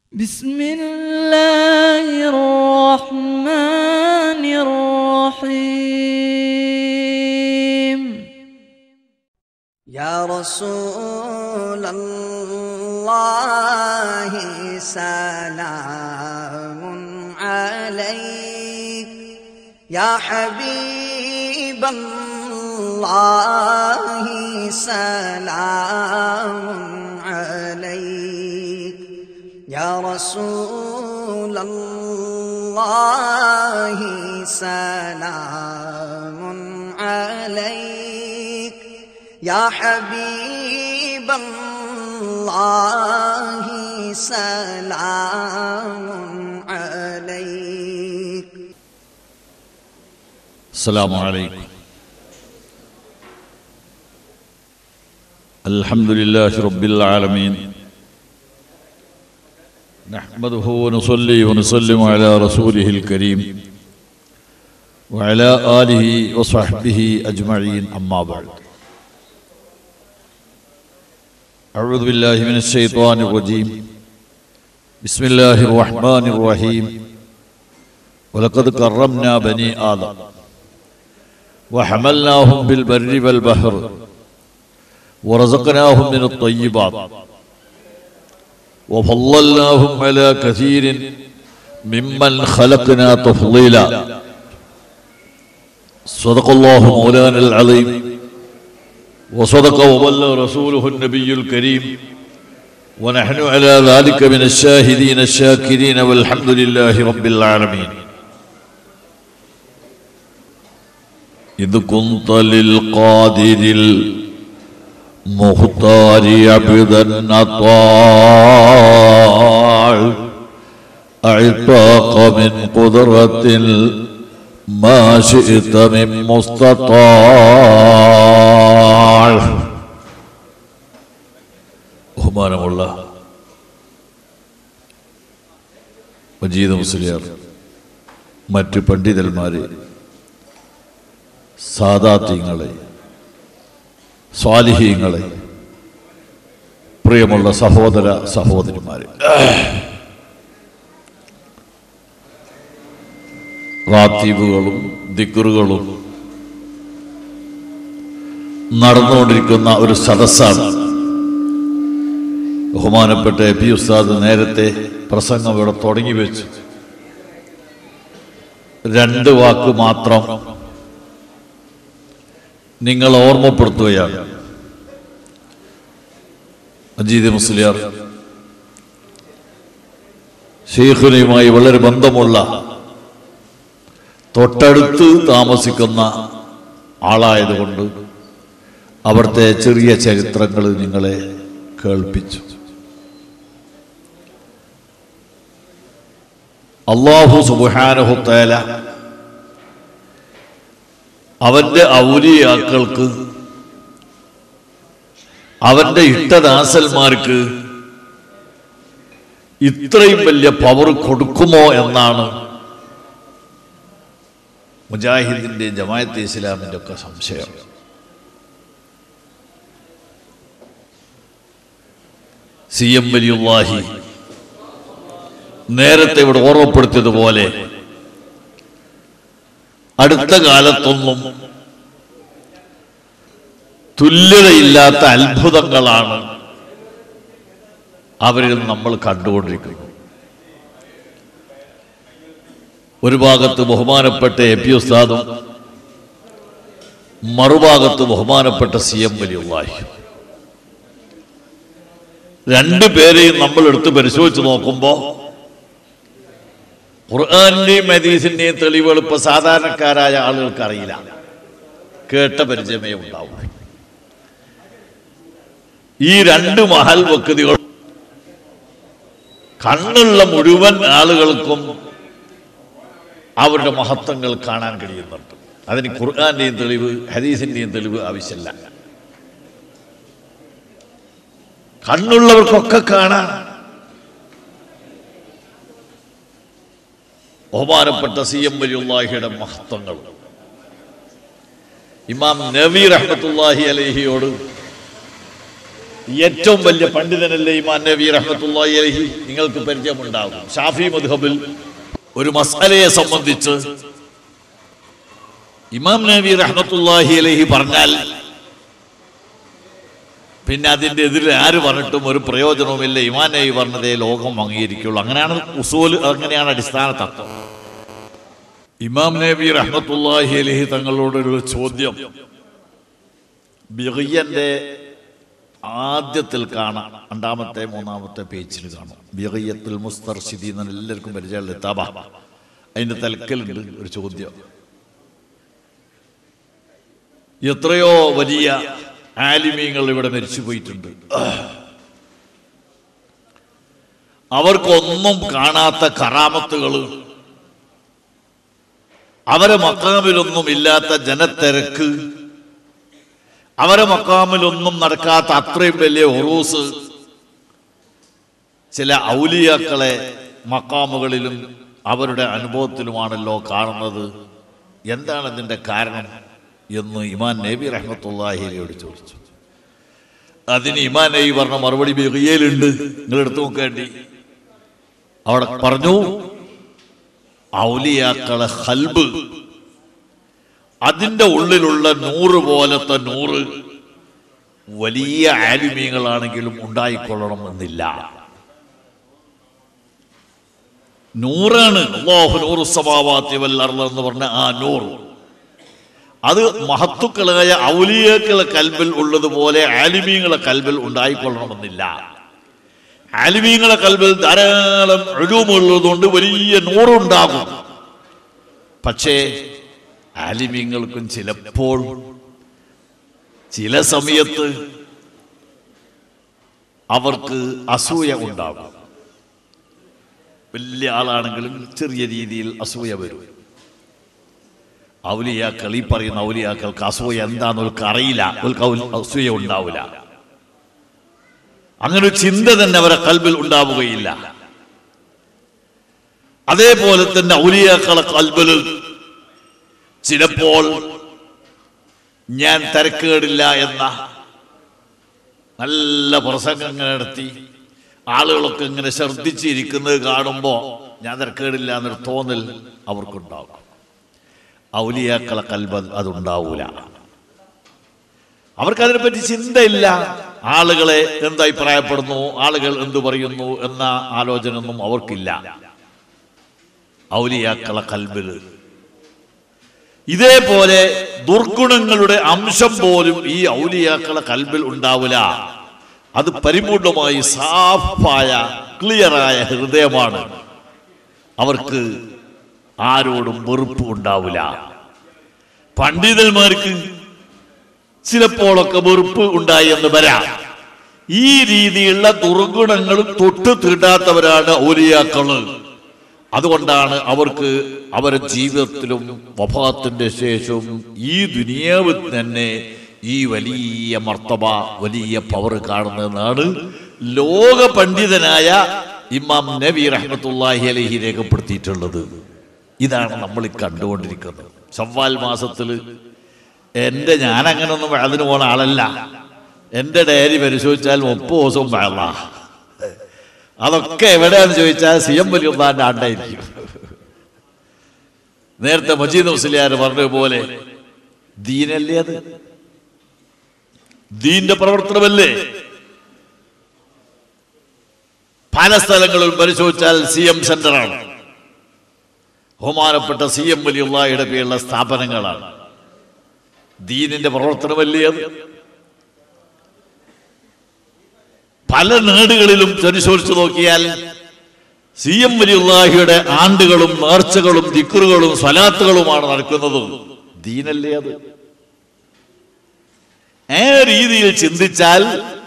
بسم الله الرحمن الرحيم يا رسول الله سلام عليك يا حبيب الله سلام عليك يا رسول الله سلام عليك يا حبيب الله سلام عليك السلام عليكم الحمد لله رب العالمين نحمده ونصلي ونسلم على رسوله الكريم وعلى آله وصحبه أجمعين أما بعد أعوذ بالله من الشيطان الرجيم بسم الله الرحمن الرحيم ولقد كرمنا بني آدم وحملناهم بالبر والبحر ورزقناهم من الطيبات وفضلناهم على كثير ممن خلقنا تفضيلا صدق الله مولانا العظيم وصدق وبلغ رسوله النبي الكريم ونحن على ذلك من الشاهدين الشاكرين والحمد لله رب العالمين إذ كنت للقادر المختار عبدا أطاع أعطاك من قدرة ما شئت من مستطاع ബഹുമാനമുള്ള മജീദ് മുസ്ലിയാർ മറ്റ് പണ്ഡിതന്മാരെ സാദാത്യങ്ങളെ സ്വാലിഹീങ്ങളെ പ്രിയമുള്ള സഹോദര സഹോദരിമാരെ റാത്തീബുകളും ദിക്കുറുകളും നടന്നുകൊണ്ടിരിക്കുന്ന ഒരു സദസ്സാണ് ബഹുമാനപ്പെട്ട എ പി ഉസ്താദ് നേരത്തെ പ്രസംഗം ഇവിടെ തുടങ്ങി വെച്ചു രണ്ട് വാക്ക് മാത്രം നിങ്ങൾ ഓർമ്മപ്പെടുത്തുകയാണ് അജീദ് മുസ്ലിയാർ ഷെയ്ഖുനയുമായി വളരെ ബന്ധമുള്ള തൊട്ടടുത്ത് താമസിക്കുന്ന ആളായതുകൊണ്ട് അവിടുത്തെ ചെറിയ ചരിത്രങ്ങൾ നിങ്ങളെ കേൾപ്പിച്ചു അള്ളാഹു സുബാനഹുത്തേല അവന്റെ ഔലിയാക്കൾക്ക് അവന്റെ ഇഷ്ടദാസന്മാർക്ക് ഇത്രയും വലിയ പവർ കൊടുക്കുമോ എന്നാണ് മുജാഹിദിന്റെ ജമായത്ത് ഇസ്ലാമിന്റെ ഒക്കെ സംശയം സി എം വലിയുല്ലാഹി നേരത്തെ ഇവിടെ ഓർമ്മപ്പെടുത്തിയതുപോലെ അടുത്ത കാലത്തൊന്നും തുല്യതയില്ലാത്ത അത്ഭുതങ്ങളാണ് അവരിൽ നമ്മൾ കണ്ടുകൊണ്ടിരിക്കുന്നത് ഒരു ഭാഗത്ത് ബഹുമാനപ്പെട്ട എ പി ഉസ്താദും മറുഭാഗത്ത് ബഹുമാനപ്പെട്ട സി എം വലിയുള്ളാഹി രണ്ടു പേരെയും നമ്മൾ എടുത്ത് പരിശോധിച്ച് നോക്കുമ്പോൾ ഖുർആാന്റെയും ഹദീസിന്റെയും തെളിവുകൾ ഇപ്പൊ സാധാരണക്കാരായ ആളുകൾക്ക് അറിയില്ല കേട്ട പരിചയമേ ഉണ്ടാവും ഈ രണ്ട് മഹൽ വക്തികൾ കണ്ണുള്ള മുഴുവൻ ആളുകൾക്കും അവരുടെ മഹത്വങ്ങൾ കാണാൻ കഴിയുന്നുണ്ട് അതിന് ഖുർആാന്റെയും തെളിവ് ഹദീസിന്റെയും തെളിവ് ആവശ്യമില്ല കണ്ണുള്ളവർക്കൊക്കെ കാണാം ബഹുമാനപ്പെട്ട സി എം വലിയുള്ളാഹിയുടെ മഹത്വങ്ങൾ ഇമാം നബി റഹ്മത്തുല്ലാഹി അലഹിയോട് ഏറ്റവും വലിയ പണ്ഡിതനല്ലേ ഇമാൻ നബി റഹ്മത്തുള്ളാഹി അലൈഹി നിങ്ങൾക്ക് പരിചയമുണ്ടാകും ഷാഫി മദ്ഹബിൽ ഒരു മസാലയെ സംബന്ധിച്ച് ഇമാം നബി റഹ്മത്തുള്ളാഹി അലൈഹി പറഞ്ഞാൽ പിന്നെ അതിന്റെ എതിരെ ആര് പറഞ്ഞിട്ടും ഒരു പ്രയോജനവുമില്ല ഇമാൻ നബി പറഞ്ഞതേ ലോകം അംഗീകരിക്കുള്ളൂ അങ്ങനെയാണ് ഉസൂൽ അങ്ങനെയാണ് അടിസ്ഥാന തത്വം ഇമാം നബി റഹ്മത്തുള്ളാഹി അലൈഹി തങ്ങളോടൊരു ചോദ്യം ബിഗിയന്റെ ആദ്യത്തിൽ കാണാം രണ്ടാമത്തെ മൂന്നാമത്തെ പേജിൽ കാണാം ബിഗിയത്തുൽ മുസ്തർഷിദി എന്ന് എല്ലാവർക്കും പരിചയമുള്ള കിതാബ അതിന്റെ തലക്കലുണ്ട് ഒരു ചോദ്യം എത്രയോ വലിയ ആലിമീങ്ങൾ ഇവിടെ മരിച്ചു പോയിട്ടുണ്ട് അവർക്കൊന്നും കാണാത്ത കറാമത്തുകൾ അവരെ മക്കാമിലൊന്നും ഇല്ലാത്ത ജനത്തിരക്ക് അവരെ മക്കാമിലൊന്നും നടക്കാത്ത അത്രയും വലിയ ഒറൂസ് ചില ഔലിയാക്കളെ മക്കാമുകളിലും അവരുടെ അനുഭവത്തിലുമാണല്ലോ കാണുന്നത് എന്താണ് ഇതിന്റെ കാരണം എന്ന് ഇമാൻ നബി റഹ്മത്തുള്ളാഹിയോട് ചോദിച്ചു അതിന് ഇമാൻ നബി പറഞ്ഞ മറുപടി ബിഗിയയിലുണ്ട് നിങ്ങൾ എടുത്തു നോക്കേണ്ടി അവിടെ പറഞ്ഞു ഔലിയാക്കളെ ഹൽബ് അതിന്റെ ഉള്ളിലുള്ള നൂറ് പോലത്തെ നൂറ് വലിയ ആലിമീങ്ങളാണെങ്കിലും ഉണ്ടായിക്കൊള്ളണമെന്നില്ല നൂറാണ് അല്ലാഹു നൂറു സമാവാത്തി വൽ അർള് എന്ന് പറഞ്ഞ ആ നൂറ് അത് മഹത്തുക്കളായ ഔലിയാക്കളെ കൽബിൽ ഉള്ളതുപോലെ ആലിമീങ്ങളെ കൽബിൽ ഉണ്ടായിക്കൊള്ളണമെന്നില്ല ആലിമീങ്ങളെ കൽബിൽ ധാരാളം ഒഴിവുള്ളതുകൊണ്ട് വലിയ നൂറുണ്ടാകും പക്ഷേ ആലിമീങ്ങൾക്കും ചിലപ്പോൾ ചില സമയത്ത് അവർക്ക് അസൂയ ഉണ്ടാകും വലിയ ആളാണെങ്കിലും ചെറിയ രീതിയിൽ അസൂയ വരും ഔലിയാക്കൾ ഈ പറയുന്ന ഔലിയാക്കൾക്ക് അസൂയ എന്താന്ന് അവർക്ക് അറിയില്ല അവർക്ക് ഔ- അസൂയ ഉണ്ടാവില്ല അങ്ങനെ ഒരു ചിന്ത തന്നെ അവരെ കൽബിൽ ഉണ്ടാവുകയില്ല അതേപോലെ തന്നെ ഔലിയാക്കളെ കൽബിൽ ചിലപ്പോൾ ഞാൻ തിരക്കേടില്ല എന്ന നല്ല പ്രസംഗങ്ങൾ നടത്തി ആളുകളൊക്കെ ഇങ്ങനെ ശ്രദ്ധിച്ചിരിക്കുന്നത് കാണുമ്പോൾ ഞാൻ തിരക്കേടില്ല എന്നൊരു തോന്നൽ അവർക്കുണ്ടാകും ഔലിയാക്കളെ കൽബ് അതുണ്ടാവൂല അവർക്ക് അതിനെപ്പറ്റി ചിന്തയില്ല ആളുകളെ എന്ത് അഭിപ്രായപ്പെടുന്നു ആളുകൾ എന്തു പറയുന്നു എന്ന ആലോചന ഒന്നും അവർക്കില്ല ഔലിയാക്കളെ കൽബിൽ ഇതേപോലെ ദുർഗുണങ്ങളുടെ അംശം പോലും ഈ ഔലിയാക്കളെ കൽബിൽ ഉണ്ടാവില്ല അത് പരിപൂർണമായി സാഫായ ക്ലിയറായ ഹൃദയമാണ് അവർക്ക് ആരോടും വെറുപ്പ് ഉണ്ടാവില്ല പണ്ഡിതന്മാർക്ക് ചിലപ്പോഴൊക്കെ വെറുപ്പ് ഉണ്ടായി എന്ന് വരാം ഈ രീതിയിലുള്ള ദുർഗുണങ്ങളും തൊട്ട് തീണ്ടാത്തവരാണ് ഔലിയാക്കള് അതുകൊണ്ടാണ് അവർക്ക് അവരുടെ ജീവിതത്തിലും വഫാത്തിന്റെ ശേഷവും ഈ ദുനിയാവിൽ തന്നെ ഈ വലിയ മർത്തബ വലിയ പവർ കാണുന്നതെന്നാണ് ലോക പണ്ഡിതനായ ഇമാം നബി റഹ്മത്തുള്ളാഹി അലഹി രേഖപ്പെടുത്തിയിട്ടുള്ളത് ഇതാണ് നമ്മൾ ഈ കണ്ടുകൊണ്ടിരിക്കുന്നത് ചവ്വാൽ മാസത്തിൽ എൻ്റെ ഞാൻ അങ്ങനൊന്നും അതിന് പോണ ആളല്ല എൻ്റെ ഡയറി പരിശോധിച്ചാൽ മുപ്പത് ദിവസവും വേള അതൊക്കെ എവിടെയാന്ന് ചോദിച്ചാൽ സി എം വലിയുള്ളാന്റെ ആണ്ടായിരിക്കും നേരത്തെ മജീദ് മുസ്ലിയാർ പറഞ്ഞതുപോലെ ദീനല്ലേ അത് ദീന്റെ പ്രവർത്തനമല്ലേ പല സ്ഥലങ്ങളിൽ പരിശോധിച്ചാൽ സി എം സെന്ററാണ് ബഹുമാനപ്പെട്ട സി എം വലിയുള്ളയുടെ പേരുള്ള സ്ഥാപനങ്ങളാണ് ദീനിന്റെ പ്രവർത്തനമല്ലേ അത് പല നാടുകളിലും പരിശോധിച്ചു നോക്കിയാൽ സി എം വലിയുള്ളാഹിയുടെ ആണ്ടുകളും നേർച്ചകളും ദിക്കറുകളും സ്വലാത്തുകളുമാണ് നടക്കുന്നത് ദീനല്ലേ അത് ആ രീതിയിൽ ചിന്തിച്ചാൽ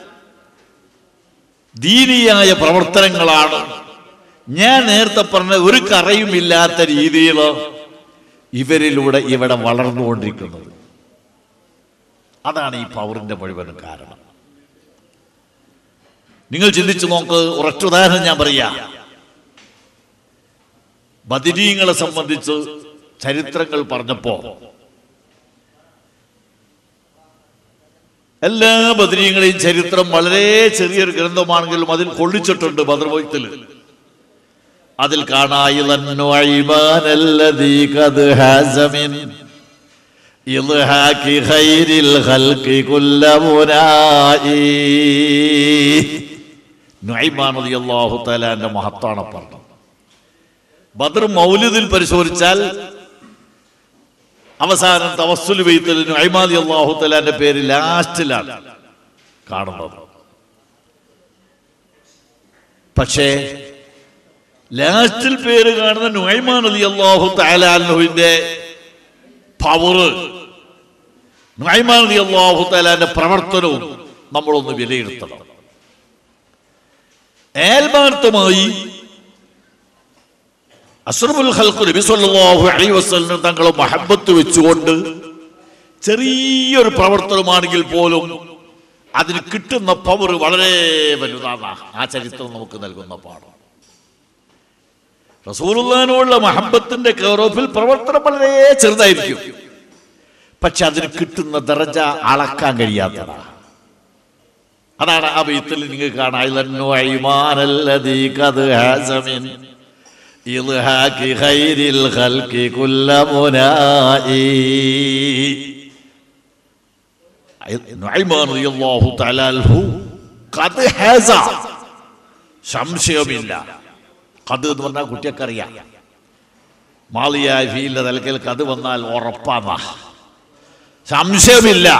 ദീനീയായ പ്രവർത്തനങ്ങളാണ് ഞാൻ നേരത്തെ പറഞ്ഞ ഒരു കറയുമില്ലാത്ത രീതിയിൽ ഇവരിലൂടെ ഇവിടെ വളർന്നുകൊണ്ടിരിക്കുന്നത് അതാണ് ഈ പവറിന്റെ മുഴുവൻ കാരണം നിങ്ങൾ ചിന്തിച്ചു നോക്ക് ഒരൊറ്റ ഉദാഹരണം ഞാൻ പറയാ ബദിരീങ്ങളെ സംബന്ധിച്ച് ചരിത്രങ്ങൾ പറഞ്ഞപ്പോ എല്ലാ ബദരീങ്ങളെയും ചരിത്രം വളരെ ചെറിയൊരു ഗ്രന്ഥമാണെങ്കിലും അതിൽ കൊള്ളിച്ചിട്ടുണ്ട് ബദർവൈത്തിൽ അതിൽ കാണായിലന്നീ കത് ഹാസമിൻ ഇൽഹാക്കി ഖൈരിൽ ഖൽഖി കുല്ല മുനായി നുഐമാൻ റളിയല്ലാഹു തആലാന്റെ മഹത്താണ് പറഞ്ഞത് ബദർ മൗലിദിൽ പരിശോധിച്ചാൽ അവസാനം തവസ്സുൽ ബെയ്ത്തിൽ നുഐമാൻ അള്ളാഹു തആലാന്റെ പേര് ലാസ്റ്റിലാണ് കാണുന്നത് പക്ഷേ ലാസ്റ്റിൽ പേര് കാണുന്ന നുഐമാൻ അലി അള്ളാഹു തആലാന്റെ പവറ് നുഐമാൻ അലി അള്ളാഹു തആലാന്റെ പ്രവർത്തനവും നമ്മളൊന്ന് വിലയിരുത്തണം ഏൽമാർത്ഥമായി അസ്രഫുൽ ഖൽഖ് നബി സല്ലല്ലാഹു അലൈഹി വസല്ലം തങ്ങളെ മഹബത്ത് വെച്ചുകൊണ്ട് ചെറിയൊരു പ്രവർത്തനമാണെങ്കിൽ പോലും അതിന് കിട്ടുന്ന പവർ വളരെ വലുതാണ് ആ ചരിത്രം നമുക്ക് നൽകുന്ന പാഠം റസൂലുള്ളാഹിനോടുള്ള മഹബത്തിന്റെ കെയറോഫിൽ പ്രവർത്തനം വളരെ ചെറുതായിരിക്കും പക്ഷെ അതിന് കിട്ടുന്ന ദറജ അളക്കാൻ കഴിയാത്തതാണ് അതാണ് ആ ബെയ്ത്തിൽ നിങ്ങൾ കാണാൻ إضحاك خير الخلق كل منائي نعيمان رضي الله تعالى عنه قد هذا സംശയമില്ല കത് എന്ന് പറഞ്ഞാൽ കുട്ടിയൊക്കറിയാം മാളിയായ ഫീലിന്റെ തലക്കൽ കത് വന്നാൽ ഉറപ്പാന്ന സംശയമില്ല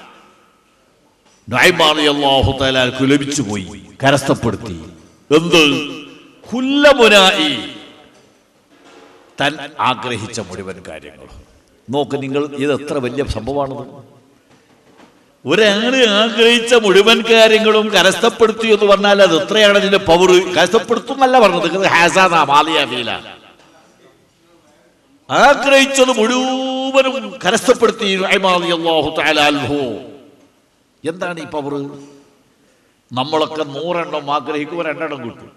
നൈമാറി അള്ളാഹു തലാൽക്കു ലഭിച്ചു പോയി കരസ്ഥപ്പെടുത്തി എന്ത് കുല്ലമുനായി താൻ ആഗ്രഹിച്ച മുഴുവൻ കാര്യങ്ങളും നോക്ക് നിങ്ങൾ ഇത് എത്ര വലിയ സംഭവമാണത് ഒരാള് ആഗ്രഹിച്ച മുഴുവൻ കാര്യങ്ങളും കരസ്ഥപ്പെടുത്തി എന്ന് പറഞ്ഞാൽ അത് എത്രയാണ് അതിന്റെ പവർ കരസ്ഥപ്പെടുത്തുന്നല്ല പറഞ്ഞത് ഹാസാദാ മാലിയാഫീല ആഗ്രഹിച്ചത് മുഴുവനും കരസ്ഥപ്പെടുത്തി അള്ളാഹു തആലാൽഹു എന്താണ് ഈ പവർ നമ്മളൊക്കെ നൂറെണ്ണം ആഗ്രഹിക്കുമ്പോൾ രണ്ടെണ്ണം കിട്ടും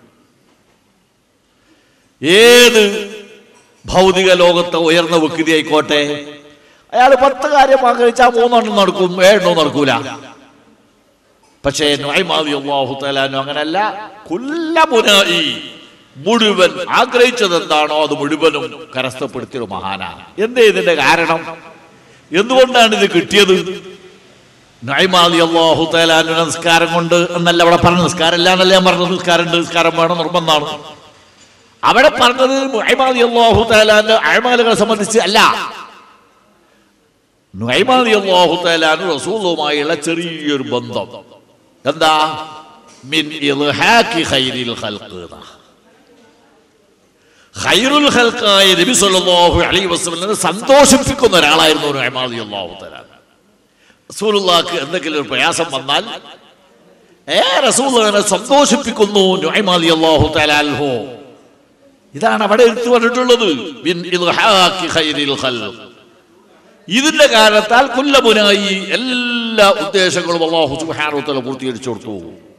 ഏത് ഭൗതിക ലോകത്തെ ഉയർന്ന വ്യക്തി ആയിക്കോട്ടെ അയാൾ പത്ത് കാര്യം ആഗ്രഹിച്ചാൽ മൂന്നെണ്ണം നടക്കും ഏഴെണ്ണം നടക്കൂല പക്ഷേ നൊയ്മാവി അള്ളാഹു തലാനു അങ്ങനല്ല കുല്ലമുനായി മുഴുവൻ ആഗ്രഹിച്ചത് എന്താണോ അത് മുഴുവനും കരസ്ഥപ്പെടുത്തിയൊരു മഹാന എന്തേ ഇതിന്റെ കാരണം എന്തുകൊണ്ടാണ് ഇത് കിട്ടിയത് നൈമാലി അള്ളാഹു തലാനു നിസ്കാരം കൊണ്ട് എന്നല്ല അവിടെ പറഞ്ഞ നിസ്കാരം ഇല്ല എന്നല്ല ഞാൻ പറഞ്ഞത് നിസ്കാരം ഉണ്ട് നിസ്കാരം വേണം നിർബന്ധമാണ് അവിടെ പറഞ്ഞത് മുഹൈമാദി അള്ളാഹു താലാന്റെ അഴമാലുകളെ സംബന്ധിച്ച് അല്ല നുഹൈമാദി അള്ളാഹു താലാന് റസൂലുമായുള്ള ചെറിയൊരു ബന്ധം എന്താ മിൻ ഇൽഹാക്കി ഖൈരിൽ ഖൽഖ് എന്നാ. ഖൈറുൽ ഖൽഖായ നബി സല്ലല്ലാഹു അലൈഹി വസല്ലം സന്തോഷിപ്പിക്കുന്ന ഒരാളായിരുന്നു നുഹൈമാദി അള്ളാഹു താലാൻ റസൂലുള്ളാഹിക്ക് എന്തെങ്കിലും ഒരു പ്രയാസം വന്നാൽ ഏ റസൂലുള്ളാഹിനെ സന്തോഷിപ്പിക്കുന്നു നുഹൈമാദി അള്ളാഹു താലാൽഹോ ഇതാണ് അവിടെ എടുത്തു പറഞ്ഞിട്ടുള്ളത് ബിൻ ഇൽഹാഖി ഖൈരിൽ ഖൽഖ്. ഇതിന്റെ കാരണത്താൽ കുല്ലമുനായി എല്ലാ ഉദ്ദേശങ്ങളും അള്ളാഹു സുബ്ഹാനഹു തആല പൂർത്തീകരിച്ചു കൊടുത്തു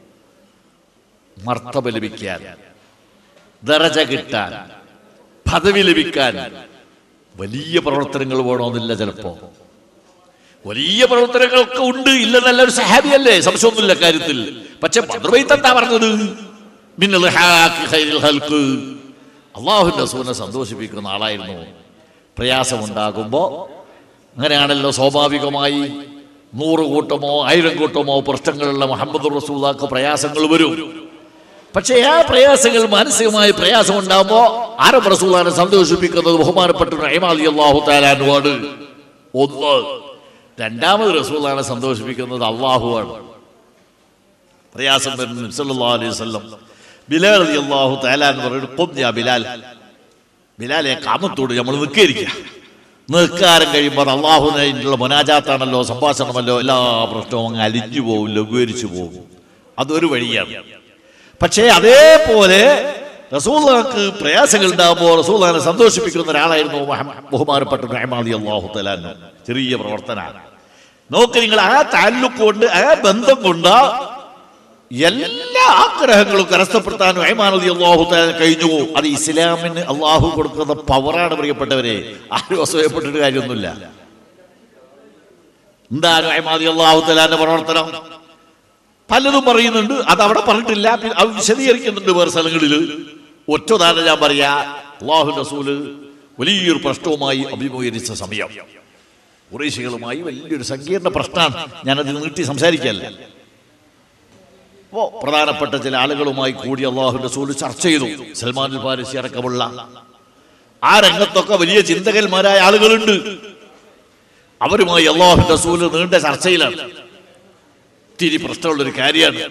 മർത്തബ ലഭിക്കാൻ ദറജ കിട്ടാൻ പദവി ലഭിക്കാൻ വലിയ പ്രവർത്തനങ്ങൾ വേണമെന്നില്ല ചിലപ്പോ വലിയ പ്രവർത്തനങ്ങളൊക്കെ ഉണ്ട് ഇല്ലെന്നല്ല ഒരു സഹാബിയല്ലേ സംശയമൊന്നുമില്ല കാര്യത്തിൽ പക്ഷെ ബദ്രബൈത്ത് എന്താ പറഞ്ഞത് മിൻ ഇൽഹാഖി ഖൈരിൽ ഖൽഖ് അള്ളാഹുവിൻ്റെ റസൂലിനെ സന്തോഷിപ്പിക്കുന്ന ആളായിരുന്നു പ്രയാസമുണ്ടാകുമ്പോൾ അങ്ങനെയാണല്ലോ സ്വാഭാവികമായി നൂറ് കൂട്ടമോ ആയിരം കൂട്ടമോ പ്രശ്നങ്ങളുള്ള മുഹമ്മദ് റസൂലാക്ക് പ്രയാസങ്ങൾ വരും പക്ഷേ ആ പ്രയാസങ്ങൾ മാനസികമായ പ്രയാസം ഉണ്ടാകുമ്പോൾ ആരം റസൂലാനെ സന്തോഷിപ്പിക്കുന്നത് ബഹുമാനപ്പെട്ട നൈമാലി അള്ളാഹു താലാനുവാണ് ഒന്ന് രണ്ടാമത് റസൂലാനെ സന്തോഷിപ്പിക്കുന്നത് അള്ളാഹുവാണ് പ്രയാസം വരുന്ന സല്ലല്ലാഹു അലൈഹി വസല്ലം ബിലാൽ റളിയല്ലാഹു തആല എന്ന് പറയുന്നത് "ഖും യാ ബിലാൽ ബിലാലെ കാമത്തോട് നമ്മൾ നിൽക്കരിക്കുക നിൽക്കാരം കഴിയുമ്പോൾ അള്ളാഹുവിനുള്ള മുനാജാത്താണല്ലോ സംഭാഷണമല്ലോ എല്ലാ പ്രശ്നവും അങ്ങ് അലിഞ്ഞു പോകും ലഘൂകരിച്ചു പോകും അതൊരു വഴിയാണ് പക്ഷേ അതേപോലെ റസൂള്ളക്ക് പ്രയാസങ്ങൾ ഉണ്ടാകുമ്പോൾ റസൂള്ളാനെ സന്തോഷിപ്പിക്കുന്ന ഒരാളായിരുന്നു മുഹമ്മ- ബഹുമാനപ്പെട്ട റഹ്മാദി അള്ളാഹു തലാൻ ചെറിയ പ്രവർത്തനമാണ് നോക്ക് നിങ്ങൾ ആ താല്ലുക്ക് കൊണ്ട് ആ ബന്ധം കൊണ്ട് എല്ലാ ആഗ്രഹങ്ങളും കരസ്ഥപ്പെടുത്താനും അയ്മാനതി അള്ളാഹു തആല കഴിഞ്ഞു അത് ഇസ്ലാമിന് അള്ളാഹു കൊടുക്കുന്ന പവറാണ് പ്രിയപ്പെട്ടവരെ ആരും അസൂയപ്പെട്ടിട്ട് കാര്യമൊന്നുമില്ല എന്താ നുഅയ്മാദി അള്ളാഹു തലാന്റെ പ്രവർത്തനം പലതും പറയുന്നുണ്ട് അത് അവിടെ പറഞ്ഞിട്ടില്ല പിന്നെ അത് വിശദീകരിക്കുന്നുണ്ട് വേറെ സ്ഥലങ്ങളിൽ ഒറ്റതാണ് ഞാൻ പറയാ അള്ളാഹു റസൂല് വലിയൊരു പ്രശ്നവുമായി അഭിമുഖീകരിച്ച സമയം കുറേശികളുമായി വലിയൊരു സങ്കീർണ പ്രശ്നമാണ് ഞാനത് നീട്ടി സംസാരിക്കല്ല അപ്പോ പ്രധാനപ്പെട്ട ചില ആളുകളുമായി കൂടി അള്ളാഹു റസൂല് ചർച്ച ചെയ്തു സൽമാൻ ഫാരിസി അടക്കമുള്ള ആ രംഗത്തൊക്കെ വലിയ ചിന്തകന്മാരായ ആളുകളുണ്ട് അവരുമായി അള്ളാഹു റസൂല് നീണ്ട ചർച്ചയിലാണ് ഇത്തിരി പ്രശ്നമുള്ളൊരു കാര്യമാണ്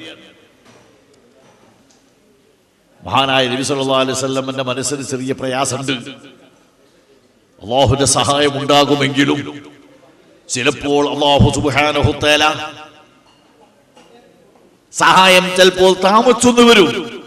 മഹാനായ നബി സല്ലല്ലാഹു അലൈഹി വസല്ലമന്റെ മനസ്സിന് ചെറിയ പ്രയാസമുണ്ട് അള്ളാഹുവിന്റെ സഹായം ഉണ്ടാകുമെങ്കിലും ചിലപ്പോൾ അള്ളാഹു സുബ്ഹാനഹു തആല സഹായം ചിലപ്പോൾ താമസിച്ചെന്ന് വരും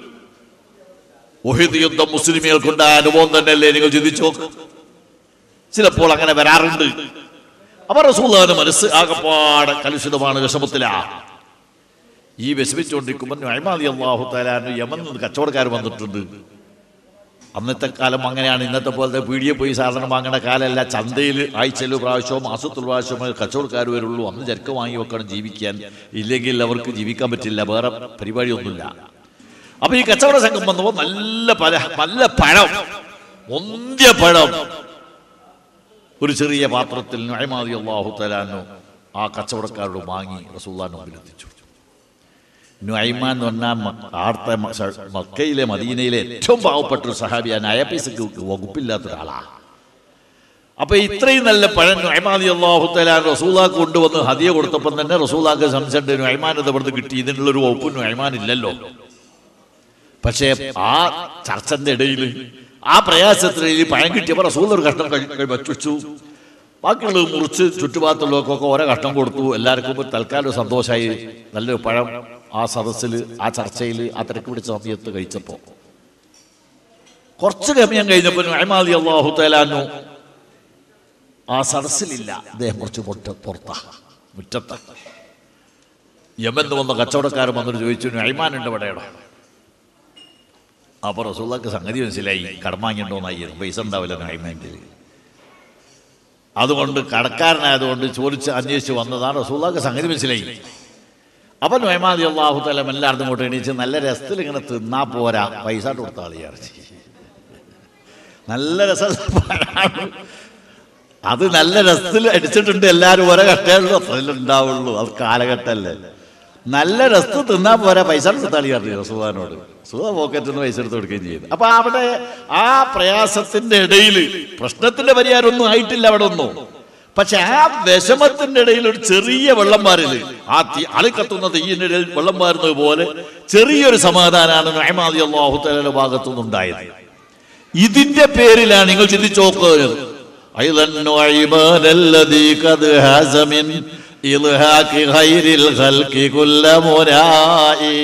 ഒഹിദ് യുദ്ധം മുസ്ലിമുകൾക്കുണ്ടായ അനുഭവം തന്നെയല്ലേ നിങ്ങൾ ചിന്തിച്ചു നോക്ക് ചിലപ്പോൾ അങ്ങനെ വരാറുണ്ട് അപ്പൊ റസൂലുള്ളാഹിന്റെ മനസ്സ് ആകപ്പാടെ കലുഷിതമാണ് വിഷമത്തിലാ ഈ വിഷമിച്ചുകൊണ്ടിരിക്കുമ്പോൾ നൈമാതി അള്ളാഹു തലാന് യമൻ നിന്ന് കച്ചവടക്കാർ വന്നിട്ടുണ്ട് അന്നത്തെ കാലം അങ്ങനെയാണ് ഇന്നത്തെ പോലത്തെ പീടിയെ പോയി സാധനം വാങ്ങുന്ന കാലമല്ല ചന്തയിൽ ആഴ്ചയിൽ ഒരു പ്രാവശ്യമോ മാസത്തിൽ ഒരു പ്രാവശ്യമോ കച്ചവടക്കാർ വരുള്ളൂ അന്ന് ചരക്ക് വാങ്ങി വെക്കണം ജീവിക്കാൻ ഇല്ലെങ്കിൽ അവർക്ക് ജീവിക്കാൻ പറ്റില്ല വേറെ പരിപാടിയൊന്നുമില്ല അപ്പൊ ഈ കച്ചവട സംഘം വന്നപ്പോൾ നല്ല പല നല്ല പഴം മുന്തിയ പഴം ഒരു ചെറിയ പാത്രത്തിൽ നയമാതി അള്ളാഹു തലാനോ ആ കച്ചവടക്കാരോട് വാങ്ങി റസൂല്ലാന്റെ മുമ്പിൽ എത്തിച്ചു നുഐമാൻ എന്ന് പറഞ്ഞാൽ മ- ആർത്ത മ- സ- മക്കയിലെ മദീനയിലെ ഏറ്റവും പാവപ്പെട്ട ഒരു സഹാബിയാണ് അയപ്പീസക്ക് വകുപ്പില്ലാത്ത ഒരാളാണ് അപ്പൊ ഇത്രയും നല്ല പഴം നുഐമാതി അള്ളാഹു തലാൻ റസൂലാക്ക് കൊണ്ടുവന്ന് ഹദിയ കൊടുത്തപ്പം തന്നെ റസൂലാക്ക് സംശയമുണ്ട് നുഐമാൻ ഇത് ഇവിടുന്ന് കിട്ടി ഇതിനുള്ളൊരു വകുപ്പ് നുഐമാൻ ഇല്ലല്ലോ പക്ഷേ ആ ചർച്ചന്റെ ഇടയിൽ ആ പ്രയാസത്തിനിടയിൽ പഴം കിട്ടിയപ്പോൾ റസൂൽ ഒരു കഷ്ണം കഴി- കഴി- വെച്ചു ബാക്കിയുള്ളത് മുറിച്ച് ചുറ്റുഭാഗത്തുള്ളവർക്കൊക്കെ ഓരോ കഷ്ണം കൊടുത്തു എല്ലാവർക്കും ഒരു തൽക്കാലം ഒരു സന്തോഷമായി നല്ലൊരു പഴം ആ സദസ്സിൽ ആ ചർച്ചയിൽ ആ തിരക്ക് പിടിച്ച സമയത്ത് കഴിച്ചപ്പോൾ കുറച്ച് സമയം കഴിഞ്ഞപ്പോൾ അഹമാദി അള്ളാഹു തലാനു ആ സദസ്സിലില്ല അദ്ദേഹം കുറച്ച് പുറത്ത് പുറത്താ മുറ്റത്ത് യമന്ന് വന്ന കച്ചവടക്കാരൻ വന്നിട്ട് ചോദിച്ചു അയ്മാനുണ്ട് ഇവിടെയാണോ അപ്പൊ റസൂള്ളക്ക് സംഗതി മനസ്സിലായി കടമാങ്ങിണ്ടോന്നായി പൈസ ഉണ്ടാവില്ല അയ്മാൻ്റെ അതുകൊണ്ട് കടക്കാരനായതുകൊണ്ട് ചോദിച്ച് അന്വേഷിച്ച് വന്നതാണ് റസൂള്ളക്ക് സംഗതി മനസ്സിലായി അപ്പൊ നൊയമാതി അള്ളാഹു തലം എല്ലായിടത്തും കൊണ്ട് എണീച്ച് നല്ല രസത്തിൽ ഇങ്ങനെ തിന്നാ പോരാ പൈസ കൊടുത്ത ആൾ വിചാരിച്ച് നല്ല രസം അത് നല്ല രസത്തിൽ അടിച്ചിട്ടുണ്ട് എല്ലാവരും ഓരോ കട്ടയുള്ളൂ അത്രയല്ലേ ഉണ്ടാവുള്ളൂ അത് കാലഘട്ടമല്ലേ നല്ല രസത്ത് തിന്നാ പോരാ പൈസ കൊടുത്താളി അറിയോ സുധാനോട് സുധ പോക്കറ്റിൽ നിന്ന് പൈസ എടുത്ത് കൊടുക്കുകയും ചെയ്തു അപ്പൊ അവിടെ ആ പ്രയാസത്തിന്റെ ഇടയിൽ പ്രശ്നത്തിന്റെ പരിഹാരം ഒന്നും ആയിട്ടില്ല അവിടെ ഒന്നും പക്ഷെ ആ വിഷമത്തിന്റെ ഇടയിൽ ഒരു ചെറിയ വെള്ളം മാറില് ആ തീ അളിക്കത്തുന്ന തീയിന്റെ ഇടയിൽ വെള്ളം മാറുന്നത് പോലെ ചെറിയൊരു സമാധാനമാണ് നഹമാദി അള്ളാഹു തലയുടെ ഭാഗത്തുനിന്നുണ്ടായത് ഇതിന്റെ പേരിലാണ് നിങ്ങൾ ചിന്തിച്ചു നോക്കുന്നത് أيضا نعيمان الذي قد هاز من إلهاك غير الخلق كل منائي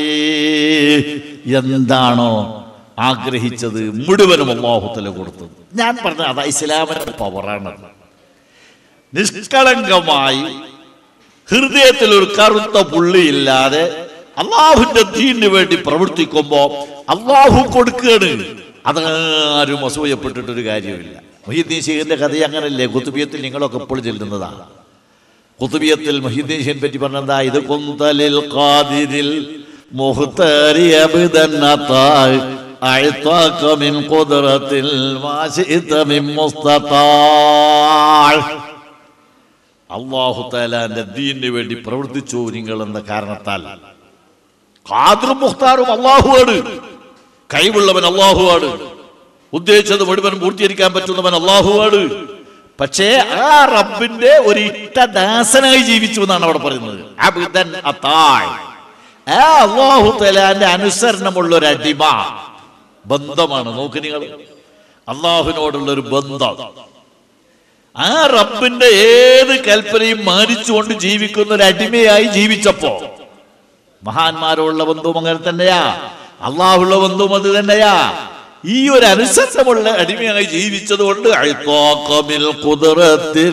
എന്താണോ ആഗ്രഹിച്ചത് മുഴുവനും അള്ളാഹുത്തല കൊടുത്തത് ഞാൻ പറഞ്ഞ അതാ ഇസ്ലാമിന്റെ പവറാണ് നിഷ്കളങ്കമായി ഹൃദയത്തിൽ ഒരു കറുത്ത പുള്ളിയില്ലാതെ അള്ളാഹുവിന്റെ ദീനിന് വേണ്ടി പ്രവർത്തിക്കുമ്പോ അള്ളാഹു കൊടുക്കുകയാണ് അതാരും അസൂയപ്പെട്ടിട്ടൊരു കാര്യമില്ല മൊഹീദ്ദീൻ ഷെയ്ഖിന്റെ കഥ അങ്ങനല്ലേ കുത്തുബിയത്തിൽ നിങ്ങളൊക്കെ എപ്പോഴും ചെല്ലുന്നതാണ് കുത്തുബിയത്തിൽ മൊഹീദ്ദീൻ ഷെയ്ഖിനെ പറ്റി പറഞ്ഞെന്താ ഇത് കുന്തലിൽ ഖാദിരിൽ മുഖ്തരി അബ്ദൻ അതാ أعطاك من قدرة ما شئت من مستطاع അള്ളാഹു താലാന്റെ ദീനിന് വേണ്ടി പ്രവർത്തിച്ചു നിങ്ങൾ എന്ന കാരണത്താൽ ഖാദിറും മുഖ്താറും അള്ളാഹുവാണ് കഴിവുള്ളവൻ അള്ളാഹുവാണ് ഉദ്ദേശിച്ചത് മുഴുവൻ പൂർത്തീകരിക്കാൻ പറ്റുന്നവൻ അള്ളാഹുവാണ് പക്ഷേ ആ റബ്ബിന്റെ ഒരു ഇഷ്ടദാസനായി ജീവിച്ചു എന്നാണ് അവിടെ പറയുന്നത് അബ്ദൻ അത്തായ് ആ അള്ളാഹു തലാന്റെ അനുസരണമുള്ള ഒരു അടിമ ബന്ധമാണ് നോക്ക് നിങ്ങൾ അള്ളാഹുവിനോടുള്ള ഒരു ബന്ധം ആ റബ്ബിന്റെ ഏത് കൽപ്പനയും മാനിച്ചുകൊണ്ട് ജീവിക്കുന്ന ഒരു അടിമയായി ജീവിച്ചപ്പോ മഹാന്മാരോടുള്ള ബന്ധവും അങ്ങനെ തന്നെയാ അള്ളാഹുള്ള ബന്ധവും അത് തന്നെയാ ഈ ഒരു അനുസരണമുള്ള അടിമയായി ജീവിച്ചത് കൊണ്ട് അഴ്ത്തോക്കമിൽ കുതിരത്തിൽ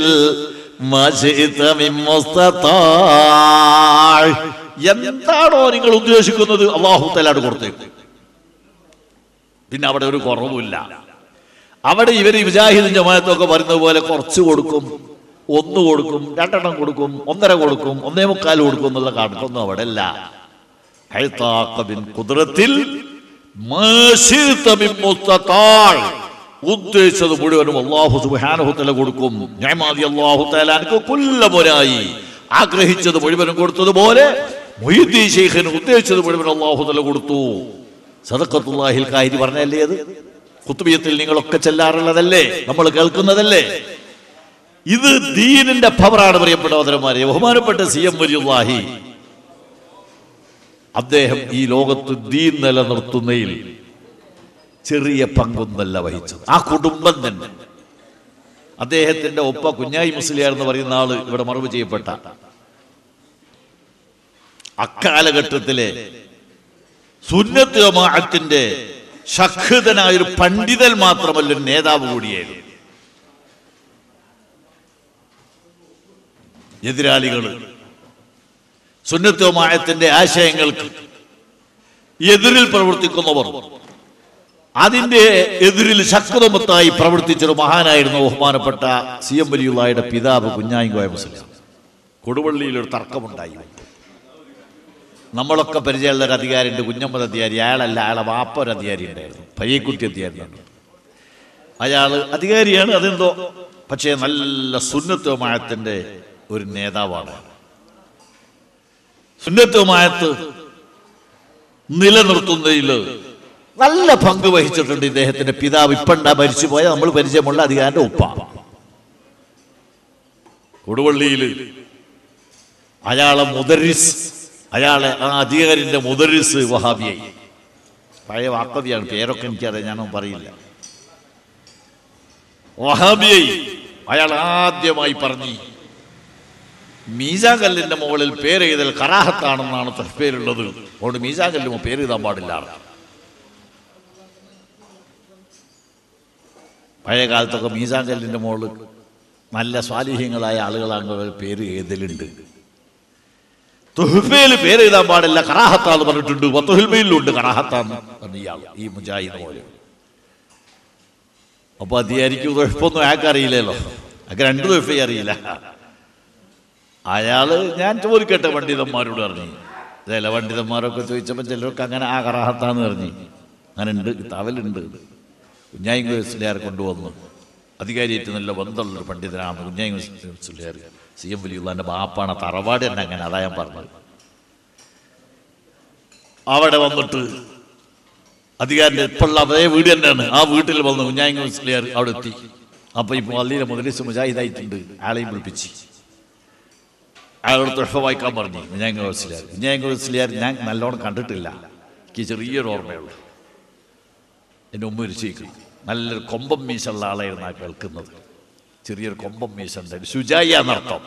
എന്താണോ നിങ്ങൾ ഉദ്ദേശിക്കുന്നത് അള്ളാഹു തലാട് കൊടുത്തേക്ക് പിന്നെ അവിടെ ഒരു കുറവുമില്ല അവിടെ ഇവർ വിജാഹിദും ജമാഅത്തൊക്കെ പറയുന്നത് പോലെ കുറച്ച് കൊടുക്കും ഒന്ന് കൊടുക്കും രണ്ടെണ്ണം കൊടുക്കും ഒന്നര കൊടുക്കും ഒന്നേ മുക്കാൽ കൊടുക്കും എന്നുള്ള കണക്കൊന്നും അവിടെ അല്ല ഹൈത്താഖ ബിൻ ഖുദ്റത്തിൽ മാ ശിഅ്ത മിൻ മുസ്തതാഅ്. ഉദ്ദേശിച്ചത് മുഴുവനും അള്ളാഹു സുബ്ഹാനഹു തആല കൊടുക്കും നിഅമാതി അല്ലാഹു തആല അനക്ക് കുല്ലമുരായി ആഗ്രഹിച്ചത് മുഴുവനും കൊടുത്തതുപോലെ മുഹീദ്ദീൻ ശൈഖിന് ഉദ്ദേശിച്ചത് മുഴുവൻ അള്ളാഹു തആല കൊടുത്തു സദഖത്തുല്ലാഹിൽ കാരി പറഞ്ഞല്ലേ അത് കുത്തുബിയത്തിൽ നിങ്ങളൊക്കെ ചെല്ലാറുള്ളതല്ലേ നമ്മൾ കേൾക്കുന്നതല്ലേ ഇത് ദീനിന്റെ പവറാണ് പ്രിയപ്പെട്ട സഹോദരന്മാരെ ബഹുമാനപ്പെട്ട സി എം വലിയുല്ലാഹി അദ്ദേഹം ഈ ലോകത്ത് ദീൻ നിലനിർത്തുന്നതിൽ ചെറിയ പങ്കൊന്നല്ല വഹിച്ചത് ആ കുടുംബം തന്നെ അദ്ദേഹത്തിന്റെ ഒപ്പ കുഞ്ഞായി മുസ്ലിയാർ എന്ന് പറയുന്ന ആള് ഇവിടെ മറവ് ചെയ്യപ്പെട്ട അക്കാലഘട്ടത്തിലെ സുന്നത്ത് ജമാഅത്തിന്റെ ശക്തനായ ഒരു പണ്ഡിതൻ മാത്രമല്ല ഒരു നേതാവ് കൂടിയായിരുന്നു എതിരാളികൾ സുന്നത്ത് ജമാഅത്തിന്റെ ആശയങ്ങൾക്ക് എതിരിൽ പ്രവർത്തിക്കുന്നവർ അതിന്റെ എതിരിൽ ശക്തമത്തായി പ്രവർത്തിച്ചൊരു മഹാനായിരുന്നു ബഹുമാനപ്പെട്ട സി എം വലിയുള്ളയുടെ പിതാവ് കുഞ്ഞായിങ്കോയ മുസ്ലിം കൊടുവള്ളിയിൽ ഒരു തർക്കമുണ്ടായി നമ്മളൊക്കെ പരിചയമുള്ള ഒരു അധികാരിയുണ്ട് കുഞ്ഞമ്മദ് അധികാരി അയാളല്ല അയാളെ വാപ്പ ഒരു അധികാരി ഉണ്ടായിരുന്നു പയ്യക്കുട്ടി അധികാരിയാണ് അയാള് അധികാരിയാണ് അതെന്തോ പക്ഷേ നല്ല സുന്നത്വമായത്തിന്റെ ഒരു നേതാവാണ് സുന്നത്വമായത്ത് നിലനിർത്തുന്നതിൽ നല്ല പങ്ക് വഹിച്ചിട്ടുണ്ട് ഇദ്ദേഹത്തിന്റെ പിതാവ് ഇപ്പണ്ടാ മരിച്ചുപോയ നമ്മൾ പരിചയമുള്ള അധികാരന്റെ ഉപ്പ കൊടുവള്ളിയിൽ അയാളെ മുദരിസ് അയാളെ ആ അധികാരിന്റെ മുദരിസ് വഹാബിയായി പഴയ വാക്കതിയാണ് പേരൊക്കെ എനിക്കറിയാം ഞാനൊന്നും പറയില്ല വഹാബിയായി അയാൾ ആദ്യമായി പറഞ്ഞു മീസാങ്കല്ലിന്റെ മുകളിൽ പേര് എഴുതൽ കറാഹത്താണെന്നാണ് പേരുള്ളത് അതുകൊണ്ട് മീസാങ്കല്ലും പേര് എഴുതാൻ പാടില്ല പഴയ കാലത്തൊക്കെ മീസാങ്കല്ലിന്റെ മുകളിൽ നല്ല സ്വാലിഹ്യങ്ങളായ ആളുകളാണ് പേര് എഴുതലുണ്ട് തുഹഫയിൽ പേര് എഴുതാൻ പാടില്ല കറാഹത്താന്ന് പറഞ്ഞിട്ടുണ്ട് പത്തുഹൽമയിലുണ്ട് കറാഹത്താന്ന് പറഞ്ഞു ഇയാൾ ഈ മുജാഹിദ് പോലെ അപ്പൊ അധികാരിക്ക് തുഹഫൊന്നും അയാൾക്ക് അറിയില്ലല്ലോ അയാൾക്ക് രണ്ട് തുഹഫയും അറിയില്ല അയാള് ഞാൻ ചോദിക്കട്ടെ പണ്ഡിതന്മാരോട് പറഞ്ഞു ചില പണ്ഡിതന്മാരൊക്കെ ചോദിച്ചപ്പോൾ ചിലർക്ക് അങ്ങനെ ആ കറാഹത്താന്ന് പറഞ്ഞു അങ്ങനെ ഉണ്ട് തവലുണ്ട് കുഞ്ഞായി മുസ്ലിയാർ കൊണ്ടുവന്നു അധികാരിയായിട്ട് നല്ല ബന്ധമുള്ളൊരു പണ്ഡിതനാണ് കുഞ്ഞായി മുസ്ലിയാർ സി എം വലിയുള്ള ബാപ്പാണ് തറവാട് തന്നെ അങ്ങനെ അതാ ഞാൻ പറഞ്ഞത് അവിടെ വന്നിട്ട് അധികാരിന്റെ ഇപ്പോഴുള്ള അതേ വീട് തന്നെയാണ് ആ വീട്ടിൽ വന്ന് കുഞ്ഞായി മുസ്ലിയാർ അവിടെ എത്തി അപ്പൊ ഈ പള്ളിയിലെ മുതലിസ് മുജാഹിദായിട്ടുണ്ട് ആളെയും വിളിപ്പിച്ച് അയാളോട് തുഴ വായിക്കാൻ പറഞ്ഞു കുഞ്ഞാങ്കൽ വസ്ലിയാർ കുഞ്ഞാങ്കൽ വസ്ലിയാർ ഞാൻ നല്ലോണം കണ്ടിട്ടില്ല എനിക്ക് ചെറിയൊരു ഓർമ്മയുള്ളൂ എൻ്റെ ഉമ്മ ഇരിച്ചേക്കും നല്ലൊരു കൊമ്പം മീശുള്ള ആളായിരുന്നു ആ കേൾക്കുന്നത് ചെറിയൊരു കൊമ്പം മീശ ഉണ്ടായിരുന്നു ശുചായി എന്നർത്ഥം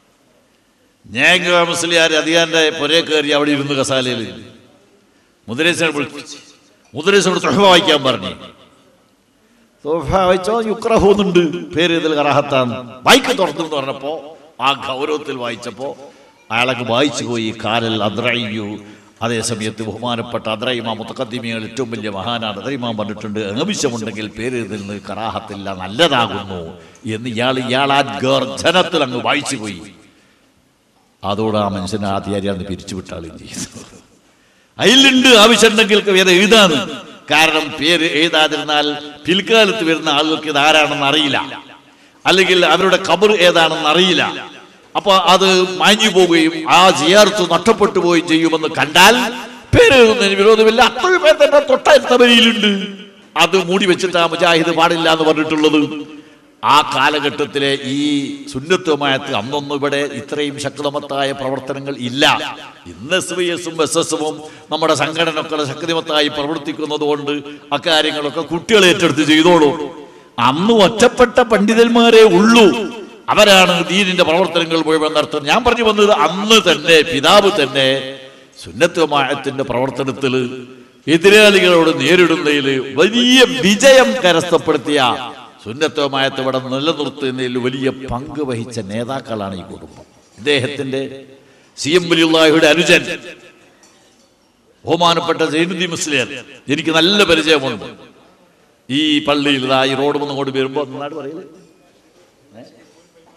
ഞാൻ മുസ്ലിയാർ അധികാരൻ്റെ പുരയെ കയറി അവിടെ ഇരുന്ന് കസാലയിൽ മുദ്രേശനെ വിളിച്ചു മുദ്രേശനോട് തുഴ വായിക്കാൻ പറഞ്ഞു തുഴ വായിച്ചോ യുക്രഹൂന്നുണ്ട് പേര് ഇതിൽ കറാഹത്താണ് വായിക്ക് തുറന്നു എന്ന് പറഞ്ഞപ്പോ ആ ഗൗരവത്തിൽ വായിച്ചപ്പോ അയാളൊക്കെ വായിച്ചു പോയി കാലൽ അദ്രയ്യു അതേ സമയത്ത് ബഹുമാനപ്പെട്ട അദ്രൈമാ മുത്തക്കദ്ദിമികൾ ഏറ്റവും വലിയ മഹാനാണ് അദ്രൈമാൻ പറഞ്ഞിട്ടുണ്ട് ആവശ്യമുണ്ടെങ്കിൽ പേര് ഇതിൽ നിന്ന് കറാഹത്തില്ല നല്ലതാകുന്നു എന്ന് ഇയാൾ ഇയാൾ ആ ഗർജനത്തിൽ അങ്ങ് വായിച്ചു പോയി അതോടെ ആ മനുഷ്യനെ ആദ്യാരിയാന്ന് പിരിച്ചുവിട്ടാളും ചെയ്തു അതിലുണ്ട് ആവശ്യമുണ്ടെങ്കിൽ വേറെ എഴുതാന്ന് കാരണം പേര് എഴുതാതിരുന്നാൽ പിൽക്കാലത്ത് വരുന്ന ആളുകൾക്ക് ഇത് ആരാണെന്ന് അറിയില്ല അല്ലെങ്കിൽ അവരുടെ കബർ ഏതാണെന്ന് അറിയില്ല അപ്പൊ അത് മാഞ്ഞു പോവുകയും ആ ജിയാർത്ത് നഷ്ടപ്പെട്ടു പോവുകയും ചെയ്യുമെന്ന് കണ്ടാൽ പേര് എഴുതുന്നതിന് വിരോധമില്ല അത്രയും പേർ തന്നെ തൊട്ടടുത്തവരിയിലുണ്ട് അത് മൂടി വെച്ചിട്ട് ആ മുജാഹിദ് പാടില്ല എന്ന് പറഞ്ഞിട്ടുള്ളത് ആ കാലഘട്ടത്തിലെ ഈ സുന്നത്വമായത്ത് അന്നൊന്നും ഇവിടെ ഇത്രയും ശക്തമത്തായ പ്രവർത്തനങ്ങൾ ഇല്ല ഇന്ന് എസ് വി എസും എസ് എസും നമ്മുടെ സംഘടനയൊക്കെ ശക്തിമത്തായി പ്രവർത്തിക്കുന്നത് കൊണ്ട് അക്കാര്യങ്ങളൊക്കെ കുട്ടികൾ ഏറ്റെടുത്ത് ചെയ്തോളൂ അന്ന് ഒറ്റപ്പെട്ട പണ്ഡിതന്മാരെ ഉള്ളൂ അവരാണ് ദീനിന്റെ പ്രവർത്തനങ്ങൾ മുഴുവൻ നടത്തുന്നത് ഞാൻ പറഞ്ഞു വന്നത് അന്ന് തന്നെ പിതാവ് തന്നെ സുന്നത്വമായത്തിന്റെ പ്രവർത്തനത്തിൽ എതിരാളികളോട് നേരിടുന്നതിൽ വലിയ വിജയം കരസ്ഥപ്പെടുത്തിയ സുന്നത്വമായത്ത് ഇവിടെ നിലനിർത്തുന്നതിൽ വലിയ പങ്ക് വഹിച്ച നേതാക്കളാണ് ഈ കുടുംബം ഇദ്ദേഹത്തിന്റെ സി എം വലിയുള്ളാഹിയുടെ അനുജൻ ബഹുമാനപ്പെട്ട ജൈനുദ്ദീൻ മുസ്ലിയാർ എനിക്ക് നല്ല പരിചയമുണ്ട് ഈ പള്ളിയിൽ ഇതാ ഈ റോഡ് വന്ന് കൊണ്ട് വരുമ്പോ നാട് പറയില്ലേ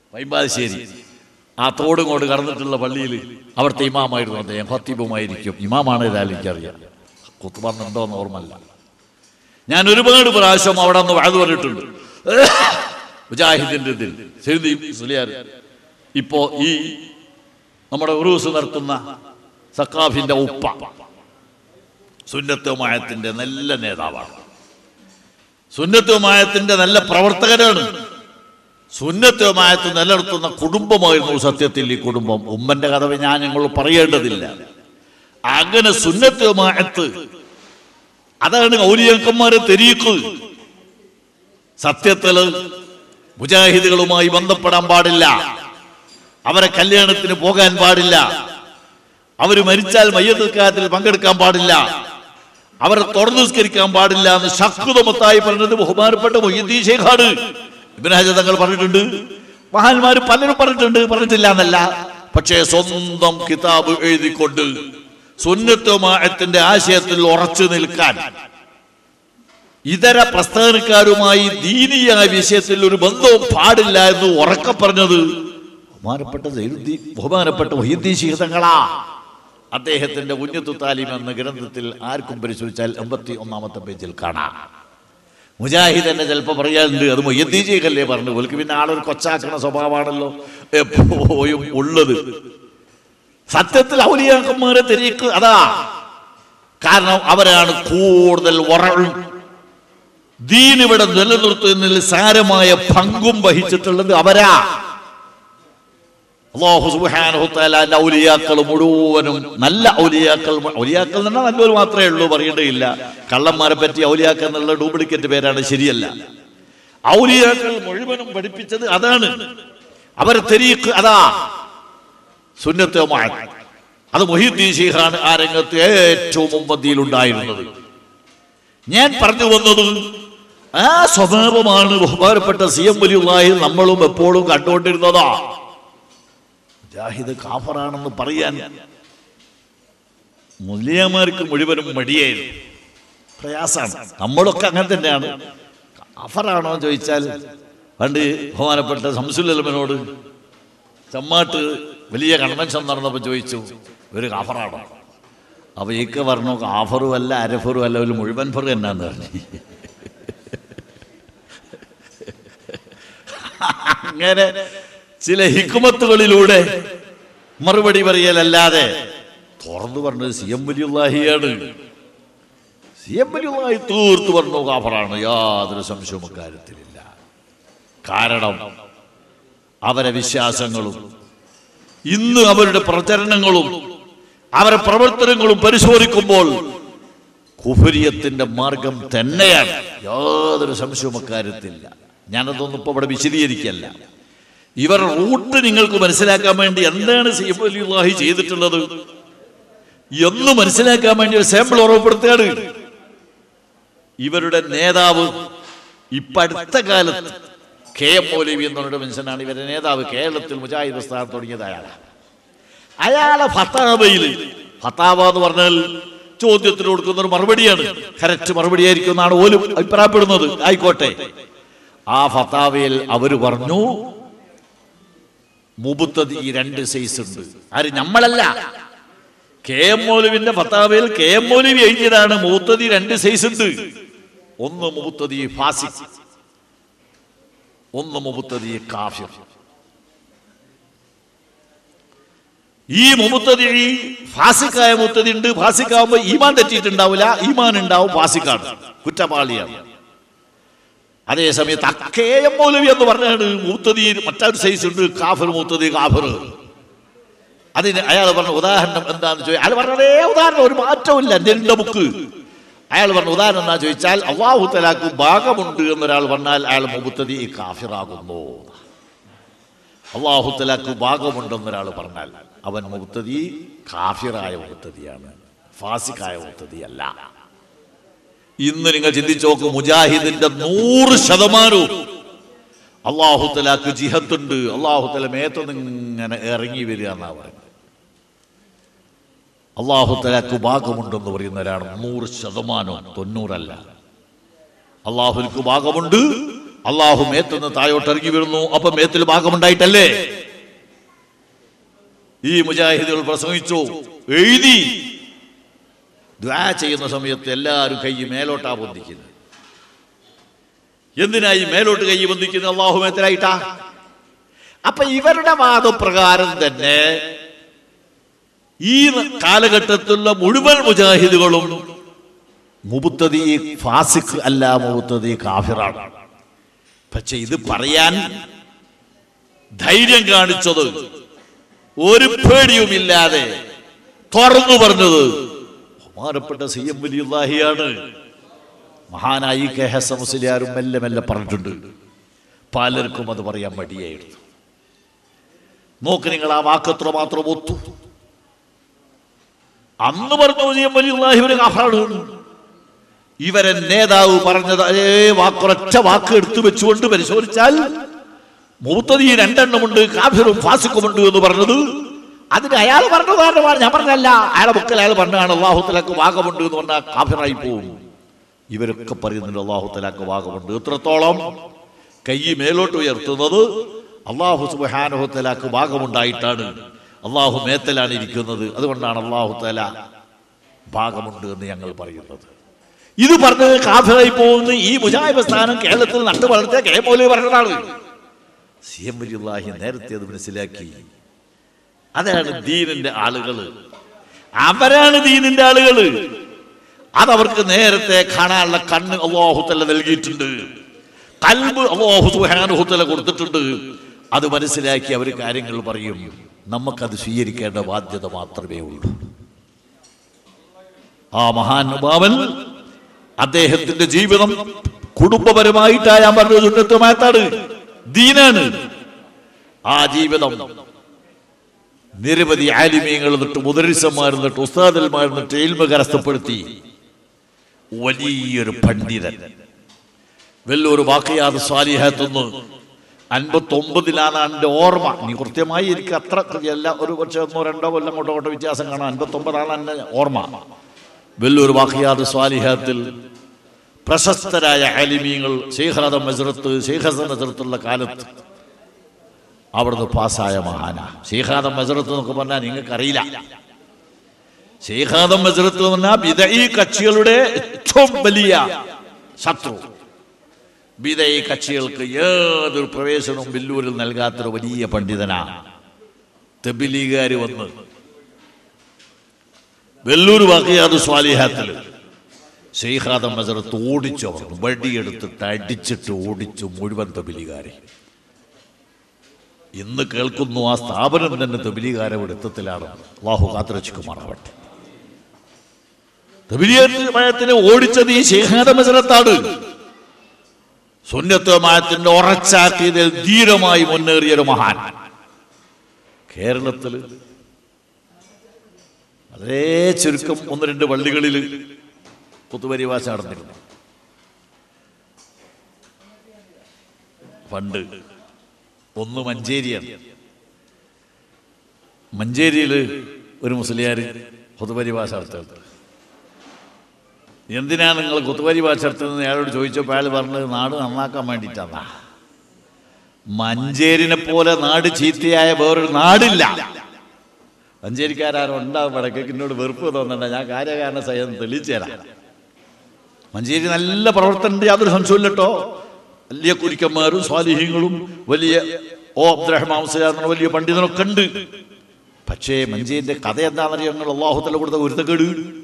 വൈമ്പാശ്ശേരി ആ തോടും കൊണ്ട് കടന്നിട്ടുള്ള പള്ളിയിൽ അവിടുത്തെ ഇമാമായിരുന്നു അദ്ദേഹം ഹത്തീബുമായിരിക്കും ഇമാമാണ് ഏതായാലും എനിക്കറിയാം കുത്തുബന്നുണ്ടോ എന്ന് ഓർമ്മല്ല ഞാൻ ഒരുപാട് പ്രാവശ്യം അവിടെ നിന്ന് വഴുതു പറഞ്ഞിട്ടുണ്ട് മുജാഹിദിന്റെ ഇതിൽ സെയ്ദി സുലിയാർ ഇപ്പോ ഈ നമ്മുടെ ഉറൂസ് നടത്തുന്ന സക്കാഫിന്റെ ഉപ്പ സുന്നത്തുമായത്തിന്റെ നല്ല നേതാവാണ് സുന്നത്തുമായത്തിന്റെ നല്ല പ്രവർത്തകരാണ് സുന്നത്തുമായത്ത് നിലനിർത്തുന്ന കുടുംബമായിരുന്നു സത്യത്തിൽ ഈ കുടുംബം ഉമ്മന്റെ കഥ ഞാൻ നിങ്ങൾ പറയേണ്ടതില്ല അങ്ങനെ സുന്നത്തുമായത്ത് അതാണ് ഔലിയക്കന്മാരെ തെരീക്ക് സത്യത്തില് മുജാഹിദുകളുമായി ബന്ധപ്പെടാൻ പാടില്ല അവരെ കല്യാണത്തിന് പോകാൻ പാടില്ല അവര് മരിച്ചാൽ മയ്യത്തുക്കാത്തിൽ പങ്കെടുക്കാൻ പാടില്ല അവരെ തുറന്നുസ്കരിക്കാൻ പാടില്ല എന്ന് ശക്തമത്തായി പറഞ്ഞത് ബഹുമാനപ്പെട്ട മൊയ്യദ്ദീൻ ശേഖാണ് ഇബ്രാഹിം തങ്ങൾ പറഞ്ഞിട്ടുണ്ട് മഹാന്മാർ പലരും പറഞ്ഞിട്ടുണ്ട് പറഞ്ഞിട്ടില്ല എന്നല്ല പക്ഷേ സ്വന്തം കിതാബ് എഴുതിക്കൊണ്ട് സുന്നത്തുമായത്തിന്റെ ആശയത്തിൽ ഉറച്ചു നിൽക്കാൻ ഇതര പ്രസ്ഥാനക്കാരുമായി ദീനീയ വിഷയത്തിൽ ഒരു ബന്ധവും പാടില്ല എന്ന് ഉറക്കെ പറഞ്ഞത് ബഹുമാനപ്പെട്ട സൈനുദ്ദീൻ ബഹുമാനപ്പെട്ട വൈദ്യ ശീതങ്ങളാ അദ്ദേഹത്തിന്റെ ഉന്നത്തു താലിം എന്ന ഗ്രന്ഥത്തിൽ ആർക്കും പരിശോധിച്ചാൽ എൺപത്തി ഒന്നാമത്തെ പേജിൽ കാണാം മുജാഹിദ് തന്നെ ചിലപ്പോൾ പറയാറുണ്ട് അത് മൊയ്യദ്ദീജീകല്ലേ പറഞ്ഞു ഓൽക്ക് പിന്നെ ആളൊരു കൊച്ചാക്കണ സ്വഭാവമാണല്ലോ എപ്പോഴും ഉള്ളത് സത്യത്തിൽ ഔലിയാക്കന്മാരെ തിരിക്ക് അതാ കാരണം അവരാണ് കൂടുതൽ ഉറഴും ദീൻ ഇവിടെ നിലനിർത്തുന്നതിൽ സാരമായ പങ്കും വഹിച്ചിട്ടുള്ളത് അവരാ അള്ളാഹു സുബ്ഹാനഹു തആലാന്റെ ഔലിയാക്കൾ മുഴുവനും നല്ല ഔലിയാക്കൾ ഔലിയാക്കൾ എന്ന് പറഞ്ഞാൽ നല്ലൊരു മാത്രമേ ഉള്ളൂ പറയേണ്ടതില്ല കള്ളന്മാരെ പറ്റി ഔലിയാക്കൾ എന്നുള്ള ഡ്യൂപ്ലിക്കേറ്റ് പേരാണ് ശരിയല്ല ഔലിയാക്കൾ മുഴുവനും പഠിപ്പിച്ചത് അതാണ് അവരെ തെരീക്ക് അതാ സുന്നത്തുമായ അത് മൊഹീദ്ദീൻ ശേഖാണ് ആ രംഗത്ത് ഏറ്റവും മുമ്പന്തിയിൽ ഉണ്ടായിരുന്നത് ഞാൻ പറഞ്ഞു വന്നത് ആ സ്വഭാവമാണ് ബഹുമാനപ്പെട്ട സി എം വലിയുള്ളായി നമ്മളും എപ്പോഴും കണ്ടുകൊണ്ടിരുന്നതാ ജാഹിദ് കാഫറാണെന്ന് പറയാൻ മുല്യമാർക്ക് മുഴുവനും മടിയായിരുന്നു പ്രയാസമാണ് നമ്മളൊക്കെ അങ്ങനെ തന്നെയാണ് കാഫറാണോ എന്ന് ചോദിച്ചാൽ പണ്ട് ബഹുമാനപ്പെട്ട സംസുലമനോട് ചമ്മാട്ട് വലിയ കൺവെൻഷൻ നടന്നപ്പോൾ ചോദിച്ചു ഒരു കാഫറാണോ അപ്പൊ ഈക്ക പറഞ്ഞു കാഫറും അല്ല അരഫറും അല്ല ഒരു മുഴുവൻ ഫറ് എന്നാന്ന് പറഞ്ഞു അങ്ങനെ ചില ഹിക്കുമത്തുകളിലൂടെ മറുപടി പറയലല്ലാതെ തുറന്നു പറഞ്ഞത് സി എം വലിയുള്ളാഹിയാണ് സി എം വലിയുള്ളാഹി തീർത്തു പറഞ്ഞു കാഫറാണ് യാതൊരു സംശയവും അക്കാര്യത്തിലില്ല കാരണം അവരെ വിശ്വാസങ്ങളും ഇന്ന് അവരുടെ പ്രചരണങ്ങളും അവരുടെ പ്രവർത്തനങ്ങളും പരിശോധിക്കുമ്പോൾ കുഫരിയത്തിന്റെ മാർഗം തന്നെയാണ് യാതൊരു സംശയവും അക്കാര്യത്തില്ല ഞാനതൊന്നും ഇപ്പൊ ഇവിടെ വിശദീകരിക്കല്ല ഇവർ റൂട്ട് നിങ്ങൾക്ക് മനസ്സിലാക്കാൻ വേണ്ടി എന്താണ് സി എഫ് അലിഹി ചെയ്തിട്ടുള്ളത് എന്ന് മനസ്സിലാക്കാൻ വേണ്ടി ഒരു സാമ്പിൾ ഉറപ്പെടുത്തുകയാണ് ഇവരുടെ നേതാവ് ഇപ്പൊ അടുത്ത കാലത്ത് കെ എം മൗലവി എന്നുള്ള മനുഷ്യനാണ് ഇവരുടെ നേതാവ് കേരളത്തിൽ മുജാഹിദ് പ്രസ്ഥാനം തുടങ്ങിയത് അയാളാണ് അയാളെ ഫത്താബയിൽ ഫത്താബ എന്ന് പറഞ്ഞാൽ ചോദ്യത്തിന് കൊടുക്കുന്ന ഒരു മറുപടിയാണ് കറക്റ്റ് മറുപടി ആയിരിക്കും എന്നാണ് ഓലും അഭിപ്രായപ്പെടുന്നത് ആയിക്കോട്ടെ ആ ഫത്താവയിൽ അവര് പറഞ്ഞു മുബുത്തത് ഈ രണ്ട് സൈസ് ഉണ്ട് ആര് നമ്മളല്ല കെ എം മൗലവിന്റെ ഫത്താവയിൽ കെ എം മൗലവി എഴുതിയതാണ് മൂത്തതി രണ്ട് സൈസ് ഉണ്ട് ഒന്ന് മുബുത്തതി ഫാസിഖ് ഒന്ന് മുബുത്തതി കാഫിർ ഈ മുബുത്തതി ഫാസിക്കായ മുത്തതി ഉണ്ട് ഫാസിക്കാവുമ്പോ ഈമാൻ തെറ്റിയിട്ടുണ്ടാവില്ല ഈമാൻ ഉണ്ടാവും ഫാസിക്കാണ് കുറ്റവാളിയാണ് അതേ സമയത്ത് അക്കേയം മൗലവി എന്ന് പറഞ്ഞാണ് മൂത്തതി മറ്റൊരു സൈസ് ഉണ്ട് കാഫർ മൂത്തതി കാഫർ അതിന് അയാൾ പറഞ്ഞ ഉദാഹരണം എന്താന്ന് ചോദിച്ചാൽ അയാൾ പറഞ്ഞതേ ഉദാഹരണം ഒരു മാറ്റമില്ല എന്റെ ബുക്ക് അയാൾ പറഞ്ഞ ഉദാഹരണം എന്താ ചോദിച്ചാൽ അള്ളാഹു തലാക്ക് ഭാഗമുണ്ട് എന്നൊരാൾ പറഞ്ഞാൽ അയാൾ മുബുത്തതി കാഫിറാകുന്നു അള്ളാഹു തലാക്ക് ഭാഗമുണ്ടെന്നൊരാൾ പറഞ്ഞാൽ അവൻ മുബുത്തതി കാഫിറായ മുബുത്തതിയാണ് ഫാസിക്കായ മുബുത്തതി അല്ല ഇന്ന് നിങ്ങൾ ചിന്തിച്ചു നോക്ക് മുജാഹിദിന്റെ നൂറ് ശതമാനവും അള്ളാഹു തലാക്ക് ജിഹത്തുണ്ട് അള്ളാഹു തല മേത്തുനിന്ന് ഇങ്ങനെ ഇറങ്ങി വരിക എന്നാ പറയുന്നത് അള്ളാഹു തലാക്ക് ഭാഗമുണ്ടെന്ന് പറയുന്നവരാണ് നൂറ് ശതമാനവും തൊണ്ണൂറല്ല അള്ളാഹുൽക്ക് ഭാഗമുണ്ട് അള്ളാഹു മേത്തുനിന്ന് താഴോട്ട് ഇറങ്ങി വരുന്നു അപ്പൊ മേത്തിൽ ഭാഗമുണ്ടായിട്ടല്ലേ ഈ മുജാഹിദുകൾ പ്രസംഗിച്ചു എഴുതി ദ്വാ ചെയ്യുന്ന സമയത്ത് എല്ലാവരും കൈ മേലോട്ടാ പൊന്തിക്കുന്നത് എന്തിനായി മേലോട്ട് കൈ പൊന്തിക്കുന്നത് അള്ളാഹു മേത്തലായിട്ടാ അപ്പൊ ഇവരുടെ വാദപ്രകാരം തന്നെ ഈ കാലഘട്ടത്തിലുള്ള മുഴുവൻ മുജാഹിദുകളും മുബുത്തതി ഫാസിഖ് അല്ല മുബുത്തതി കാഫിറാണ് പക്ഷെ ഇത് പറയാൻ ധൈര്യം കാണിച്ചത് ഒരു പേടിയുമില്ലാതെ തുറന്നു പറഞ്ഞത് ബഹുമാനപ്പെട്ട സി എം വലിയുല്ലാഹിയാണ് മഹാനായി കെ ഹസ മുസ്ലിയാരും മെല്ലെ മെല്ലെ പറഞ്ഞിട്ടുണ്ട് പലർക്കും അത് പറയാൻ മടിയായിരുന്നു നോക്ക് നിങ്ങൾ ആ വാക്കത്ര മാത്രം ഒത്തു അന്ന് പറഞ്ഞു സി എം വലിയുല്ലാഹി ഒരു കാഫാണ് ഇവരെ നേതാവ് പറഞ്ഞത് അതേ വാക്കൊരൊറ്റ വാക്ക് എടുത്തു വെച്ചുകൊണ്ട് പരിശോധിച്ചാൽ മൂത്തത് ഈ രണ്ടെണ്ണമുണ്ട് കാഫിറും ഫാസിക്കുമുണ്ട് എന്ന് പറഞ്ഞത് അതിന് അയാൾ പറഞ്ഞതാണ് ഞാൻ പറഞ്ഞല്ല അയാളെ ബുക്കിൽ അയാൾ പറഞ്ഞാണ് അള്ളാഹുത്തലാക്ക് ഭാഗമുണ്ട് എന്ന് പറഞ്ഞാൽ കാഫിറായി പോകും ഇവരൊക്കെ പറയുന്നുണ്ട് അള്ളാഹുത്തലാക്ക് ഭാഗമുണ്ട് എത്രത്തോളം കൈ മേലോട്ട് ഉയർത്തുന്നത് അള്ളാഹു സുബാനുഹത്തലാക്ക് ഭാഗമുണ്ടായിട്ടാണ് അള്ളാഹു മേത്തലാണ് ഇരിക്കുന്നത് അതുകൊണ്ടാണ് അള്ളാഹുത്തല ഭാഗമുണ്ട് എന്ന് ഞങ്ങൾ പറയുന്നത് ഇത് പറഞ്ഞത് കാഫിറായി പോകുന്ന ഈ മുജാഹിബ് സ്ഥാനം കേരളത്തിൽ നട്ടു വളർത്തിയ കെ മൗലവി പറഞ്ഞതാണ് സി എം വലിയുള്ളാഹി നേരത്തെ അത് മനസ്സിലാക്കി അതാണ് ദീനിന്റെ ആളുകൾ അവരാണ് ദീനിന്റെ ആളുകൾ അതവർക്ക് നേരത്തെ കാണാനുള്ള കണ്ണ് അള്ളാഹുത്തല്ല നൽകിയിട്ടുണ്ട് കൽബ് അള്ളാഹുത്തല കൊടുത്തിട്ടുണ്ട് അത് മനസ്സിലാക്കി അവർ കാര്യങ്ങൾ പറയും നമുക്കത് സ്വീകരിക്കേണ്ട ബാധ്യത മാത്രമേ ഉള്ളൂ ആ മഹാനുഭാവൻ അദ്ദേഹത്തിന്റെ ജീവിതം കുടുംബപരമായിട്ടാ ഞാൻ പറഞ്ഞത് സുന്നത്തുമായത്താണ് ദീനാണ് ആ ജീവിതം നിരവധി ആലിമീങ്ങൾ എന്നിട്ട് മുദരിസന്മാർ എന്നിട്ട് ഉസ്താദന്മാർ എന്നിട്ട് എൽമ കരസ്ഥപ്പെടുത്തി വലിയൊരു പണ്ഡിതൻ വെല്ലൂർ വാക്കയാത് സ്വാലിഹത്തുനിന്ന് അൻപത്തി ഒമ്പതിലാണ് എൻ്റെ ഓർമ്മ നീ കൃത്യമായി എനിക്ക് അത്ര അല്ല ഒരു പക്ഷേ ഒന്നോ രണ്ടോ കൊല്ലം കൊണ്ടോ കൊണ്ടോ വ്യത്യാസം കാണാം അൻപത്തി ഒമ്പതാണ് എൻ്റെ ഓർമ്മ വെല്ലൂർ വാക്കിയാത് സ്വാലിഹത്തിൽ പ്രശസ്തരായ ആലിമീങ്ങൾ ഷെയ്ഖ് മസ്രത്ത് ഷെയ്ഖ് മസ്രത്തുള്ള കാലത്ത് അവിടുന്ന് പാസ്സായ മഹാന ഷെയ്ഖാദം മസ്രത്ത് എന്നൊക്കെ പറഞ്ഞാൽ നിങ്ങൾക്കറിയില്ല ഷെയ്ഖാദം മസ്രത്ത് എന്ന് പറഞ്ഞാൽ ബിദഈ കക്ഷികളുടെ ഏറ്റവും വലിയ ശത്രു ബിദഈ കക്ഷികൾക്ക് ഏതൊരു പ്രവേശനവും ബില്ലൂരിൽ നൽകാത്തൊരു വലിയ പണ്ഡിതനാ തെബിലീഗുകാർ വന്ന് വെല്ലൂർ വാക്കിയാത് സ്വാലിഹാത്തിൽ ഷെയ്ഖാദം മസറത്ത് ഓടിച്ചു അവർ വടിയെടുത്തിട്ട് അടിച്ചിട്ട് ഓടിച്ചു മുഴുവൻ തബിലികാരെ ഇന്ന് കേൾക്കുന്നു ആ സ്ഥാപനം തന്നെ തബിലികാര എടുത്തത്തിലാണ് അള്ളാഹു കാത്തുരക്ഷിക്കുമാറാവട്ടെ തബിലിയത്തിന് ഓടിച്ചത് ഈ ഷെയ്ഖാദ മസറത്താണ് സുന്നത്തമായത്തിന്റെ ഉറച്ചാക്കിയതിൽ ധീരമായി മുന്നേറിയ ഒരു മഹാൻ കേരളത്തിൽ വളരെ ചുരുക്കം ഒന്ന് രണ്ട് പള്ളികളിൽ കുത്തുപരിഭാഷ നടന്നിരുന്നു പണ്ട് ഒന്ന് മഞ്ചേരിയാണ് മഞ്ചേരിയിൽ ഒരു മുസ്ലിയാർ കുത്തുപരിഭാഷ നടത്തുന്നത് എന്തിനാണ് നിങ്ങൾ കുത്തുപരിഭാഷ നടത്തുന്നത് അയാളോട് ചോദിച്ചപ്പോൾ അയാൾ പറഞ്ഞത് നാട് നന്നാക്കാൻ വേണ്ടിയിട്ടാണ് മഞ്ചേരിനെ പോലെ നാട് ചീത്തയായ വേറൊരു നാടില്ല മഞ്ചേരിക്കാരും ഉണ്ടാവും വടക്കേക്ക് എന്നോട് വെറുപ്പ് തോന്നണ്ട ഞാൻ കാര്യകാരണ സഹിതം തെളിയിച്ചു തരാം മഞ്ചേരി നല്ല പ്രവർത്തനം യാതൊരു സംശയമില്ല കേട്ടോ വലിയ കുരിക്കന്മാരും സ്വാലിഹ്യങ്ങളും വലിയ ഓ അബ്ദുറഹ്മാൻ മുസ്ലിം വലിയ പണ്ഡിതനൊക്കെ ഉണ്ട് പക്ഷേ മഞ്ചേരിന്റെ കഥ എന്താണെന്നറിയാം ഞങ്ങൾ അള്ളാഹുത്തല കൊടുത്ത ഒരുത്തക്കേട്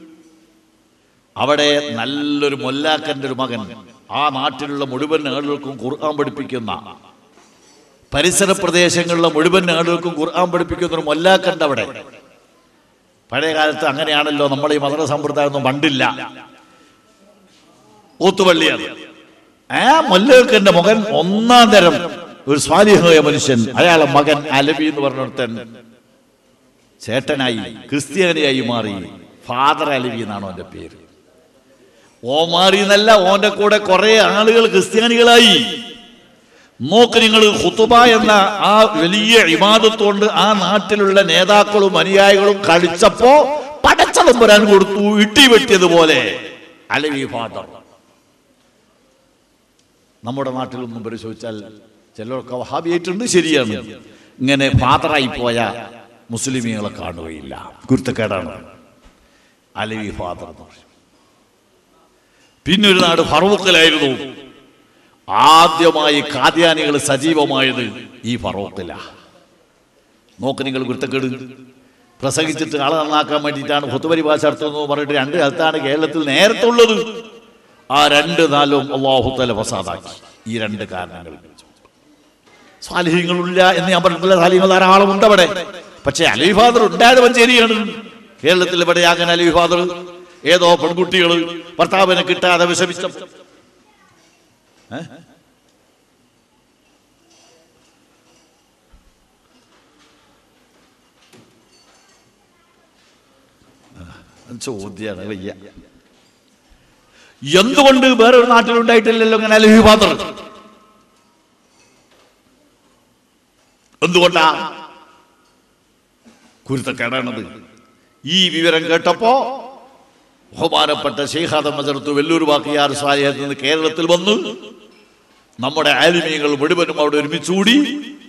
അവിടെ നല്ലൊരു മൊല്ലാക്കന്റെ ഒരു മകൻ ആ നാട്ടിലുള്ള മുഴുവൻ ആളുകൾക്കും ഖുർആൻ പഠിപ്പിക്കുന്ന പരിസര പ്രദേശങ്ങളിലെ മുഴുവൻ ആളുകൾക്കും ഖുർആൻ പഠിപ്പിക്കുന്ന ഒരു മൊല്ലാക്കണ്ട് അവിടെ പഴയ കാലത്ത് അങ്ങനെയാണല്ലോ നമ്മുടെ ഈ മതന സമ്പ്രദായം ഒന്നും പണ്ടില്ല ഓത്തുപള്ളിയാണ് ആ മൊല്ലക്കന്റെ മകൻ ഒന്നാം തരം ഒരു സ്വാലിഹായ മനുഷ്യൻ അയാളെ മകൻ അലബി എന്ന് പറഞ്ഞിടത്തൻ ചേട്ടനായി ക്രിസ്ത്യാനിയായി മാറി ഫാദർ അലവി എന്നാണ് അവന്റെ പേര് ഓ മാറി എന്നല്ല ഓന്റെ കൂടെ കുറെ ആളുകൾ ക്രിസ്ത്യാനികളായി നോക്ക് നിങ്ങൾ ഹുത്തുബ എന്ന ആ വലിയ ഇമാദത്തോണ്ട് ആ നാട്ടിലുള്ള നേതാക്കളും അനുയായികളും കളിച്ചപ്പോ പടച്ചളം വരാൻ കൊടുത്തു ഇട്ടി വെട്ടിയതുപോലെ അലവി ഫാദർ നമ്മുടെ നാട്ടിലൊന്നും പരിശോധിച്ചാൽ ചിലരൊക്കെ വഹാബിയായിട്ടുണ്ട് ശരിയാണ് ഇങ്ങനെ ഫാദറായി പോയ മുസ്ലിമീങ്ങളെ കാണുകയില്ല കുരുത്തക്കേടാണ് അലവി ഫാദർ എന്ന് പറയും പിന്നെ ഒരു നാട് ഫറൂഖിലായിരുന്നു ആദ്യമായി കാദ്യാനികൾ സജീവമായത് ഈ ഫറൂഖില നോക്ക് നിങ്ങൾ കുരുത്തക്കേട് പ്രസംഗിച്ചിട്ട് ആളെ നന്നാക്കാൻ വേണ്ടിയിട്ടാണ് ഹുത്തുപരി ഭാഷ നടത്തുന്നത് പറഞ്ഞിട്ട് രണ്ട് സ്ഥലത്താണ് കേരളത്തിൽ നേരത്തെ ഉള്ളത് ആ രണ്ട് നാലും അള്ളാഹുത്തല ഫസാദാക്കി ഈ രണ്ട് കാരണങ്ങൾ സ്വാലിഹ്യങ്ങളില്ല എന്ന് ഞാൻ പറഞ്ഞിട്ടില്ല സാലിഹ്യങ്ങൾ ധാരാളം ഉണ്ട് അവിടെ പക്ഷേ അലവി ഫാദർ ഉണ്ടായത് മഞ്ചേരിയാണ് കേരളത്തിൽ ഇവിടെ അങ്ങനെ അലവി ഫാദർ ഏതോ പെൺകുട്ടികൾ ഭർത്താവിനെ കിട്ടാതെ വിഷമിച്ച ഏ? അത് ചോദ്യാണ് വയ്യ എന്തുകൊണ്ട് വേറൊരു നാട്ടിലുണ്ടായിട്ടില്ലല്ലോ ഇങ്ങനെ അലഹി ഫാദർ എന്തുകൊണ്ടാ കുരുത്തക്കേടാണത് ഈ വിവരം കേട്ടപ്പോ ബഹുമാനപ്പെട്ട ഷെയ്ഖാദ മജർത്ത് വെല്ലൂർ ബാക്കിയാർ സ്വാലിഹത്തിൽ നിന്ന് കേരളത്തിൽ വന്നു നമ്മുടെ ആലിമീങ്ങൾ മുഴുവനും അവിടെ ഒരുമിച്ചുകൂടി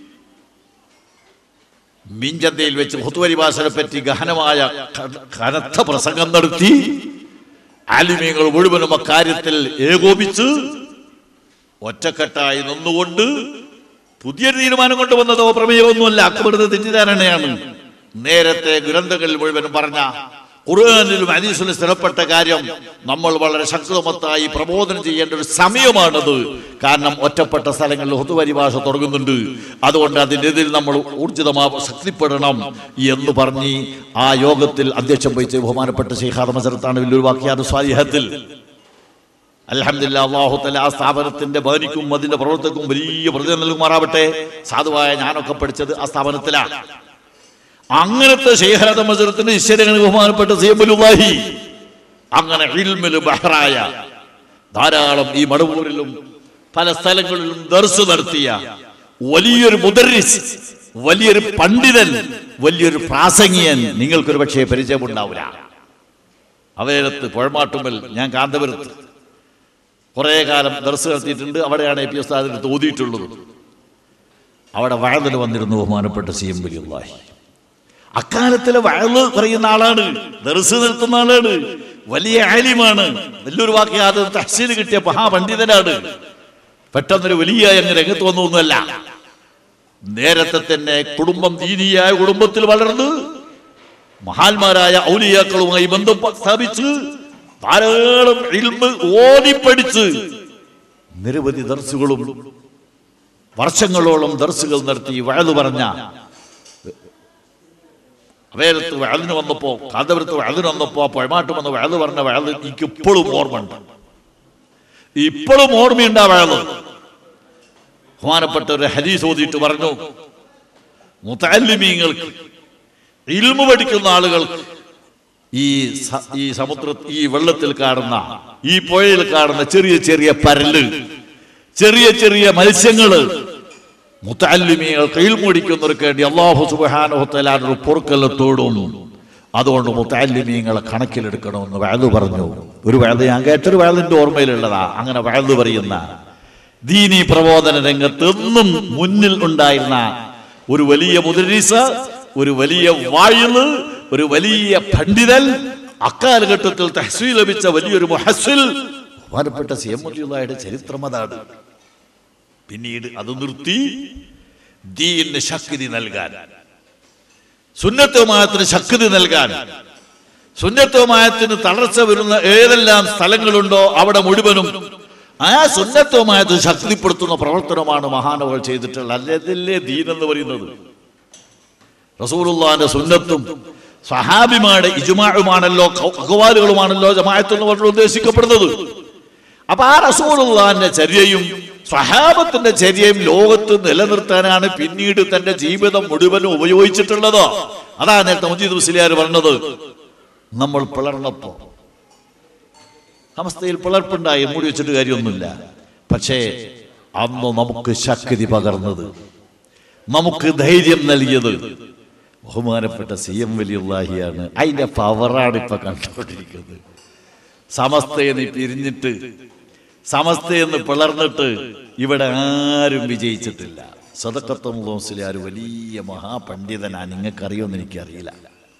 മീഞ്ചന്തയിൽ വെച്ച് ഹുത്തുവരി ഭാഷയെ പറ്റി ഗഹനമായ ക- കനത്ത പ്രസംഗം നടത്തി ആലിമീങ്ങൾ മുഴുവനും അക്കാര്യത്തിൽ ഏകോപിച്ച് ഒറ്റക്കെട്ടായി നിന്നുകൊണ്ട് പുതിയൊരു തീരുമാനം കൊണ്ടുവന്നതോ പ്രമേയമൊന്നുമല്ല അക്ബറുടെ തെറ്റിദ്ധാരണയാണ് നേരത്തെ ഗ്രന്ഥങ്ങളിൽ മുഴുവനും പറഞ്ഞ ഖുർആാനിലും ഹദീസിലും സ്ഥിരപ്പെട്ട കാര്യം നമ്മൾ വളരെ ശക്തമത്തായി പ്രബോധനം ചെയ്യേണ്ട ഒരു സമയമാണത് കാരണം ഒറ്റപ്പെട്ട സ്ഥലങ്ങളിൽ ഹുതുപരിഭാഷ തുടങ്ങുന്നുണ്ട് അതുകൊണ്ട് അതിനെതിൽ നമ്മൾ ഊർജിതമാ ശക്തിപ്പെടണം എന്ന് പറഞ്ഞ് ആ യോഗത്തിൽ അധ്യക്ഷം വഹിച്ച് ബഹുമാനപ്പെട്ട ശേഖാദ മസരത്താണ് വലിയൊരു വാക്യാദ് സ്വാലിഹത്തിൽ അലഹമില്ല അള്ളാഹുത്തല ആ സ്ഥാപനത്തിന്റെ ഭവനിക്കും അതിന്റെ പ്രവർത്തകക്കും വലിയ പ്രതിനിധി നൽകുമാറാവട്ടെ സാധുവായ ഞാനൊക്കെ പഠിച്ചത് ആ സ്ഥാപനത്തിലാണ് അങ്ങനത്തെ ശേഖരത മസരത്തിന്റെ ഈശ്വരങ്ങൾ ബഹുമാനപ്പെട്ട സീബുലുല്ലാഹി അങ്ങനെ ഇൽമില് ബഹ്റായ ധാരാളം ഈ മടവൂരിലും പല സ്ഥലങ്ങളിലും ദർസ് നടത്തിയ വലിയൊരു മുദരിസ് വലിയൊരു പണ്ഡിതൻ വലിയൊരു പ്രാസംഗികൻ നിങ്ങൾക്കൊരു പക്ഷേ പരിചയമുണ്ടാവില്ല അവയിലത്ത് പുഴമാട്ടുമ്പൽ ഞാൻ കാന്തപുരത്ത് കുറേ കാലം ദർസ് നടത്തിയിട്ടുണ്ട് അവിടെയാണ് എ പി ഉസ്താദിന് ഓതിയിട്ടുള്ളത് അവിടെ വഴതിന് വന്നിരുന്നു ബഹുമാനപ്പെട്ട സി എം വലിയുള്ളാഹി അക്കാലത്തിലെ വഴല് പറയുന്ന ആളാണ് ദർസ് നിർത്തുന്ന ആളാണ് വലിയ ആലിമാണ് വലിയൊരു വാക്ക് അത് തഹസീൽ കിട്ടിയ മഹാപണ്ഡിതനാണ് പെട്ടെന്നൊരു വലിയ അങ്ങ് രംഗത്ത് വന്നൊന്നുമല്ല നേരത്തെ തന്നെ കുടുംബം ദീനിയായ കുടുംബത്തിൽ വളർന്ന് മഹാന്മാരായ ഔലിയാക്കളുമായി ബന്ധം സ്ഥാപിച്ച് ധാരാളം ഇൽമ് ഓടിപ്പടിച്ച് നിരവധി ദർസുകളും വർഷങ്ങളോളം ദർസുകൾ നടത്തി വഴല് പറഞ്ഞ അവയലത്ത് വഴലിന് വന്നപ്പോ കാന്തപുരത്ത് വഴലിന് വന്നപ്പോ പൊഴമാട്ട് വന്ന് വഴല് പറഞ്ഞ വഴല് എനിക്ക് ഇപ്പോഴും ഓർമ്മയുണ്ട് ഇപ്പോഴും ഓർമ്മയുണ്ട് ആ വഴല് ബഹുമാനപ്പെട്ട ഒരു ഹരീസ് ഓതിയിട്ട് പറഞ്ഞു മുത്താലിമീങ്ങൾക്ക് ഇൽമു പഠിക്കുന്ന ആളുകൾക്ക് ഈ സ- ഈ സമുദ്ര ഈ വെള്ളത്തിൽ കാണുന്ന ഈ പുഴയിൽ കാണുന്ന ചെറിയ ചെറിയ പരല് ചെറിയ ചെറിയ മത്സ്യങ്ങള് മുത്താലിമികൾ ഇൽമുടിക്കുന്നവർക്ക് വേണ്ടി അള്ളാഹു സുബാനോത്തലാനൊരു പൊറുക്കല്ലത്തോടും അതുകൊണ്ട് മുത്താലിമീങ്ങളെ കണക്കിലെടുക്കണമെന്ന് വയലു പറഞ്ഞു ഒരു വയല് ഞാൻ കേട്ടൊരു വയലിന്റെ ഓർമ്മയിലുള്ളതാ അങ്ങനെ വയലു പറയുന്ന ദീനി പ്രബോധന രംഗത്ത് എന്നും മുന്നിൽ ഉണ്ടായിരുന്ന ഒരു വലിയ മുദരീസ ഒരു വലിയ വായുല് ഒരു വലിയ പണ്ഡിതൻ അക്കാലഘട്ടത്തിൽ തഹസീൽ ലഭിച്ച വലിയൊരു മുഹസിൽ ബഹുമാനപ്പെട്ട സി എം മുല്ലുള്ളയുടെ ചരിത്രം അതാണ് പിന്നീട് അത് നിർത്തി ദീന് ശക്തി നൽകാൻ സുന്നത്തോമായത്തിന് ശക്തി നൽകാൻ സുന്നത്തോമായത്തിന് തളർച്ച വരുന്ന ഏതെല്ലാം സ്ഥലങ്ങളുണ്ടോ അവിടെ മുഴുവനും ആ സുന്നത്തോമായത്തിന് ശക്തിപ്പെടുത്തുന്ന പ്രവർത്തനമാണ് മഹാനവകൾ ചെയ്തിട്ടുള്ളത് അല്ലതല്ലേ ദീൻ എന്ന് പറയുന്നത് റസൂലുള്ളാന്റെ സുന്നത്തും സഹാബിമാരുടെ ഇജുമാഴുമാണല്ലോ അഖ്വാലുകളുമാണല്ലോ ജമാഅത്ത് എന്ന് പറഞ്ഞ് ഉദ്ദേശിക്കപ്പെടുന്നത് അപ്പൊ ആ റസൂലുള്ളാന്റെ ചര്യയും സഹാബത്തിന്റെ ചര്യയും ലോകത്ത് നിലനിർത്താനാണ് പിന്നീട് തന്റെ ജീവിതം മുഴുവനും ഉപയോഗിച്ചിട്ടുള്ളത് അതാ നേരത്തെ മുജീദ് മുസ്ലിയാർ പറഞ്ഞത് നമ്മൾ പിളർന്നപ്പോ അവസ്ഥയിൽ പിളർപ്പുണ്ടായി മൂടി വെച്ചിട്ട് കാര്യമൊന്നുമില്ല പക്ഷേ അന്ന് നമുക്ക് ശക്തി പകർന്നത് നമുക്ക് ധൈര്യം നൽകിയത് ബഹുമാനപ്പെട്ട സി എം വലിയുള്ളാഹിയാണ് അതിന്റെ പവറാണ് ഇപ്പൊ കണ്ടുകൊണ്ടിരിക്കുന്നത് സമസ്തയെ നീ പിരിഞ്ഞിട്ട് സമസ്തയെന്ന് പിളർന്നിട്ട് ഇവിടെ ആരും വിജയിച്ചിട്ടില്ല സദക്കത്തും മുസ്ലിയാർ വലിയ മഹാപണ്ഡിതനാണ് നിങ്ങൾക്കറിയുമെന്ന് എനിക്കറിയില്ല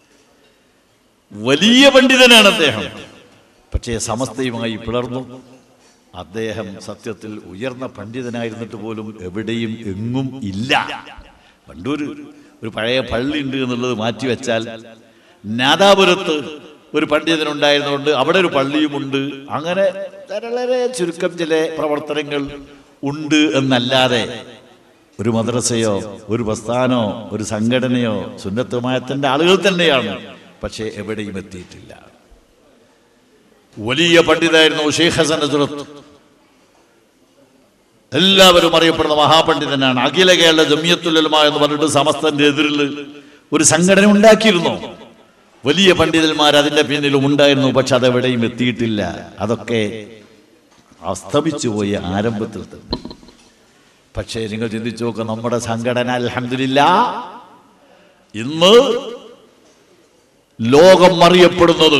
വലിയ പണ്ഡിതനാണ് അദ്ദേഹം പക്ഷേ സമസ്തയുമായി പിളർന്നു അദ്ദേഹം സത്യത്തിൽ ഉയർന്ന പണ്ഡിതനായിരുന്നിട്ട് പോലും എവിടെയും എങ്ങും ഇല്ല പണ്ടൊരു ഒരു പഴയ പള്ളി ഉണ്ട് എന്നുള്ളത് മാറ്റിവെച്ചാൽ നാദാപുരത്ത് ഒരു പണ്ഡിതനുണ്ടായിരുന്നുകൊണ്ട് അവിടെ ഒരു പള്ളിയുമുണ്ട് അങ്ങനെ വളരെ ചുരുക്കം ചില പ്രവർത്തനങ്ങൾ ഉണ്ട് എന്നല്ലാതെ ഒരു മദ്രസയോ ഒരു പ്രസ്ഥാനോ ഒരു സംഘടനയോ സുന്നത്തുമായത്തിന്റെ ആളുകൾ തന്നെയാണ് പക്ഷേ എവിടെയും എത്തിയിട്ടില്ല വലിയ പണ്ഡിതായിരുന്നു ഷെയ്ഖ് ഹസൻ ഹസ്രത്ത് എല്ലാവരും അറിയപ്പെടുന്ന മഹാപണ്ഡിതനാണ് അഖില കേരള ജമിയത്തുലമ എന്ന് പറഞ്ഞിട്ട് സമസ്തന്റെ എതിരിൽ ഒരു സംഘടന ഉണ്ടാക്കിയിരുന്നു വലിയ പണ്ഡിതന്മാർ അതിന്റെ പിന്നിലും ഉണ്ടായിരുന്നു പക്ഷെ അതെവിടെയും എത്തിയിട്ടില്ല അതൊക്കെ അസ്തമിച്ചു പോയി ആരംഭത്തിൽ തന്നെ പക്ഷേ നിങ്ങൾ ചിന്തിച്ചു നോക്കുക നമ്മുടെ സംഘടന അൽഹംദുലില്ല ഇന്ന് ലോകം അറിയപ്പെടുന്നത്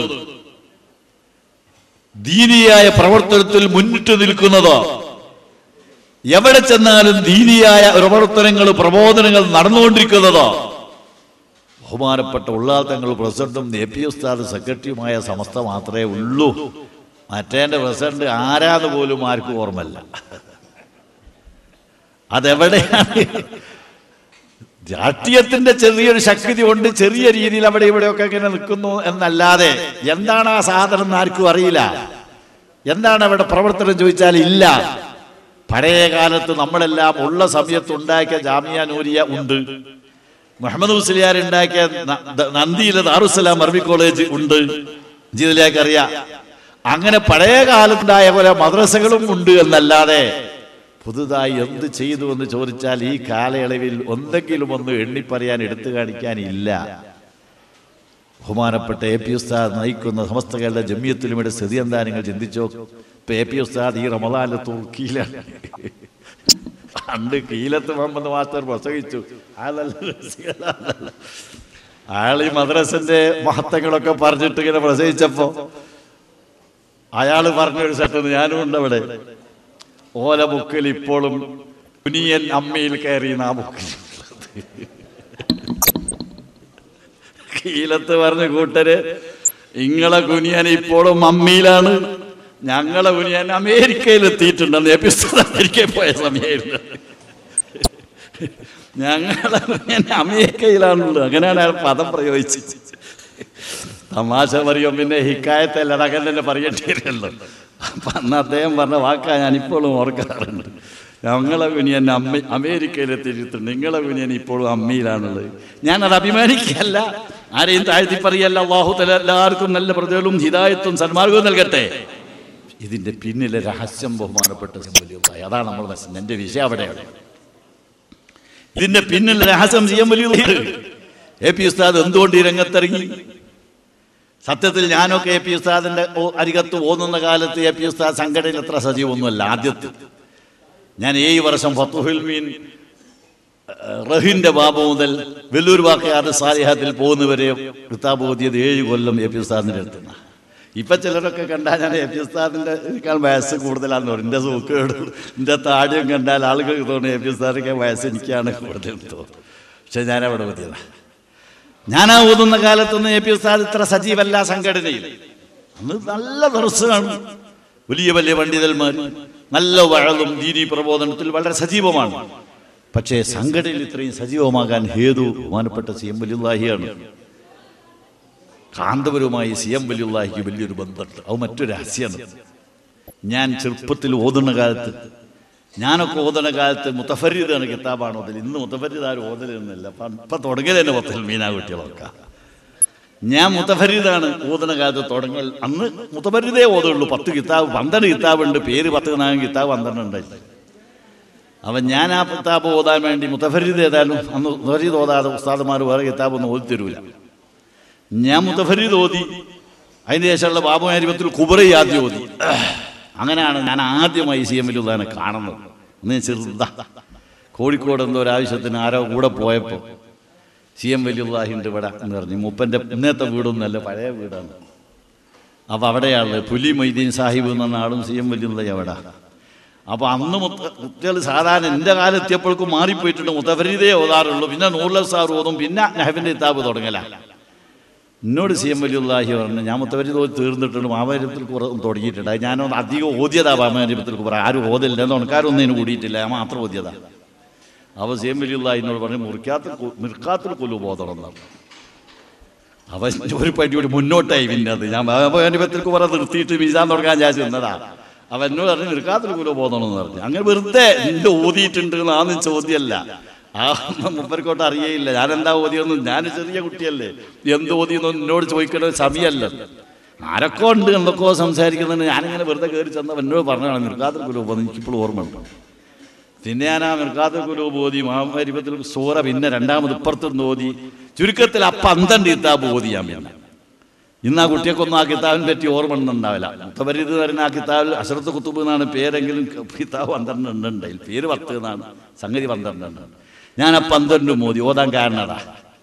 ദീനിയായ പ്രവർത്തനത്തിൽ മുന്നിട്ട് നിൽക്കുന്നത് എവിടെ ചെന്നാലും ദീനിയായ പ്രവർത്തനങ്ങൾ പ്രബോധനങ്ങൾ നടന്നുകൊണ്ടിരിക്കുന്നത് ബഹുമാനപ്പെട്ട ഉള്ളാൽ തങ്ങൾ പ്രസിഡന്റും എ പി ഉസ്താദ് സെക്രട്ടറിയുമായ സമസ്ത മാത്രമേ ഉള്ളൂ മറ്റേന്റെ പ്രസിഡന്റ് ആരാന്ന് പോലും ആർക്കും ഓർമ്മല്ല അതെവിടെയാണ് രാഷ്ട്രീയത്തിന്റെ ചെറിയൊരു ശക്തി കൊണ്ട് ചെറിയ രീതിയിൽ അവിടെ ഇവിടെയൊക്കെ ഇങ്ങനെ നിൽക്കുന്നു എന്നല്ലാതെ എന്താണ് ആ സാധനം എന്ന് ആർക്കും അറിയില്ല എന്താണ് അവിടെ പ്രവർത്തനം ചോദിച്ചാൽ ഇല്ല പഴയ കാലത്ത് നമ്മളെല്ലാം ഉള്ള സമയത്ത് ഉണ്ടാക്കിയ ജാമിയ നൂരിയ ഉണ്ട് മുഹമ്മദ് മുസ്ലിയാർ ഉണ്ടാക്കിയ ന- ന- നന്ദിയിലെ ദാറുസലാം അറബി കോളേജ് ഉണ്ട് ജീവിതത്തിലേക്ക് അറിയാം അങ്ങനെ പഴയ കാലത്തുണ്ടായ പോലെ മദ്രസകളും ഉണ്ട് എന്നല്ലാതെ പുതുതായി എന്ത് ചെയ്തു എന്ന് ചോദിച്ചാൽ ഈ കാലയളവിൽ എന്തെങ്കിലും ഒന്ന് എണ്ണിപ്പറയാൻ എടുത്തു കാണിക്കാനില്ല ബഹുമാനപ്പെട്ട എ പി ഉസ്താദ് നയിക്കുന്ന സമസ്തകളുടെ ജമ്യത്തിലുമിടെ സ്ഥിതി എന്താ നിങ്ങൾ ചിന്തിച്ചോ ഇപ്പൊ എ പി ഉസ്താദ് ഈ റമദാനിലെ തുർക്കിയിലാണ് പണ്ട് കീലത്ത് മുഹമ്മദ് മാസ്റ്റർ പ്രസംഗിച്ചു അയാൾ ഈ മദ്രസന്റെ മഹത്വങ്ങളൊക്കെ പറഞ്ഞിട്ട് ഇങ്ങനെ പ്രസംഗിച്ചപ്പോ അയാൾ പറഞ്ഞൊരു സെറ്റ് ഞാനും ഉണ്ട് അവിടെ ഓല ബുക്കിൽ ഇപ്പോഴും കുനിയൻ അമ്മയിൽ കയറി ആ ബുക്കിൽ കീലത്ത് പറഞ്ഞ കൂട്ടര് ഇങ്ങളെ കുനിയൻ ഇപ്പോഴും അമ്മയിലാണ് ഞങ്ങളെ കുനിയൻ അമേരിക്കയിൽ എത്തിയിട്ടുണ്ടെന്ന് എപ്പിസോഡ് അമേരിക്കയിൽ പോയ സമയമായിരുന്നു ഞങ്ങളെ കുനിയൻ അമേരിക്കയിലാണുള്ളത് അങ്ങനെയാണ് അയാൾ പദം പ്രയോഗിച്ചത് തമാശ പറയും പിന്നെ ഹിക്കായത്തല്ല അതങ്ങനെ തന്നെ പറയേണ്ടിയിരുന്നല്ലോ അപ്പൊ അന്ന് അദ്ദേഹം പറഞ്ഞ വാക്കാ ഞാൻ ഇപ്പോഴും ഓർക്കാറുണ്ട് ഞങ്ങളെ കുനിയൻ അമ്മ അമേരിക്കയിൽ എത്തിയിട്ടുണ്ട് നിങ്ങളെ കുനിയൻ ഇപ്പോഴും അമ്മയിലാണുള്ളത് ഞാനത് അഭിമാനിക്കല്ല ആരെയും താഴ്ത്തി പറയല്ല അള്ളാഹു തല എല്ലാവർക്കും നല്ല പ്രതികളും ഹിതായത്വം സന്മാർഗവും നൽകട്ടെ ഇതിന്റെ പിന്നിലെ രഹസ്യം ബഹുമാനപ്പെട്ട സിംബലിയുള്ളായി അതാണ് നമ്മൾ മനസ്സിൽ എൻ്റെ വിഷയം അവിടെയാണ് ഇതിന്റെ പിന്നിലെ രഹസ്യം സിയം വലിയ എ പി ഉസ്താദ് എന്തുകൊണ്ട് ഈ രംഗത്തിറങ്ങി സത്യത്തിൽ ഞാനൊക്കെ എ പി ഉസ്താദിന്റെ ഓ- അരികത്ത് ഓന്നുന്ന കാലത്ത് എ പി ഉസ്താദ് സംഘടനയിൽ എത്ര സജീവമൊന്നുമല്ല ആദ്യത്തെ ഞാൻ ഏഴ് വർഷം ഫത്തുഹിൽ മീൻ ഏഹ്, റഹിന്റെ ബാബു മുതൽ വെല്ലൂർ വാക്കയാറ് സാലിഹത്തിൽ പോകുന്നവരെ കിതാബ് ഓതിയത് ഏഴ് കൊല്ലം എ പി ഉസ്താദിന്റെ അടുത്തുനിന്ന് ഇപ്പൊ ചിലരൊക്കെ കണ്ടാൽ ഞാൻ എ പി ഉസ്താദിന്റെ ഇതിനേക്കാൾ വയസ്സ് കൂടുതലാന്ന് പറയും എന്റെ സൂക്കേട് എന്റെ താടിയും കണ്ടാൽ ആളുകൾക്ക് തോന്നുന്നു എ പി ഉസ്താദിന്റെ വയസ്സ് എനിക്കാണ് കൂടുതൽ തോന്നുന്നത് പക്ഷെ ഞാൻ അവിടെ ഓതിയതാണ് ഞാൻ ആ ഓതുന്ന കാലത്തൊന്നും എ പി ഉസ്താദ് ഇത്ര സജീവല്ല സംഘടനയിൽ അന്ന് നല്ല ദർശനമാണ് വലിയ വലിയ പണ്ഡിതന്മാർ നല്ല വഴലും ദീനി പ്രബോധനത്തിൽ വളരെ സജീവമാണ് പക്ഷേ സംഘടനയിൽ ഇത്രയും സജീവമാകാൻ ഹേതു ബഹുമാനപ്പെട്ട സി എം വലിയുള്ളാഹിയാണ് കാന്തപുരവുമായി സി എം വലിയുള്ളാഹിക്ക് വലിയൊരു ബന്ധമുണ്ട് അത് മറ്റൊരു രഹസ്യമാണ് ഞാൻ ചെറുപ്പത്തിൽ ഓതുന്ന കാലത്ത് ഞാനൊക്കെ ഓതുന്ന കാലത്ത് മുത്തഫരീദാണ് കിതാബാണ് ഓതൽ ഇന്ന് മുത്തഫരീദ് ആരും ഓതലെന്നില്ല ഇപ്പം തുടങ്ങിയത് തന്നെ പത്തിൽ മീനാ കുട്ടികളൊക്കെ ഞാൻ മുത്തഫരീദാണ് ഓതുന്ന കാലത്ത് തുടങ്ങൽ അന്ന് മുത്തഫരീദേ ഓതുള്ളൂ പത്ത് കിതാബ് പന്ത്രണ്ട് കിതാബുണ്ട് പേര് പത്ത് നാല് കിതാബ് പന്ത്രണ്ട് ഉണ്ടായി അവൻ ഞാൻ ആ കിതാബ് ഓതാൻ വേണ്ടി മുത്തഫരീദ് ഏതായാലും അന്ന് മുത്തഫരീദ് ഓതാതെ ഉസ്താദുമാർ വേറെ കിതാബ് ഒന്നും ഓതി തരൂല ഞാൻ മുത്തഫരീദ് ഓതി അതിന് ശേഷമുള്ള ബാബുമാരിപത്തിൽ കുബറ ആദ്യം ഓതി അങ്ങനെയാണ് ഞാൻ ആദ്യമായി സി എം ഉദാനെ കാണുന്നത് അന്ന് ഞാൻ ചെറുതാ കോഴിക്കോട് എന്തോ ഒരു ആവശ്യത്തിന് ആരോ കൂടെ പോയപ്പോൾ സി എം വലിയുള്ളാഹിണ്ട് ഇവിടെ എന്ന് പറഞ്ഞു മുപ്പൻ്റെ ഇന്നത്തെ വീടൊന്നുമല്ല പഴയ വീടാണ് അപ്പോൾ അവിടെയാണ് പുലി മൊയ്തീൻ സാഹിബ് എന്ന് പറഞ്ഞ ആളും സി എം വലിയ അവിടെ അപ്പോൾ അന്ന് മുത്ത കുട്ടികൾ സാധാരണ എൻ്റെ കാലം എത്തിയപ്പോഴേക്കും മാറിപ്പോയിട്ടുണ്ട് മുത്തഫരീതേ ഓതാറുള്ളൂ പിന്നെ നൂറുല സാർ ഓതും പിന്നെ നഹബിൻ്റെ കിതാബ് തുടങ്ങല എന്നോട് സി എം വലിയുള്ളാഹി പറഞ്ഞു ഞാൻ മുത്തവരി തോന്നി തീർന്നിട്ടുണ്ട് മാമരത്തിൽ കുറേ തുടങ്ങിയിട്ടുണ്ട് അത് ഞാനൊന്ന് അധികം ഓതിയതാ മാമരത്തിൽ കുറെ ആരും ഓതില്ല എന്ന് ഉണക്കാരൊന്നും ഇതിന് കൂടിയിട്ടില്ല ഞാൻ മാത്രം ഓതിയതാ അവ സി എം വലിയുള്ളാഹി എന്നോട് പറഞ്ഞു മുറിക്കാത്ത മിർക്കാത്തിൽ കൊല്ലു ബോധണം എന്നാണ് അവൻ ഒരു പടി കൂടി മുന്നോട്ടായി പിന്നെ അത് ഞാൻ മാമരത്തിൽ കുറെ നിർത്തിയിട്ട് വീശാൻ തുടങ്ങാൻ ഞാൻ ചെന്നതാ അവൻ എന്നോട് പറഞ്ഞു നിൽക്കാത്തൊരു കുലോ പോകണമെന്ന് പറഞ്ഞു അങ്ങനെ വെറുതെ നിന്റെ ഓതിയിട്ടുണ്ട് എന്നാന്ന് ചോദ്യമല്ല ആ മുപ്പർക്കോട്ട് അറിയേയില്ല ഞാൻ എന്താ ഓതിയൊന്നും ഞാൻ ചെറിയ കുട്ടിയല്ലേ എന്ത് ഓതിയെന്നൊന്നും എന്നോട് ചോദിക്കേണ്ട സമയമല്ല ആരൊക്കെ ഉണ്ട് എന്തൊക്കെയോ സംസാരിക്കുന്നുണ്ട് ഞാനിങ്ങനെ വെറുതെ കയറി ചെന്ന എന്നോട് പറഞ്ഞാണ് നിൽക്കാത്തൊരു കുലോ പോകുന്നത് എനിക്കിപ്പോൾ ഓർമ്മയുണ്ട് പിന്നെ ഞാൻ ആ മിർക്കാത്ത കുലൂബ് ഓതി മഹാമരിപത്തിൽ സൂറ പിന്നെ രണ്ടാമത് ഇപ്പുറത്തുനിന്ന് ഓതി ചുരുക്കത്തിൽ ആ പന്ത്രണ്ട് കിതാബ് ഓതി ഞാൻ പിന്നെ ഇന്ന് ആ കുട്ടിയൊക്കൊന്നും ആ കിതാബിനെ പറ്റി ഓർമ്മ ഉണ്ടാവില്ല മുത്തവരിത് വരുന്ന ആ കിതാബിൽ അഷറത്ത് കുത്തുബ് എന്നാണ് പേരെങ്കിലും കിതാബ് പന്ത്രണ്ട് ഉണ്ടായി പേര് പത്ത് എന്നാണ് സംഗതി പന്ത്രണ്ട് ഉണ്ട് ഞാൻ ആ പന്ത്രണ്ട് മോദി ഓതാൻ കാരണം അതാ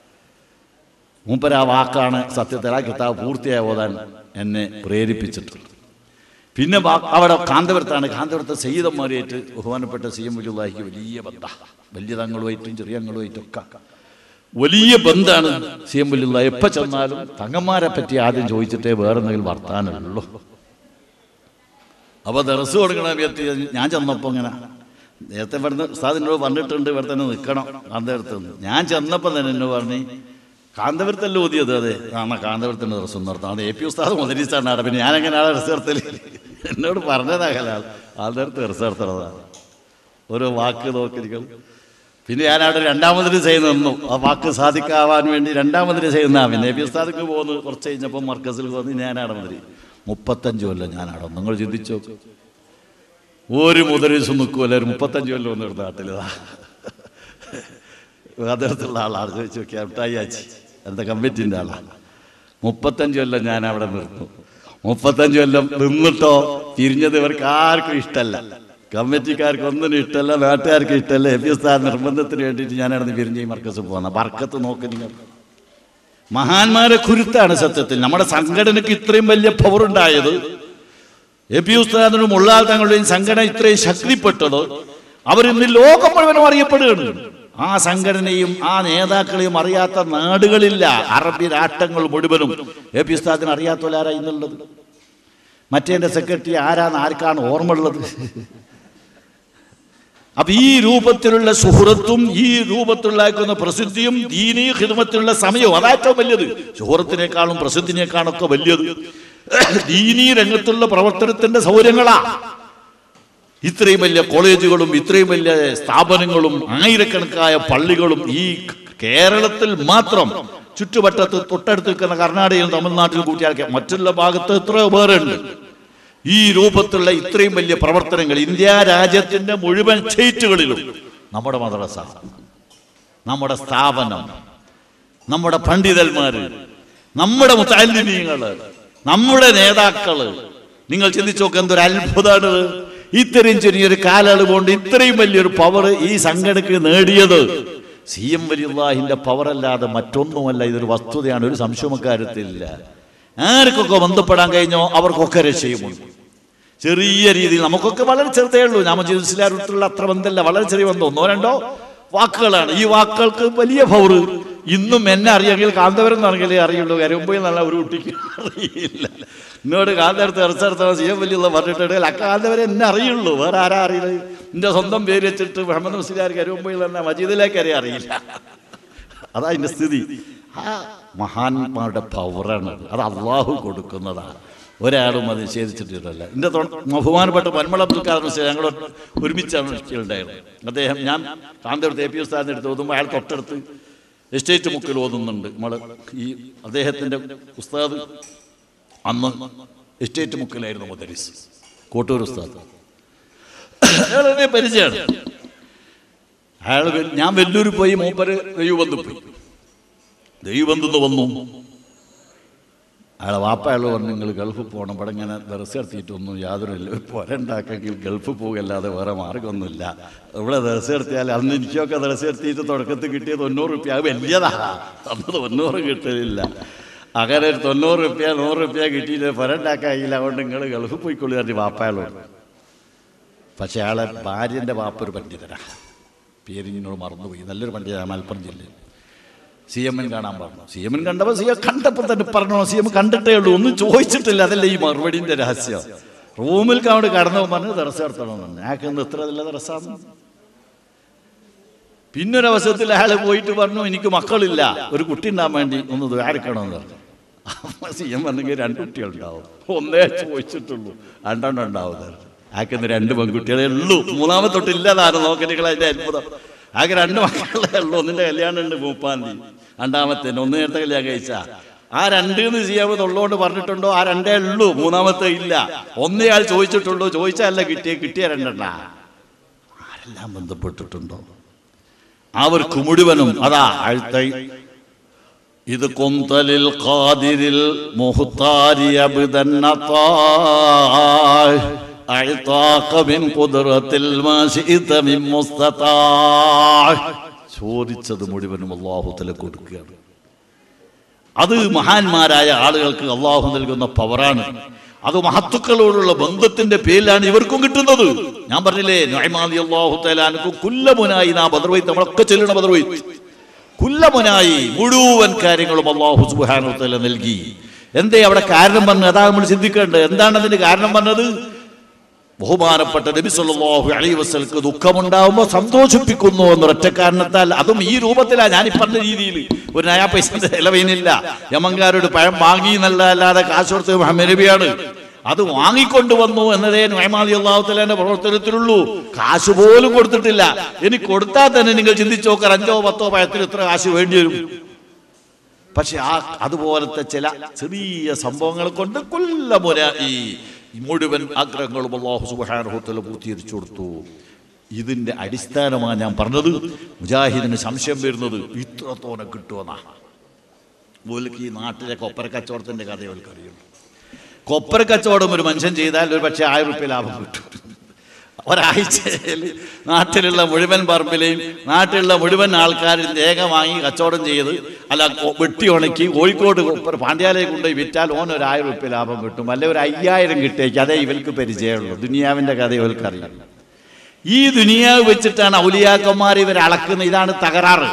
മൂപ്പര ആ വാക്കാണ് സത്യത്തിൽ ആ കിതാബ് പൂർത്തിയായി ഓതാൻ എന്നെ പ്രേരിപ്പിച്ചിട്ടുള്ളത് പിന്നെ ബാ- അവിടെ കാന്തപുരത്താണ് കാന്തപുരത്തെ സയ്യിദന്മാരുമായിട്ട് ബഹുമാനപ്പെട്ട സി എം വലിയുള്ളാഹിക്ക് വലിയ ബന്ധ വലിയ തങ്ങളുമായിട്ടും ചെറിയ തങ്ങളുമായിട്ടും ഒക്കെ വലിയ ബന്ധാണ് സി എം വലിയുള്ള എപ്പോൾ ചെന്നാലും തങ്ങന്മാരെ പറ്റി ആദ്യം ചോദിച്ചിട്ടേ വേറെ എന്തെങ്കിലും വർത്താനമുള്ളൂ അപ്പോൾ ദർസ് കൊടുക്കണ വ്യക്തി ഞാൻ ചെന്നപ്പോൾ ഇങ്ങനെ നേരത്തെ ഇവിടുന്ന് ഉസ്താദിനോട് പറഞ്ഞിട്ടുണ്ട് ഇവിടെ തന്നെ നിൽക്കണം കാന്തപുരത്ത് നിന്ന് ഞാൻ ചെന്നപ്പോൾ തന്നെ എന്നോട് പറഞ്ഞു കാന്തപുരത്തല്ലേ ഓതിയത് അതെ ആ കാന്തപുരത്തിൻ്റെ ദർശനം നടത്താം അത് എ പി ഉസ്താദ് മുതലിച്ചാണ് അവിടെ പിന്നെ ഞാനെങ്ങനെ ആളെ ഡ്രസ് നടത്തല് എന്നോട് പറഞ്ഞതാ കലാൾ ആളുടെ ഡ്രസ് നടത്തണതാണ് ഓരോ വാക്ക് നോക്കിയിരിക്കണം പിന്നെ ഞാൻ അവിടെ രണ്ടാമതിന് ചെയ്ത് നിന്നു ആ വാക്ക് സാധിക്കാവാൻ വേണ്ടി രണ്ടാമതിന് ചെയ്യുന്ന പിന്നെ എ പി ഉസ്താദിക്ക് പോകുന്നു കുറച്ച് കഴിഞ്ഞപ്പോൾ മർക്കസിൽ പോകുന്നു ഞാൻ അവിടെ മതി മുപ്പത്തഞ്ച് കൊല്ലം ഞാൻ അവിടെ നിങ്ങൾ ചിന്തിച്ചു നോക്ക്. ഒരു മുതരീസും നിൽക്കുമല്ല ഒരു മുപ്പത്തഞ്ച് കൊല്ലം ഒന്നും ഒരു നാട്ടിലിതാ അതിർത്തുള്ള ആളാണ് ചോദിച്ചു നോക്കിയാൽ മിഠായി ആച്ചി എന്താ കമ്മിറ്റിൻ്റെ ആളാണ് മുപ്പത്തഞ്ച് കൊല്ലം ഞാൻ അവിടെ നിർത്തും മുപ്പത്തഞ്ച് കൊല്ലം നിന്നിട്ടോ തിരിഞ്ഞത് ഇവർക്ക് ആർക്കും ഇഷ്ടമല്ല കമ്മിറ്റിക്കാർക്ക് ഒന്നിനും ഇഷ്ടമല്ല നാട്ടുകാർക്ക് ഇഷ്ടമല്ല എ പി സ്ഥാന നിർബന്ധത്തിന് വേണ്ടിയിട്ട് ഞാൻ അവിടെ പിരിഞ്ഞ് ഈ മർക്കസ് പോകുന്ന ബർക്കത്ത് നോക്ക് നിങ്ങൾ മഹാന്മാരെ കുരുത്താണ് സത്യത്തിൽ നമ്മുടെ സംഘടനയ്ക്ക് ഇത്രയും വലിയ പവർ ഉണ്ടായത് എ പി ഉസ്താദിനും ഉള്ളാൾ തങ്ങളുടെയും സംഘടന ഇത്രയും ശക്തിപ്പെട്ടത് അവരിന്ന് ലോകം മുഴുവനും അറിയപ്പെടുകയാണ് ആ സംഘടനയും ആ നേതാക്കളെയും അറിയാത്ത നാടുകളില്ല അറബി രാഷ്ട്രങ്ങൾ മുഴുവനും എ പി ഉസ്താദിന് അറിയാത്തവരാരാ ഇന്നുള്ളത് മറ്റേ സെക്രട്ടറി ആരാന്ന് ആർക്കാണ് ഓർമ്മ ഉള്ളത് അപ്പൊ ഈ രൂപത്തിലുള്ള സുഹൃത്തും ഈ രൂപത്തിലുണ്ടാക്കുന്ന പ്രസിദ്ധിയും ദീനീ ഹിദമത്തിലുള്ള സമയവും അതാ ഏറ്റവും വലിയത് സുഹൃത്തിനേക്കാളും പ്രസിദ്ധിനേക്കാളും ഒക്കെ വലിയത് ദീനീ രംഗത്തുള്ള പ്രവർത്തനത്തിന്റെ സൗകര്യങ്ങളാ ഇത്രയും വലിയ കോളേജുകളും ഇത്രയും വലിയ സ്ഥാപനങ്ങളും ആയിരക്കണക്കായ പള്ളികളും ഈ കേരളത്തിൽ മാത്രം ചുറ്റുവട്ടത്ത് തൊട്ടടുത്ത് നിൽക്കുന്ന കർണാടകയിലും തമിഴ്നാട്ടിലും കൂട്ടിയാൽ മറ്റുള്ള ഭാഗത്ത് എത്രയോ പേരെ ഉണ്ട് ഈ രൂപത്തിലുള്ള ഇത്രയും വലിയ പ്രവർത്തനങ്ങൾ ഇന്ത്യ രാജ്യത്തിന്റെ മുഴുവൻ സ്റ്റേറ്റുകളിലും നമ്മുടെ മദ്രസ നമ്മുടെ സ്ഥാപനം നമ്മുടെ പണ്ഡിതന്മാര് നമ്മുടെ മുത്താലിമീങ്ങള് നമ്മുടെ നേതാക്കള് നിങ്ങൾ ചിന്തിച്ചു നോക്ക് എന്തൊരു അത്ഭുതമാണ് ഇത്രയും ചെറിയൊരു കാലയളവ് കൊണ്ട് ഇത്രയും വലിയൊരു പവർ ഈ സംഘടനയ്ക്ക് നേടിയത് സി എം വലിയുള്ളാഹിന്റെ പവർ അല്ലാതെ മറ്റൊന്നുമല്ല ഇതൊരു വസ്തുതയാണ് ഒരു സംശയവും കാര്യത്തിലില്ല ആർക്കൊക്കെ ബന്ധപ്പെടാൻ കഴിഞ്ഞോ അവർക്കൊക്കെ രക്ഷയുമുണ്ട് ചെറിയ രീതിയിൽ നമുക്കൊക്കെ വളരെ ചെറുതേ ഉള്ളൂ നാമജീവിതത്തിലുള്ള അത്ര ബന്ധമല്ല വളരെ ചെറിയ ബന്ധം ഒന്നോ രണ്ടോ വാക്കുകളാണ് ഈ വാക്കുകൾക്ക് വലിയ പവറ് ഇന്നും എന്നെ അറിയാമെങ്കിൽ കാന്തപുരം എന്നാണെങ്കിലേ അറിയുള്ളൂ കരുമ്പയിൽ നല്ല ഒരു കുട്ടിക്ക് അറിയില്ല എന്നോട് കാന്തപുരത്ത് ഇറച്ചെടുത്തവൻ ചെയ്യാൻ വലിയുള്ള പറഞ്ഞിട്ടുണ്ട് ആ കാന്തപുരം എന്നെ അറിയുള്ളൂ വേറെ ആരാ അറിയുന്നത് എൻ്റെ സ്വന്തം പേര് വെച്ചിട്ട് മുഹമ്മദ് മുസ്ലിയാർ കരുമ്പയിൽ തന്നെ മജീദിലേക്ക് അറിയാൻ അറിയില്ല അതാ അതിൻ്റെ സ്ഥിതി ആ മഹാന്മാരുടെ പവറാണ് അത് അള്ളാഹു കൊടുക്കുന്നതാണ് ഒരാളും അത് നിഷേധിച്ചിട്ടില്ല എൻ്റെ ബഹുമാനപ്പെട്ട പന്മള അബ്ദുൽ ഖാദർ മുസ്ലിം ഞങ്ങൾ ഒരുമിച്ചാണ് ഉണ്ടായിരുന്നത് അദ്ദേഹം ഞാൻ കാന്തപുരത്ത് എ പി ഉസ്താദിൻ്റെ അടുത്ത് ഓതുമ്പോൾ അയാൾ തൊട്ടടുത്ത് എസ്റ്റേറ്റ് മുക്കിൽ ഓതുന്നുണ്ട് നമ്മൾ ഈ അദ്ദേഹത്തിൻ്റെ ഉസ്താദ് അന്ന് എസ്റ്റേറ്റ് മുക്കിലായിരുന്നു മുദരിസ് കോട്ടൂർ ഉസ്താദ് അയാൾ എന്നെ പരിചയമാണ് അയാൾ വെ- ഞാൻ വെല്ലൂർ പോയി മൂപ്പര് ദൈവബന്ധു പോയി ദൈവബന്ധു വന്നു അയാളെ വാപ്പ അയാൾ പറഞ്ഞു നിങ്ങൾ ഗൾഫിൽ പോകണം ഇവിടെ ഇങ്ങനെ ദർശ നടത്തിയിട്ടൊന്നും യാതൊരു ഇല്ല പോരണ്ടാക്കെങ്കിൽ ഗൾഫിൽ പോകുകയല്ലാതെ വേറെ മാർഗമൊന്നുമില്ല ഇവിടെ ദർശ നടത്തിയാൽ അന്ന് എനിക്കൊക്കെ ദർശ നടത്തിയിട്ട് തുടക്കത്തിൽ കിട്ടിയത് തൊണ്ണൂറ് റുപ്യ അത് വലിയതാ അന്ന് തൊണ്ണൂറ് കിട്ടലില്ല അങ്ങനെ ഒരു തൊണ്ണൂറ് റുപ്യ നൂറ് റുപ്യ കിട്ടിയിട്ട് പുരണ്ടാക്കായില്ല അതുകൊണ്ട് നിങ്ങൾ ഗൾഫിൽ പോയിക്കൊള്ളു പറഞ്ഞു വാപ്പായാളോട് പക്ഷെ അയാളെ ഭാര്യൻ്റെ വാപ്പ ഒരു പണ്ഡിതനാ പേര് ഇങ്ങനോട് മറന്നുപോയി നല്ലൊരു പണ്ഡിതനാണ് മലപ്പുറം ജില്ലയിൽ സി എം എൻ കാണാൻ പറഞ്ഞു സി എം എൻ കണ്ടപ്പോൾ സി എം കണ്ടപ്പോൾ തന്നെ പറഞ്ഞു സി എം കണ്ടിട്ടേ ഉള്ളൂ ഒന്നും ചോദിച്ചിട്ടില്ല അതല്ല ഈ മറുപടിൻ്റെ രഹസ്യം റൂമിൽ അവിടെ കടന്നു പറഞ്ഞു ദറസ് നടത്തണമെന്ന് ഞങ്ങൾക്ക് ഇന്ന് ഇത്ര നല്ല ദറസാന്ന് പിന്നൊരവസരത്തിൽ അയാൾ പോയിട്ട് പറഞ്ഞു എനിക്ക് മക്കളില്ല ഒരു കുട്ടി ഉണ്ടാകാൻ വേണ്ടി ഒന്ന് ദ്വാരക്കണമെന്ന് പറഞ്ഞു സി എം പറഞ്ഞെങ്കിൽ രണ്ട് കുട്ടികളുണ്ടാവും ഒന്നേ ചോദിച്ചിട്ടുള്ളൂ രണ്ടെണ്ണം ഉണ്ടാവും ആക്കുന്ന രണ്ട് പെൺകുട്ടികളെ ഉള്ളൂ മൂന്നാമത്തെ തൊട്ടില്ലതാണ് നോക്കലുകൾ അതിന്റെ അത്ഭുതം ആകെ രണ്ട് മക്കളെ ഉള്ളൂ ഒന്നിന്റെ കല്യാണം ഉണ്ട് മൂപ്പാം തീയതി രണ്ടാമത്തെ ഒന്ന് നേരത്തെ കല്യാണം കഴിച്ചാ ആ രണ്ട് എന്ന് ചെയ്യാമത് ഉള്ളതുകൊണ്ട് പറഞ്ഞിട്ടുണ്ടോ ആ രണ്ടേ ഉള്ളൂ മൂന്നാമത്തെ ഇല്ല ഒന്നേയാൾ ചോദിച്ചിട്ടുള്ളൂ ചോദിച്ചല്ല കിട്ടിയ കിട്ടിയ രണ്ടെണ്ണ ആരെല്ലാം ബന്ധപ്പെട്ടിട്ടുണ്ടോ അവർക്ക് മുഴുവനും അതാ അഴുത്തൈ ഇത് കൊന്തലിൽ ഖാദിരിൽ മുഹ്താരി അബ്ദന്നതായ് أعطاك من قدرة ما شئت من مستطاع ചോദിച്ചത് മുഴുവനും അള്ളാഹു തല കൊടുക്കുകയാണ് അത് മഹാന്മാരായ ആളുകൾക്ക് അള്ളാഹു നൽകുന്ന പവറാണ് അത് മഹത്തുക്കളോടുള്ള ബന്ധത്തിന്റെ പേരിലാണ് ഇവർക്കും കിട്ടുന്നത് ഞാൻ പറഞ്ഞില്ലേ നൊയ്മാലി അള്ളാഹു തലാനക്ക് കുല്ലമുനായി നാ ബദർവൈ നമ്മളൊക്കെ ചെല്ലണ ബദർവൈ കുല്ലമുനായി മുഴുവൻ കാര്യങ്ങളും അള്ളാഹു സുബാനു തല നൽകി എന്തേ അവിടെ കാരണം പറഞ്ഞത് അതാ നമ്മൾ ചിന്തിക്കേണ്ടത് എന്താണ് അതിന് കാരണം പറഞ്ഞത് ബഹുമാനപ്പെട്ട നബി സല്ലല്ലാഹു അലൈഹി വസല്ലക്ക് ദുഃഖമുണ്ടാവുമ്പോൾ സന്തോഷിപ്പിക്കുന്നു എന്നൊരൊറ്റ കാരണത്താൽ അതും ഈ രൂപത്തിലാ ഞാൻ ഈ പറഞ്ഞ രീതിയിൽ ഒരു നയാ പൈസ നിലവിനില്ല യമങ്കാരോട് പഴം വാങ്ങി എന്നല്ലാതെ കാശ് കൊടുത്ത് മുഹമ്മദ് നബിയാണ് അത് വാങ്ങിക്കൊണ്ടുവന്നു എന്നതേ നൊയമാലി അള്ളാഹുത്തലാന്റെ പ്രവർത്തനത്തിലുള്ളൂ കാശ് പോലും കൊടുത്തിട്ടില്ല ഇനി കൊടുത്താൽ തന്നെ നിങ്ങൾ ചിന്തിച്ചു നോക്കാം അഞ്ചോ പത്തോ പഴത്തിന് ഇത്ര കാശ് വേണ്ടി വരും പക്ഷെ ആ അതുപോലത്തെ ചില ചെറിയ സംഭവങ്ങൾ കൊണ്ട് കൊല്ലമുര ഈ മുഴുവൻ ആഗ്രഹങ്ങളും അള്ളാഹു സുബാനുഭവത്തിൽ പൂർത്തീകരിച്ചു കൊടുത്തു ഇതിന്റെ അടിസ്ഥാനമാണ് ഞാൻ പറഞ്ഞത് മുജാഹിദിന് സംശയം വരുന്നത് ഇത്രത്തോനെ കിട്ടുമെന്നാ ഓൽക്ക് ഈ നാട്ടിലെ കൊപ്പര കച്ചവടത്തിന്റെ കഥ ഓൽക്ക് അറിയുള്ളൂ കൊപ്പര കച്ചവടം ഒരു മനുഷ്യൻ ചെയ്താൽ ഒരു പക്ഷേ ആയിരം റുപ്യ ലാഭം കിട്ടും ഒരാഴ്ചയിൽ നാട്ടിലുള്ള മുഴുവൻ പറമ്പിലെയും നാട്ടിലുള്ള മുഴുവൻ ആൾക്കാരും തേങ്ങ വാങ്ങി കച്ചവടം ചെയ്ത് അല്ല കൊ- വെട്ടി ഉണക്കി കോഴിക്കോട് കൊപ്പര പാണ്ഡ്യാലയെ കൊണ്ടുപോയി വിറ്റാൽ ഓൻ ഒരു ആയിരം റുപ്യ ലാഭം കിട്ടും അല്ലെ ഒരു അയ്യായിരം കിട്ടേക്ക് അതേ ഇവർക്ക് പരിചയമുള്ളൂ ദുനിയാവിന്റെ കഥ ഇവർക്ക് അറിയാം ഈ ദുനിയാവ് വെച്ചിട്ടാണ് ഔലിയാക്കന്മാർ ഇവർ അളക്കുന്നത് ഇതാണ് തകരാറ്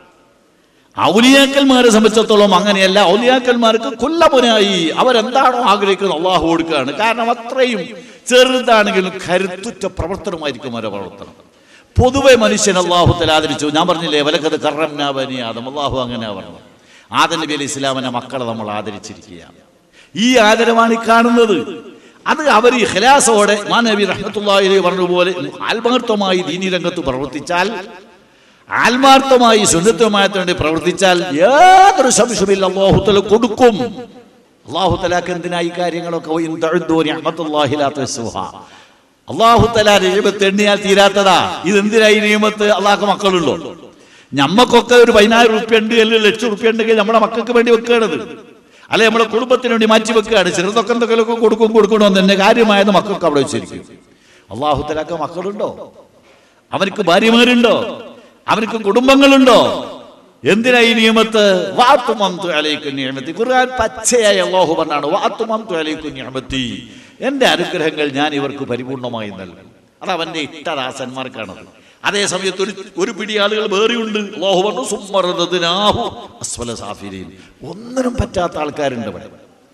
ഔലിയാക്കന്മാരെ സംബന്ധിച്ചിടത്തോളം അങ്ങനെയല്ല ഔലിയാക്കന്മാർക്ക് കൊല്ലമുനായി അവരെന്താണോ ആഗ്രഹിക്കുന്നത് അള്ളാഹു കൊടുക്കുകയാണ് കാരണം അത്രയും ചെറുതാണെങ്കിലും കരുത്തുറ്റ പ്രവർത്തനമായിരിക്കും അവരുടെ പ്രവർത്തനം പൊതുവെ മനുഷ്യൻ അള്ളാഹുത്തിൽ ആദരിച്ചു ഞാൻ പറഞ്ഞില്ലേ വലക്കത് കറന്നാബനി ആദം അള്ളാഹു അങ്ങനെയാ പറഞ്ഞു ആദം നബി അലി ഇസ്ലാമിനെ മക്കളെ നമ്മൾ ആദരിച്ചിരിക്കുകയാണ് ഈ ആദരവാണ് ഈ കാണുന്നത് അത് അവർ ഈ ഖലാസോടെ മാ നബി റഹ്മത്തുള്ളാഹി പറഞ്ഞതുപോലെ ആത്മാർത്ഥമായി ദീനി രംഗത്ത് പ്രവർത്തിച്ചാൽ ആത്മാർത്ഥമായി സുന്നത്തുമായിട്ട് വേണ്ടി പ്രവർത്തിച്ചാൽ യാതൊരു സംശയമില്ല അള്ളാഹുത്തല കൊടുക്കും അള്ളാഹുത്തലാക്ക് എന്തിനാ ഈ കാര്യങ്ങളൊക്കെ വഇൻ തഉദ്ദൂ നിഅമത്തുല്ലാഹി ലാ തുഹ്സുഹാ. അള്ളാഹുത്തല നിയമത്ത് എണ്ണിയാൽ തീരാത്തതാ ഇതെന്തിനാ ഈ നിയമത്ത് അള്ളാഹ്ക്ക് മക്കളുള്ളൂ ഞമ്മക്കൊക്കെ ഒരു പതിനായിരം റുപ്യ ഉണ്ട് അല്ലെങ്കിൽ ലക്ഷം റുപ്യ ഉണ്ടെങ്കിൽ നമ്മുടെ മക്കൾക്ക് വേണ്ടി വെക്കുകയാണത് അല്ലെ നമ്മളെ കുടുംബത്തിന് വേണ്ടി മാറ്റി വെക്കുകയാണ് ചെറുതൊക്കെ എന്തെങ്കിലുമൊക്കെ കൊടുക്കും കൊടുക്കണമെന്ന് തന്നെ കാര്യമായത് മക്കൾക്ക് അവിടെ വെച്ചിരിക്കും അള്ളാഹുത്തലാക്ക് മക്കളുണ്ടോ അവർക്ക് ഭാര്യമാരുണ്ടോ അവർക്ക് കുടുംബങ്ങളുണ്ടോ എന്തിനാ ഈ നിയമത്ത് വാത്തുമന്തു അലൈക്കു നിയമത്തി ഖുർആൻ പച്ചയായി അള്ളാഹു പറഞ്ഞാണ് വാത്തുമന്തു അലൈക്കു നിയമത്തി എന്റെ അനുഗ്രഹങ്ങൾ ഞാൻ ഇവർക്ക് പരിപൂർണമായി നൽകും അത് അവന്റെ ഇഷ്ടദാസന്മാർക്കാണത് അതേ സമയത്ത് ഒരു ഒരു പിടി ആളുകൾ വേറെയുണ്ട് അള്ളാഹു പറഞ്ഞു സുമ്മറദനാഹു അസ്വല സാഫിരീൻ ഒന്നിനും പറ്റാത്ത ആൾക്കാരുണ്ട് ഇവിടെ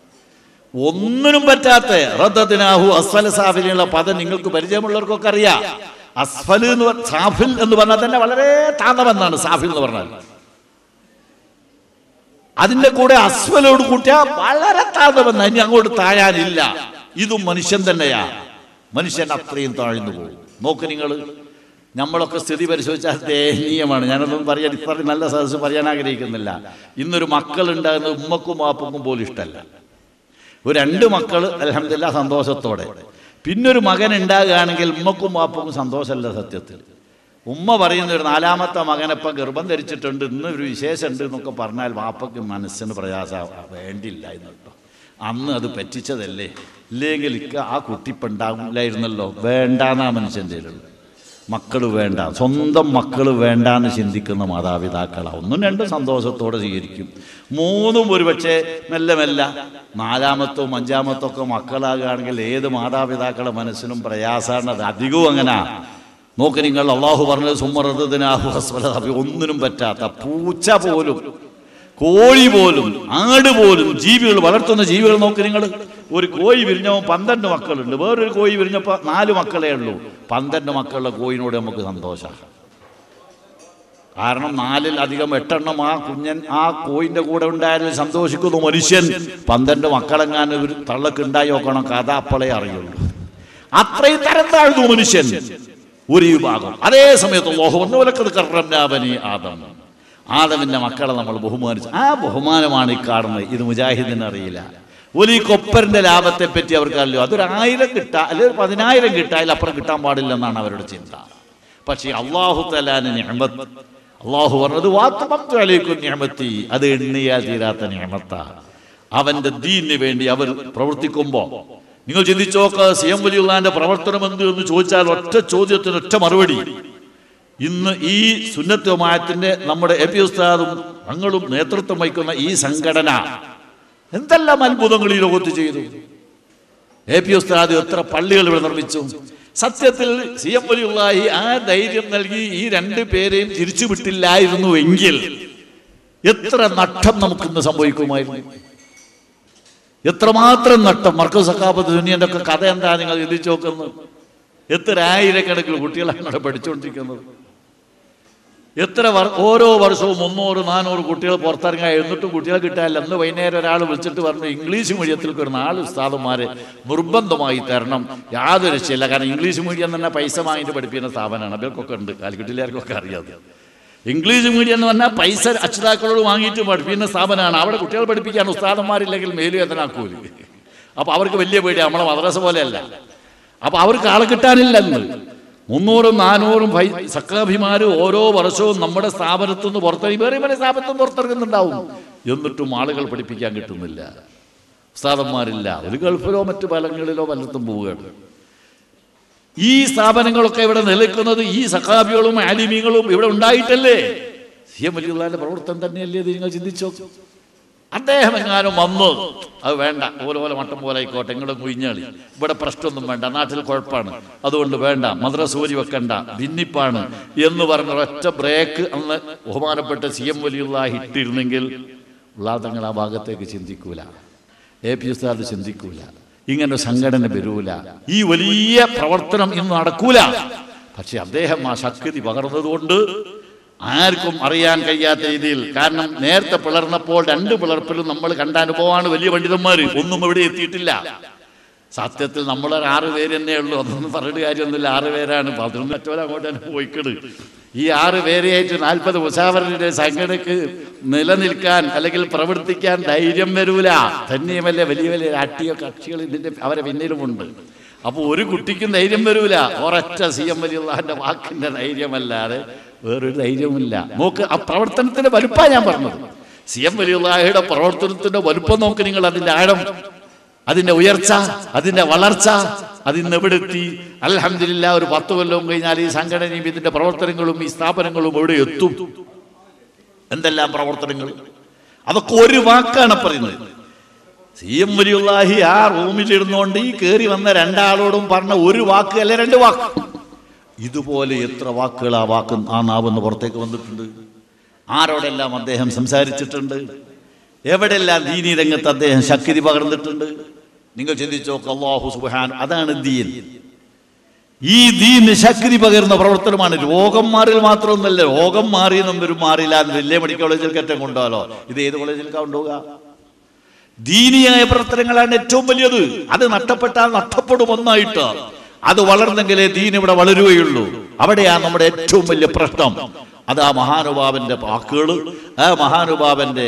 ഒന്നിനും പറ്റാത്ത റദ്ദത്തിനാഹു അസ്ഫൽ സാഫിലുള്ള പദം നിങ്ങൾക്ക് പരിചയമുള്ളവർക്കൊക്കെ അറിയാം അസ്ഫൽ എന്ന് പറ- സാഫിൽ എന്ന് പറഞ്ഞാൽ തന്നെ വളരെ താന്നമെന്നാണ് സാഫിൽ എന്ന് പറഞ്ഞാൽ അതിന്റെ കൂടെ അസ്ഫലോട് കൂട്ടിയാൽ വളരെ താന്നമെന്ന് ഇനി അങ്ങോട്ട് താഴാനില്ല ഇതും മനുഷ്യൻ തന്നെയാ മനുഷ്യൻ അത്രയും താഴ്ന്നു പോകും നോക്ക് നിങ്ങൾ നമ്മളൊക്കെ സ്ഥിതി പരിശോധിച്ചാൽ ദയനീയമാണ് ഞാനൊന്നും പറയാൻ ഇത്ര നല്ല സദസ്സ് പറയാൻ ആഗ്രഹിക്കുന്നില്ല ഇന്നൊരു മക്കൾ ഉണ്ടാകുന്നത് ഉമ്മക്കും വാപ്പക്കും പോലും ഇഷ്ടമല്ല ഒരു രണ്ട് മക്കൾ അലഹമില്ല സന്തോഷത്തോടെ പിന്നൊരു മകൻ ഉണ്ടാകുകയാണെങ്കിൽ ഉമ്മക്കും വാപ്പക്കും സന്തോഷമല്ല സത്യത്തിൽ ഉമ്മ പറയുന്ന ഒരു നാലാമത്തെ മകനപ്പം ഗർഭം ധരിച്ചിട്ടുണ്ട് ഇന്ന് ഒരു വിശേഷമുണ്ട് എന്നൊക്കെ പറഞ്ഞാൽ വാപ്പയ്ക്ക് മനസ്സിന് പ്രയാസം വേണ്ടില്ല എന്ന് കേട്ടോ അന്ന് അത് പറ്റിച്ചതല്ലേ ഇല്ലെങ്കിൽ ഇക്ക ആ കുട്ടിപ്പം ഉണ്ടാവില്ലായിരുന്നല്ലോ വേണ്ടാന്നാ മനുഷ്യൻ്റെ ഉള്ളത് മക്കൾ വേണ്ട സ്വന്തം മക്കൾ വേണ്ട എന്ന് ചിന്തിക്കുന്ന മാതാപിതാക്കളാണ് ഒന്നും രണ്ടും സന്തോഷത്തോടെ സ്വീകരിക്കും മൂന്നും ഒരുപക്ഷെ മെല്ലെ മെല്ലെ നാലാമത്തോ അഞ്ചാമത്തോ ഒക്കെ മക്കളാകുകയാണെങ്കിൽ ഏത് മാതാപിതാക്കളുടെ മനസ്സിനും പ്രയാസമാണ് അത് അധികവും അങ്ങനെ നോക്ക് നിങ്ങൾ അള്ളാഹു പറഞ്ഞത് സുമറദിനാഹു ഹസ്വലി ഒന്നിനും പറ്റാത്ത പൂച്ച പോലും കോഴി പോലും ആട് പോലും ജീവികൾ വളർത്തുന്ന ജീവികൾ നോക്ക് നിങ്ങൾ ഒരു കോഴി വിരിഞ്ഞപ്പോൾ പന്ത്രണ്ട് മക്കളുണ്ട് വേറൊരു കോഴി വിരിഞ്ഞപ്പോൾ നാല് മക്കളേ ഉള്ളൂ പന്ത്രണ്ട് മക്കളുടെ കോഴിനോട് നമുക്ക് സന്തോഷമാണ് കാരണം നാലിൽ അധികം എട്ടെണ്ണം ആ കുഞ്ഞൻ ആ കോയിന്റെ കൂടെ ഉണ്ടായാലും സന്തോഷിക്കുന്നു മനുഷ്യൻ പന്ത്രണ്ട് മക്കളെങ്ങാനും ഒരു തള്ളക്ക് ഉണ്ടായി നോക്കണം കഥ അപ്പളേ അറിയുള്ളൂ അത്രയും തരം താഴ്ന്നു മനുഷ്യൻ ഒരു വിഭാഗം അതേ സമയത്ത് അല്ലാഹു പറഞ്ഞു, "വലഖദ് കർറംനാ ബനീ ആദം ആദമിന്റെ മക്കളെ നമ്മൾ ബഹുമാനിച്ചു ആ ബഹുമാനമാണ് ഈ കാണുന്നത് ഇത് മുജാഹിദിന് അറിയില്ല ഒരു ഈ കൊപ്പറിന്റെ ലാഭത്തെ പറ്റി അവർക്ക് അറിയില്ല അതൊരു ആയിരം കിട്ടാ അല്ലെങ്കിൽ ഒരു പതിനായിരം കിട്ടാ അതിൽ അപ്പുറം കിട്ടാൻ പാടില്ലെന്നാണ് അവരുടെ ചിന്ത പക്ഷേ അള്ളാഹു തലാന് നിഅമത്ത് അള്ളാഹു പറഞ്ഞത് വാത്തുമത്തു അലൈക്കും നിഅമത്തി അത് എണ്ണിയാൽ തീരാത്ത നിഅമത്താ അവന്റെ ദീനിന് വേണ്ടി അവർ പ്രവർത്തിക്കുമ്പോ നിങ്ങൾ ചിന്തിച്ചോക്ക് സി എം വലിയുള്ളാന്റെ പ്രവർത്തനം എന്ത് എന്ന് ചോദിച്ചാൽ ഒറ്റ ചോദ്യത്തിന് ഒറ്റ മറുപടി ഇന്ന് ഈ സുന്നത്തുമായത്തിന്റെ നമ്മുടെ എ പി ഉസ്താദും ഞങ്ങളും നേതൃത്വം വഹിക്കുന്ന ഈ സംഘടന എന്തെല്ലാം അത്ഭുതങ്ങൾ ഈ ലോകത്ത് ചെയ്തു എ പി ഉസ്താദ് എത്ര പള്ളികൾ ഇവിടെ നിർമ്മിച്ചു സത്യത്തിൽ സി എം വലിയുള്ളാഹി ആ ധൈര്യം നൽകി ഈ രണ്ട് പേരെയും തിരിച്ചു വിട്ടില്ലായിരുന്നു എങ്കിൽ എത്ര നഷ്ടം നമുക്കിന്ന് സംഭവിക്കുമായിരുന്നു എത്രമാത്രം നഷ്ടം മർക്കസ് സക്കാബത്ത് ദുനിയന്റെ ഒക്കെ കഥ എന്താ നിങ്ങൾ ചിന്തിച്ചു നോക്കുന്നത് എത്ര ആയിരക്കണക്കിന് കുട്ടികളാണ് ഇവിടെ പഠിച്ചുകൊണ്ടിരിക്കുന്നത് എത്ര വർ ഓരോ വർഷവും മുന്നൂറ് നാനൂറ് കുട്ടികൾ പുറത്തിറങ്ങാൻ എന്നിട്ടും കുട്ടികൾ കിട്ടാനില്ല അന്ന് വൈകുന്നേരം ഒരാൾ വിളിച്ചിട്ട് പറഞ്ഞു ഇംഗ്ലീഷ് മീഡിയത്തിൽ ഒരു നാല് ഉസ്താദന്മാരെ നിർബന്ധമായി തരണം യാതൊരു രക്ഷയില്ല കാരണം ഇംഗ്ലീഷ് മീഡിയം തന്നെ പൈസ വാങ്ങിയിട്ട് പഠിപ്പിക്കുന്ന സ്ഥാപനമാണ് അവർക്കൊക്കെ ഉണ്ട് കാലിക്കട്ടിലാർക്കൊക്കെ അറിയാതെ ഇംഗ്ലീഷ് മീഡിയം എന്ന് പറഞ്ഞാൽ പൈസ അച്ഛതാക്കളോട് വാങ്ങിയിട്ട് പഠിപ്പിക്കുന്ന സ്ഥാപനമാണ് അവിടെ കുട്ടികൾ പഠിപ്പിക്കാൻ ഉസ്താദന്മാരില്ലെങ്കിൽ മേലുവേദനാക്കൂലി അപ്പൊ അവർക്ക് വലിയ പേടി നമ്മളെ മദ്രസ പോലെയല്ല അപ്പൊ അവർക്ക് ആളെ കിട്ടാനില്ലെന്ന് മുന്നൂറും നാനൂറും ഭൈ സക്കാഭിമാരും ഓരോ വർഷവും നമ്മുടെ സ്ഥാപനത്തു നിന്ന് പുറത്തിറങ്ങി വേറെ വേറെ സ്ഥാപനത്തിൽ നിന്ന് പുറത്തിറങ്ങുന്നുണ്ടാവും എന്നിട്ടും ആളുകൾ പഠിപ്പിക്കാൻ കിട്ടുന്നില്ല ഉസ്താദന്മാരില്ല ഒരു ഗൾഫിലോ മറ്റു പലങ്ങളിലോ പലത്തും പോവുകയാണ് ഈ സ്ഥാപനങ്ങളൊക്കെ ഇവിടെ നിലനിൽക്കുന്നത് ഈ സഖാബികളും ആലിമീങ്ങളും ഇവിടെ ഉണ്ടായിട്ടല്ലേ സി എം വലിയുള്ളാന്റെ പ്രവർത്തനം തന്നെയല്ലേ ഇത് നിങ്ങൾ ചിന്തിച്ചോ അദ്ദേഹം എങ്ങാനും വന്നു അത് വേണ്ട ഓല പോലെ മട്ടം പോലെ ആയിക്കോട്ടെ നിങ്ങളുടെ കുഞ്ഞാളി ഇവിടെ പ്രശ്നമൊന്നും വേണ്ട നാട്ടിൽ കുഴപ്പമാണ് അതുകൊണ്ട് വേണ്ട മദ്രസ ഊരി വെക്കണ്ട ഭിന്നിപ്പാണ് എന്ന് പറഞ്ഞ ഒറ്റ ബ്രേക്ക് അന്ന് ബഹുമാനപ്പെട്ട സി എം വലിയുള്ള ഇട്ടിരുന്നെങ്കിൽ ഉള്ളാതങ്ങൾ ആ ഭാഗത്തേക്ക് ചിന്തിക്കൂല എ പി ഉസ്താദ് ചിന്തിക്കൂല ഇങ്ങനെ ഒരു സംഘടന വരൂല ഈ വലിയ പ്രവർത്തനം ഇന്ന് നടക്കൂല പക്ഷെ അദ്ദേഹം ആ ശക്തി പകർന്നതുകൊണ്ട് ആർക്കും അറിയാൻ കഴിയാത്ത രീതിയിൽ കാരണം നേരത്തെ പിളർന്നപ്പോൾ രണ്ട് പിളർപ്പിലും നമ്മൾ കണ്ട അനുഭവമാണ് വലിയ പണ്ഡിതന്മാർ ഒന്നും ഇവിടെ എത്തിയിട്ടില്ല സത്യത്തിൽ നമ്മളൊരു ആറ് പേര് തന്നെ ഉള്ളൂ അതൊന്നും പറഞ്ഞിട്ട് കാര്യമൊന്നുമില്ല ആറ് പേരാണ് പതിനൊന്ന് മറ്റോലെ അങ്ങോട്ട് തന്നെ പോയിക്കട് ഈ ആറ് പേരെയായിട്ട് നാൽപ്പത് മുസാഫറിന്റെ സംഘടനക്ക് നിലനിൽക്കാൻ അല്ലെങ്കിൽ പ്രവർത്തിക്കാൻ ധൈര്യം വരൂല തന്നെയുമല്ല വലിയ വലിയ രാഷ്ട്രീയ കക്ഷികൾ ഇതിന്റെ അവരെ പിന്നിലുമുണ്ട് അപ്പൊ ഒരു കുട്ടിക്കും ധൈര്യം വരൂല ഒരൊറ്റ സി എം വലിയുള്ളാന്റെ വാക്കിന്റെ ധൈര്യമല്ലാതെ വേറൊരു ധൈര്യവുമില്ല നോക്ക് ആ പ്രവർത്തനത്തിന്റെ വലുപ്പ ഞാൻ പറഞ്ഞത് സി എം വലിയുള്ളാഹയുടെ പ്രവർത്തനത്തിന്റെ വലുപ്പം നോക്ക് നിങ്ങൾ അതിന്റെ ആഴം അതിന്റെ ഉയർച്ച അതിന്റെ വളർച്ച അതിന്ന് എവിടെ എത്തി അലഹമില്ല ഒരു പത്ത് കൊല്ലവും കഴിഞ്ഞാൽ ഈ സംഘടനയും ഇതിന്റെ പ്രവർത്തനങ്ങളും ഈ സ്ഥാപനങ്ങളും എവിടെ എത്തും എന്തെല്ലാം പ്രവർത്തനങ്ങൾ അതൊക്കെ ഒരു വാക്കാണ് പറയുന്നത് സി എം വലിയുള്ളാഹി ആ റൂമിലിരുന്നുകൊണ്ട് ഈ കയറി വന്ന രണ്ടാളോടും പറഞ്ഞ ഒരു വാക്ക് അല്ല രണ്ട് വാക്ക് ഇതുപോലെ എത്ര വാക്കുകൾ ആ വാക്ക് ആ നാവെന്ന് പുറത്തേക്ക് വന്നിട്ടുണ്ട് ആരോടെല്ലാം അദ്ദേഹം സംസാരിച്ചിട്ടുണ്ട് എവിടെല്ലാം ദീനി രംഗത്ത് അദ്ദേഹം ശക്തി പകർന്നിട്ടുണ്ട് നിങ്ങൾ ചിന്തിച്ചോ അള്ളാഹു സുബാൻ അതാണ് ദീൻ ഈ ദീന് ശക്തി പകരുന്ന പ്രവർത്തനമാണ് രോഗം മാറിൽ മാത്രമൊന്നല്ല രോഗം മാറി നമ്മരും മാറില്ല എന്ന് വലിയ മെഡിക്കൽ കോളേജിൽ കയറ്റം കൊണ്ടുപോകാലോ ഇത് ഏത് കോളേജിലേക്കാ കൊണ്ടുപോകുക ദീനിയായ പ്രവർത്തനങ്ങളാണ് ഏറ്റവും വലിയത് അത് നഷ്ടപ്പെട്ടാൽ നഷ്ടപ്പെടും ഒന്നായിട്ട് അത് വളർന്നെങ്കിലേ ദീൻ ഇവിടെ വളരുകയുള്ളൂ അവിടെയാണ് നമ്മുടെ ഏറ്റവും വലിയ പ്രശ്നം അത് ആ മഹാനുഭാവന്റെ വാക്കുകൾ ആ മഹാനുഭാവന്റെ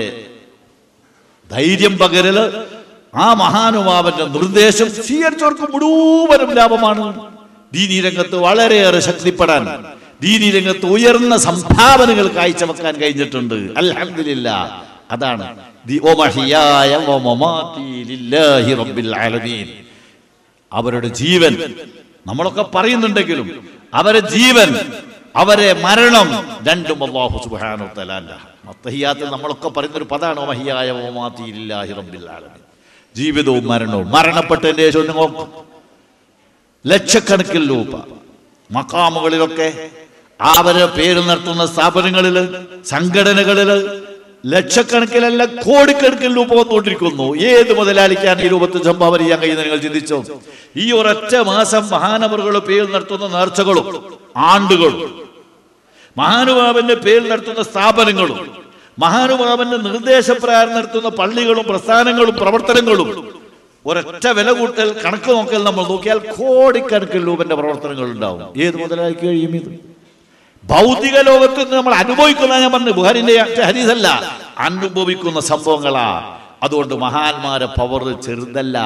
ധൈര്യം പകരല് ആ മഹാനുഭാവന്റെ നിർദ്ദേശം സ്വീകരിച്ചവർക്ക് മുഴുവനും ലാഭമാണ് ദീനീ രംഗത്ത് വളരെയേറെ ശക്തിപ്പെടാൻ ദീനീ രംഗത്ത് ഉയർന്ന സംഭാവനകൾ കാഴ്ചവെക്കാൻ കഴിഞ്ഞിട്ടുണ്ട് അൽഹംദുലില്ല അതാണ് ദി- ഓ മഹിയായ ഓ മമാതി ലില്ലാഹി റബ്ബിൽ ആലമീൻ അവരുടെ ജീവൻ നമ്മളൊക്കെ പറയുന്നുണ്ടെങ്കിലും അവരെ ജീവൻ അവരെ മരണം രണ്ടും അള്ളാഹു സുബ്ഹാനഹു തആല മത്തഹിയാത്തിൽ നമ്മളൊക്കെ പറയുന്ന ഒരു പദമാണ് മഹിയായ ഓമാതിയില്ലാഹി റബ്ബിൽ ആലമീൻ ജീവിതവും മരണവും മരണപ്പെട്ടതിന്റെ ശേഷം ഒന്ന് നോക്കും ലക്ഷക്കണക്കിന് രൂപ മക്കാമുകളിലൊക്കെ അവരെ പേര് നടത്തുന്ന സ്ഥാപനങ്ങളിൽ സംഘടനകളിൽ ലക്ഷക്കണക്കിലല്ല കോടിക്കണക്കിന് രൂപ വന്നുകൊണ്ടിരിക്കുന്നു ഏത് മുതലാളിക്കാണ് ഈ രൂപത്തിൽ സംഭാവന ചെയ്യാൻ കഴിയുന്ന നിങ്ങൾ ചിന്തിച്ചോ ഈ ഒരൊറ്റ മാസം മഹാനവറുകൾ പേര് നടത്തുന്ന നേർച്ചകളും ആണ്ടുകളും മഹാനുഭാവന്റെ പേരിൽ നടത്തുന്ന സ്ഥാപനങ്ങളും മഹാനുഭാവന്റെ നിർദ്ദേശപ്രകാരം നടത്തുന്ന പള്ളികളും പ്രസ്ഥാനങ്ങളും പ്രവർത്തനങ്ങളും ഒരൊറ്റ വില കൂട്ടൽ കണക്ക് നോക്കൽ നമ്മൾ നോക്കിയാൽ കോടിക്കണക്കിന് രൂപന്റെ പ്രവർത്തനങ്ങൾ ഉണ്ടാവും ഏത് മുതലാളിക്ക് കഴിയും ഇത് ഭൗതിക ലോകത്ത് നിന്ന് നമ്മൾ അനുഭവിക്കുന്ന ഞാൻ പറഞ്ഞു ബുഹാരിന്റെ ഹരീതല്ല അനുഭവിക്കുന്ന സംഭവങ്ങളാ അതുകൊണ്ട് മഹാന്മാരെ പവർ ചെറുതല്ല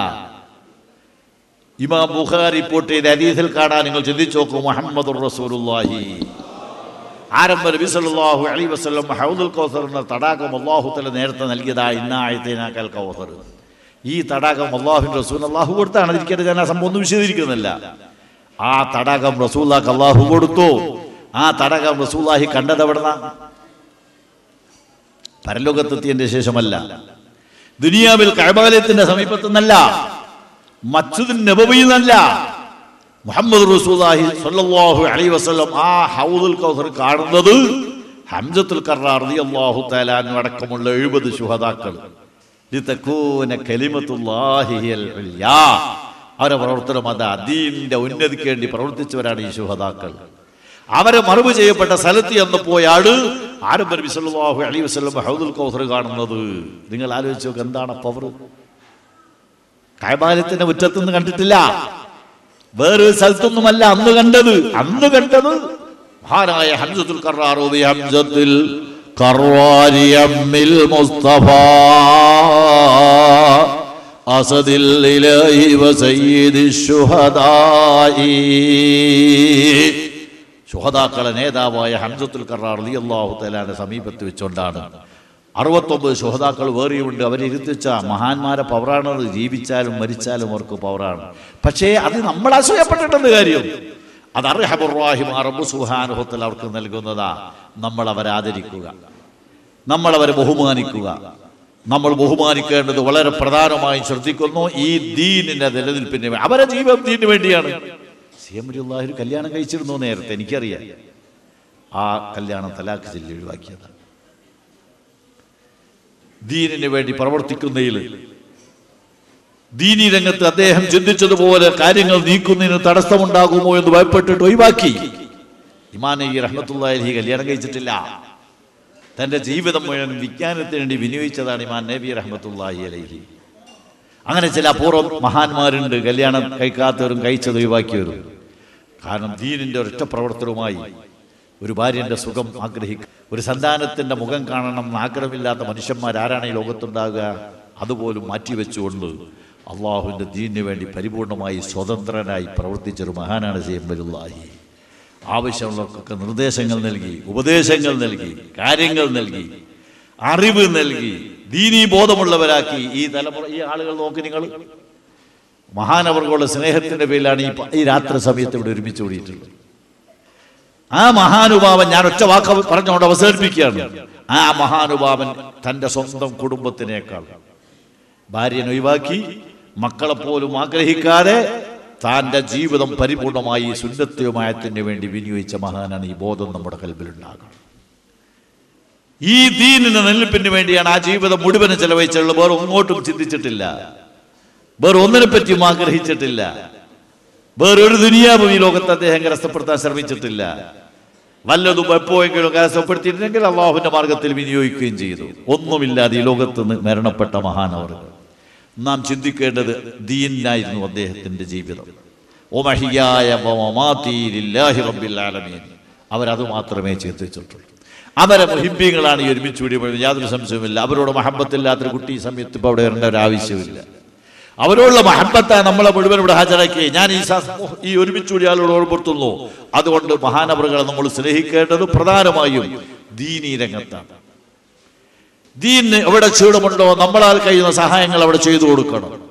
ഇമാം ബുഖാരി റിപ്പോർട്ട് ചെയ്ത ഹരീതിൽ കാണാൻ നിങ്ങൾ ചിന്തിച്ചു നോക്കൂ മുഹമ്മദ് റസൂലുള്ളാഹി ആരംഭ നബി സല്ലല്ലാഹു അലൈഹി വസല്ലം ഹൗദുൽ കൗസർ എന്ന തടാകം അല്ലാഹു തആല നേരത്തെ നൽകിയതാ ഇന്നായത്തേനാക്കൽ കൗസർ ഈ തടാകം അള്ളാഹുവിന്റെ റസൂൽ അള്ളാഹു കൊടുത്താണ് ഇരിക്കട്ടെ ഞാൻ ആ സംഭവം ഒന്നും വിശദീകരിക്കുന്നില്ല ആ തടാകം റസൂല്ലാക്ക് അള്ളാഹു കൊടുത്തു ആ തടാകം റസൂല്ലാഹി കണ്ടത് എവിടുന്ന പരലോകത്തെത്തിയതിന്റെ ശേഷമല്ല ദുനിയാവിൽ കഴബാലയത്തിന്റെ സമീപത്തു നിന്നല്ല മസ്ജിദുൻ നബവിയിൽ നിന്നല്ല മുഹമ്മദ് റസൂലുള്ളാഹി സ്വല്ലല്ലാഹു അലൈഹി വസല്ലം ആ ഹൗദുൽ കൗസർ കാണുന്നത് ഹംസത്തുൽ കർറാർ റളിയല്ലാഹു തആല അൻഹു അടക്കമുള്ള 70 ശുഹദാക്കൾ ലിതകൂന കലിമത്തുല്ലാഹി ഹിയൽ ഉൽയാ അവരെ പ്രവർത്തനം അത് അദീനിന്റെ ഉന്നതിക്ക് വേണ്ടി പ്രവർത്തിച്ചവരാണ് ഈ ശുഹദാക്കൾ അവരെ മറവ് ചെയ്യപ്പെട്ട സ്ഥലത്ത് എന്ന് പോയാണ് ആരംഭ നബി സല്ലല്ലാഹു അലൈഹി വസല്ലം ഹൗദുൽ കൗസർ കാണുന്നത് നിങ്ങൾ ആലോചിച്ച് നോക്ക് എന്താണ് പവർ കൈബാലത്തിന്റെ മുറ്റത്തുനിന്ന് കണ്ടിട്ടില്ല വേറൊരു സ്ഥലത്തൊന്നുമല്ല അന്ന് കണ്ടത് അന്ന് കണ്ടത് മഹാനായ ഹംസത്തുൽ കറാറൂബി ഹംസത്തിൽ കർവാരിയമ്മിൽ മുസ്തഫ അസദിൽ ഇലാഹി വസയ്യിദി ശുഹദായി ശുഹദാക്കളെ നേതാവായ ഹംസത്തുൽ കറാർ അള്ളാഹു തലാന്റെ സമീപത്ത് വെച്ചുകൊണ്ടാണ് അറുപത്തൊമ്പത് ശുഹദാക്കൾ വേറെയുണ്ട് അവരെ ഇരുത്തിച്ച മഹാന്മാരെ പവറാണത് ജീവിച്ചാലും മരിച്ചാലും അവർക്ക് പവറാണ് പക്ഷേ അത് നമ്മൾ അസൂയപ്പെട്ടിട്ടുണ്ട് കാര്യം അത് അർഹബുറാഹിം അറബു സുഹാനുഹത്തിൽ അവർക്ക് നൽകുന്നതാ നമ്മൾ അവരെ ആദരിക്കുക നമ്മൾ അവരെ ബഹുമാനിക്കുക നമ്മൾ ബഹുമാനിക്കേണ്ടത് വളരെ പ്രധാനമായും ശ്രദ്ധിക്കുന്നു ഈ ദീനിന്റെ നിലനിൽപ്പിന് വേ- അവരെ ജീവൻ ദീനിന് വേണ്ടിയാണ് സി എം ഒരു കല്യാണം കഴിച്ചിരുന്നു നേരത്തെ എനിക്കറിയാം ആ കല്യാണം തലാക്ക് ചൊല്ലി ഒഴിവാക്കിയതാണ് ദീനിന് വേണ്ടി പ്രവർത്തിക്കുന്നതിൽ ദീനി രംഗത്ത് അദ്ദേഹം ചിന്തിച്ചതുപോലെ കാര്യങ്ങൾ നീക്കുന്നതിന് തടസ്സമുണ്ടാകുമോ എന്ന് ഭയപ്പെട്ടിട്ട് ഒഴിവാക്കി ഇമാൻ ഈ റഹ്മത്തുള്ളി കല്യാണം കഴിച്ചിട്ടില്ല തന്റെ ജീവിതം മുഴുവൻ വിജ്ഞാനത്തിന് വേണ്ടി വിനിയോഗിച്ചതാണ് ഇമാൻ നബി റഹ്മത്തുള്ളാഹി അലൈഹി അങ്ങനെ ചില അപൂർവം മഹാന്മാരുണ്ട് കല്യാണം കഴിക്കാത്തവരും കഴിച്ചത് ഒഴിവാക്കിയവരും കാരണം ദീനിന്റെ ഒരൊറ്റ പ്രവർത്തനവുമായി ഒരു ഭാര്യന്റെ സുഖം ആഗ്രഹിക്കുക ഒരു സന്താനത്തിന്റെ മുഖം കാണണം എന്ന് ആഗ്രഹമില്ലാത്ത മനുഷ്യന്മാർ ആരാണ് ഈ ലോകത്തുണ്ടാകുക അതുപോലും മാറ്റിവെച്ചുകൊണ്ട് അള്ളാഹുവിന്റെ ദീനിന് വേണ്ടി പരിപൂർണമായി സ്വതന്ത്രനായി പ്രവർത്തിച്ചൊരു മഹാനാണ് ചെയ്യുമ്പോഴുള്ളാഹി ആവശ്യമുള്ളവർക്കൊക്കെ നിർദ്ദേശങ്ങൾ നൽകി ഉപദേശങ്ങൾ നൽകി കാര്യങ്ങൾ നൽകി അറിവ് നൽകി ദീനീ ബോധമുള്ളവരാക്കി ഈ തലമുറ ഈ ആളുകൾ നോക്കി നിങ്ങൾ മഹാനവർഗമുള്ള സ്നേഹത്തിന്റെ പേരിലാണ് ഈ പ- ഈ രാത്രി സമയത്ത് ഇവിടെ ഒരുമിച്ച് കൂടിയിട്ടുള്ളത് ആ മഹാനുഭാവൻ ഞാൻ ഒറ്റ വാക്ക് പറഞ്ഞുകൊണ്ട് അവസാനിപ്പിക്കുകയാണ് ആ മഹാനുഭാവൻ തന്റെ സ്വന്തം കുടുംബത്തിനേക്കാൾ ഭാര്യനെ ഒഴിവാക്കി മക്കളെ പോലും ആഗ്രഹിക്കാതെ താന്റെ ജീവിതം പരിപൂർണമായി സുന്നത്യമായത്തിന് വേണ്ടി വിനിയോഗിച്ച മഹാനാണ് ഈ ബോധം നമ്മുടെ കൽബിലുണ്ടാകണം ഈ ദീനിന്റെ നിലനിൽപ്പിന് വേണ്ടിയാണ് ആ ജീവിതം മുഴുവനും ചെലവഴിച്ചുള്ളത് വേറെ ഒങ്ങോട്ടും ചിന്തിച്ചിട്ടില്ല വേറെ ഒന്നിനെ പറ്റിയും ആഗ്രഹിച്ചിട്ടില്ല വേറൊരു ദുനിയാവും ഈ ലോകത്ത് അദ്ദേഹം കരസ്ഥപ്പെടുത്താൻ ശ്രമിച്ചിട്ടില്ല വല്ലതും എപ്പോഴെങ്കിലും കരസ്ഥപ്പെടുത്തിയിട്ടുണ്ടെങ്കിൽ അള്ളാഹുവിന്റെ മാർഗത്തിൽ വിനിയോഗിക്കുകയും ചെയ്തു ഒന്നുമില്ലാതെ ഈ ലോകത്ത് നിന്ന് മരണപ്പെട്ട മഹാനവർ നാം ചിന്തിക്കേണ്ടത് ദീനിനായിരുന്നു അദ്ദേഹത്തിന്റെ ജീവിതം ഓമഹിയായ വമമാതീലില്ലാഹി റബ്ബിൽ ആലമീൻ അവരത് മാത്രമേ ചിന്തിച്ചിട്ടുള്ളൂ അവരെ മുഹിബ്യങ്ങളാണ് ഈ ഒരുമിച്ച് കൂടി യാതൊരു സംശയവുമില്ല അവരോട് മഹബത്തില്ലാത്തൊരു കുട്ടി ഈ സമയത്ത് ഇപ്പോൾ അവിടെ വരേണ്ട ഒരു ആവശ്യമില്ല അവരോടുള്ള മഹബത്താണ് നമ്മളെ മുഴുവൻ ഇവിടെ ഹാജരാക്കി ഞാൻ ഈ സ- ഈ ഒരുമിച്ച് കൂടി ആളോട് ഓർമ്മപ്പെടുത്തുന്നു അതുകൊണ്ട് മഹാനവറുകളെ നമ്മൾ സ്നേഹിക്കേണ്ടത് പ്രധാനമായും ദീനീ രംഗത്താണ് ദീനിന് എവിടെ ക്ഷീണമുണ്ടോ നമ്മളാൽ കഴിയുന്ന സഹായങ്ങൾ അവിടെ ചെയ്തു കൊടുക്കണം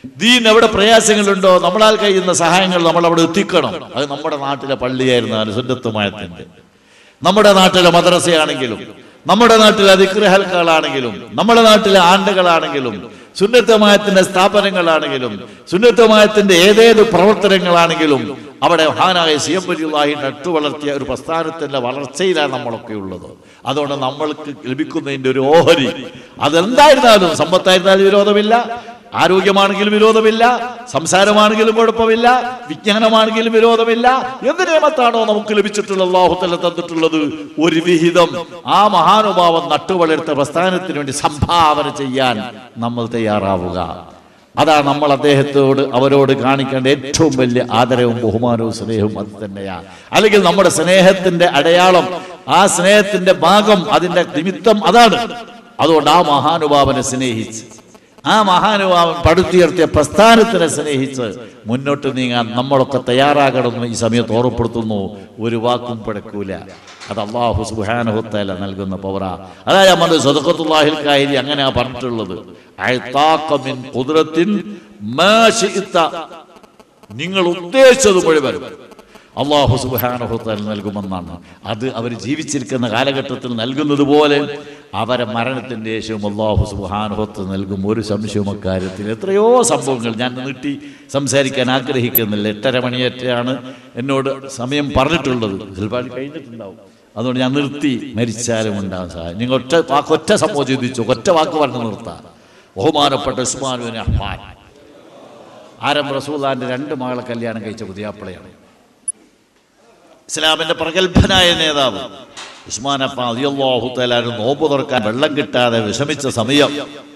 ദീൻ എവിടെ പ്രയാസങ്ങളുണ്ടോ നമ്മളാൽ കഴിയുന്ന സഹായങ്ങൾ നമ്മൾ അവിടെ എത്തിക്കണം അത് നമ്മുടെ നാട്ടിലെ പള്ളിയായിരുന്നു സുന്നത്തുമായത്തിന്റെ നമ്മുടെ നാട്ടിലെ മദ്രസയാണെങ്കിലും നമ്മുടെ നാട്ടിലെ അതിഗ്രഹൽക്കാളാണെങ്കിലും നമ്മുടെ നാട്ടിലെ ആണ്ടുകളാണെങ്കിലും സുന്നത്തമായത്തിന്റെ സ്ഥാപനങ്ങളാണെങ്കിലും സുന്നത്തമായത്തിന്റെ ഏതേത് പ്രവർത്തനങ്ങളാണെങ്കിലും അവിടെ മഹാനായ സി എം വലിയുള്ളാഹി നട്ടു വളർത്തിയ ഒരു പ്രസ്ഥാനത്തിന്റെ വളർച്ചയിലാണ് നമ്മളൊക്കെ ഉള്ളത് അതുകൊണ്ട് നമ്മൾക്ക് ലഭിക്കുന്നതിന്റെ ഒരു ഓഹരി അതെന്തായിരുന്നാലും സമ്പത്തായിരുന്നാലും വിരോധമില്ല ആരോഗ്യമാണെങ്കിലും വിരോധമില്ല സംസാരമാണെങ്കിലും കുഴപ്പമില്ല വിജ്ഞാനമാണെങ്കിലും വിരോധമില്ല എന്ത് നിയമത്താണോ നമുക്ക് ലഭിച്ചിട്ടുള്ള അള്ളാഹുത്തല തന്നിട്ടുള്ളത് ഒരു വിഹിതം ആ മഹാനുഭാവം നട്ടുവളർത്ത പ്രസ്ഥാനത്തിന് വേണ്ടി സംഭാവന ചെയ്യാൻ നമ്മൾ തയ്യാറാവുക അതാ നമ്മൾ അദ്ദേഹത്തോട് അവരോട് കാണിക്കേണ്ട ഏറ്റവും വലിയ ആദരവും ബഹുമാനവും സ്നേഹവും അത് തന്നെയാണ് അല്ലെങ്കിൽ നമ്മുടെ സ്നേഹത്തിന്റെ അടയാളം ആ സ്നേഹത്തിന്റെ ഭാഗം അതിന്റെ നിമിത്തം അതാണ് അതുകൊണ്ട് ആ മഹാനുഭാവനെ സ്നേഹിച്ച് ആ മഹാനുഭാവൻ പടുത്തുയർത്തിയ പ്രസ്ഥാനത്തിനെ സ്നേഹിച്ച് മുന്നോട്ട് നീങ്ങാൻ നമ്മളൊക്കെ തയ്യാറാകണമെന്ന് ഈ സമയത്ത് ഓർമ്മപ്പെടുത്തുന്നു ഒരു വാക്കും പിടക്കൂല അത് അള്ളാഹു സുഹാനഹുത്തല നൽകുന്ന പവറ അതായത് നമ്മുടെ സ്വതക്കത്തുല്ലാഹിൽ കാരി അങ്ങനെയാ പറഞ്ഞിട്ടുള്ളത് അയത്താക്ക മിൻ ഖുദ്റത്തിൻ മാ ശിഇത്ത. നിങ്ങൾ ഉദ്ദേശിച്ചത് മുഴുവൻ അള്ളാഹു സുബാനഹുത്താൽ നൽകുമെന്നാണ് അത് അവർ ജീവിച്ചിരിക്കുന്ന കാലഘട്ടത്തിൽ നൽകുന്നത് പോലെ അവരെ മരണത്തിന്റെ ശേഷവും അള്ളാഹു സുബാനുഹത്ത് നൽകും ഒരു സംശയവും അക്കാര്യത്തിൽ എത്രയോ സംഭവങ്ങൾ ഞാൻ നീട്ടി സംസാരിക്കാൻ ആഗ്രഹിക്കുന്നില്ല എട്ടര മണിയേറ്റാണ് എന്നോട് സമയം പറഞ്ഞിട്ടുള്ളത് ചിലപ്പോൾ കഴിഞ്ഞിട്ടുണ്ടാവും അതുകൊണ്ട് ഞാൻ നിർത്തി മരിച്ചാലും ഉണ്ടാകും സഹായം നിങ്ങൾ ഒറ്റ വാക്ക് ഒറ്റ സംഭവം ചിന്തിച്ചു ഒറ്റ വാക്ക് പറഞ്ഞ് നിർത്താം ബഹുമാനപ്പെട്ട ഉസ്മാനുവിന് അഹ്മാൻ ആരം റസൂലാന്റെ രണ്ട് മകളെ കല്യാണം കഴിച്ച പുതിയാപ്പിളയാണ് ഇസ്ലാമിന്റെ പ്രഗത്ഭനായ നേതാവ് ഉസ്മാൻ അപ്പ അലിയല്ലാഹു തലാന് നോമ്പ് തുറക്കാൻ വെള്ളം കിട്ടാതെ വിഷമിച്ച സമയം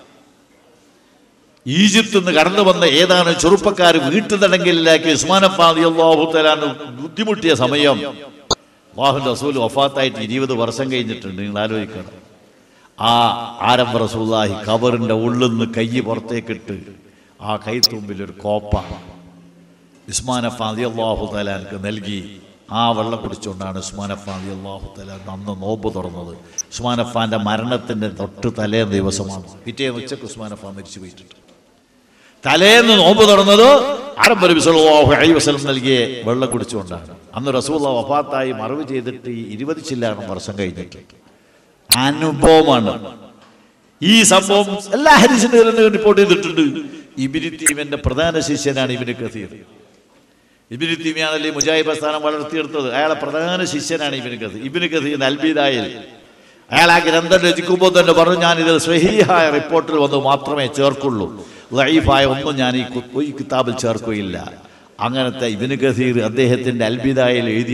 ഈജിപ്തിൽ നിന്ന് കടന്നു വന്ന ഏതാണ് ചെറുപ്പക്കാർ വീട്ടുതടങ്കലിലാക്കി ഉസ്മാൻ അപ്പ അലിയല്ലാഹു തലാന് ബുദ്ധിമുട്ടിയ സമയം വാഹു റസൂൽ വഫാത്തായിട്ട് ഇരുപത് വർഷം കഴിഞ്ഞിട്ടുണ്ട് നിങ്ങൾ ആലോചിക്കണം ആ ആരം റസൂല്ലാഹി കബറിന്റെ ഉള്ളിൽ നിന്ന് കൈ പുറത്തേക്കിട്ട് ആ കൈത്തുമ്പിൽ ഒരു കോപ്പ ഉസ്മാനഫ അലി അള്ളാഹു തലാൻക്ക് നൽകി ആ വെള്ളം കുടിച്ചുകൊണ്ടാണ് ഉസ്മാനഫ അലി അള്ളാഹു തലാൻ അന്ന് നോമ്പ് തുറന്നത് ഉസ്മാനഫാന്റെ മരണത്തിന്റെ തൊട്ട് തലേ ദിവസമാണ് പിറ്റേന്ന് ഉച്ചക്ക് ഉസ്മാനഫ മരിച്ചു പോയിട്ടുണ്ട് തലേന്ന് നോമ്പ് തുറന്നത് അറബ് നബി സല്ലല്ലാഹു അലൈഹി വസല്ലം നൽകിയ വെള്ളം കുടിച്ചുകൊണ്ടാണ് അന്ന് റസൂള്ള വഫാത്തായി മറവ് ചെയ്തിട്ട് ഈ ഇരുപത് ചില്ലാനം വർഷം കഴിഞ്ഞിട്ട് അനുഭവമാണ് ഈ സംഭവം എല്ലാ ഹരിസിന്റെ റിപ്പോർട്ട് ചെയ്തിട്ടുണ്ട് ഇബിനി തീമിന്റെ പ്രധാന ശിഷ്യനാണ് ഇബിന് കസീർ ഇബിന് തീമിയാണല്ലേ മുജാഹിദ് പ്രസ്ഥാനം വളർത്തിയെടുത്തത് അയാളെ പ്രധാന ശിഷ്യനാണ് ഇബിന് കസീർ ഇബിന് കസീർ അൽബീദായിൽ അയാൾ ആ ഗ്രന്ഥം രചിക്കുമ്പോൾ തന്നെ പറഞ്ഞു ഞാൻ ഇതിൽ സ്വഹീഹായ റിപ്പോർട്ടിൽ വന്ന് മാത്രമേ ചേർക്കുള്ളൂ ലൈഫായ ഒന്നും ഞാൻ ഈ കു- ഈ കിതാബിൽ ചേർക്കുകയില്ല അങ്ങനത്തെ ഇബിന് കസീർ അദ്ദേഹത്തിന്റെ അൽബിദായിൽ എഴുതിയ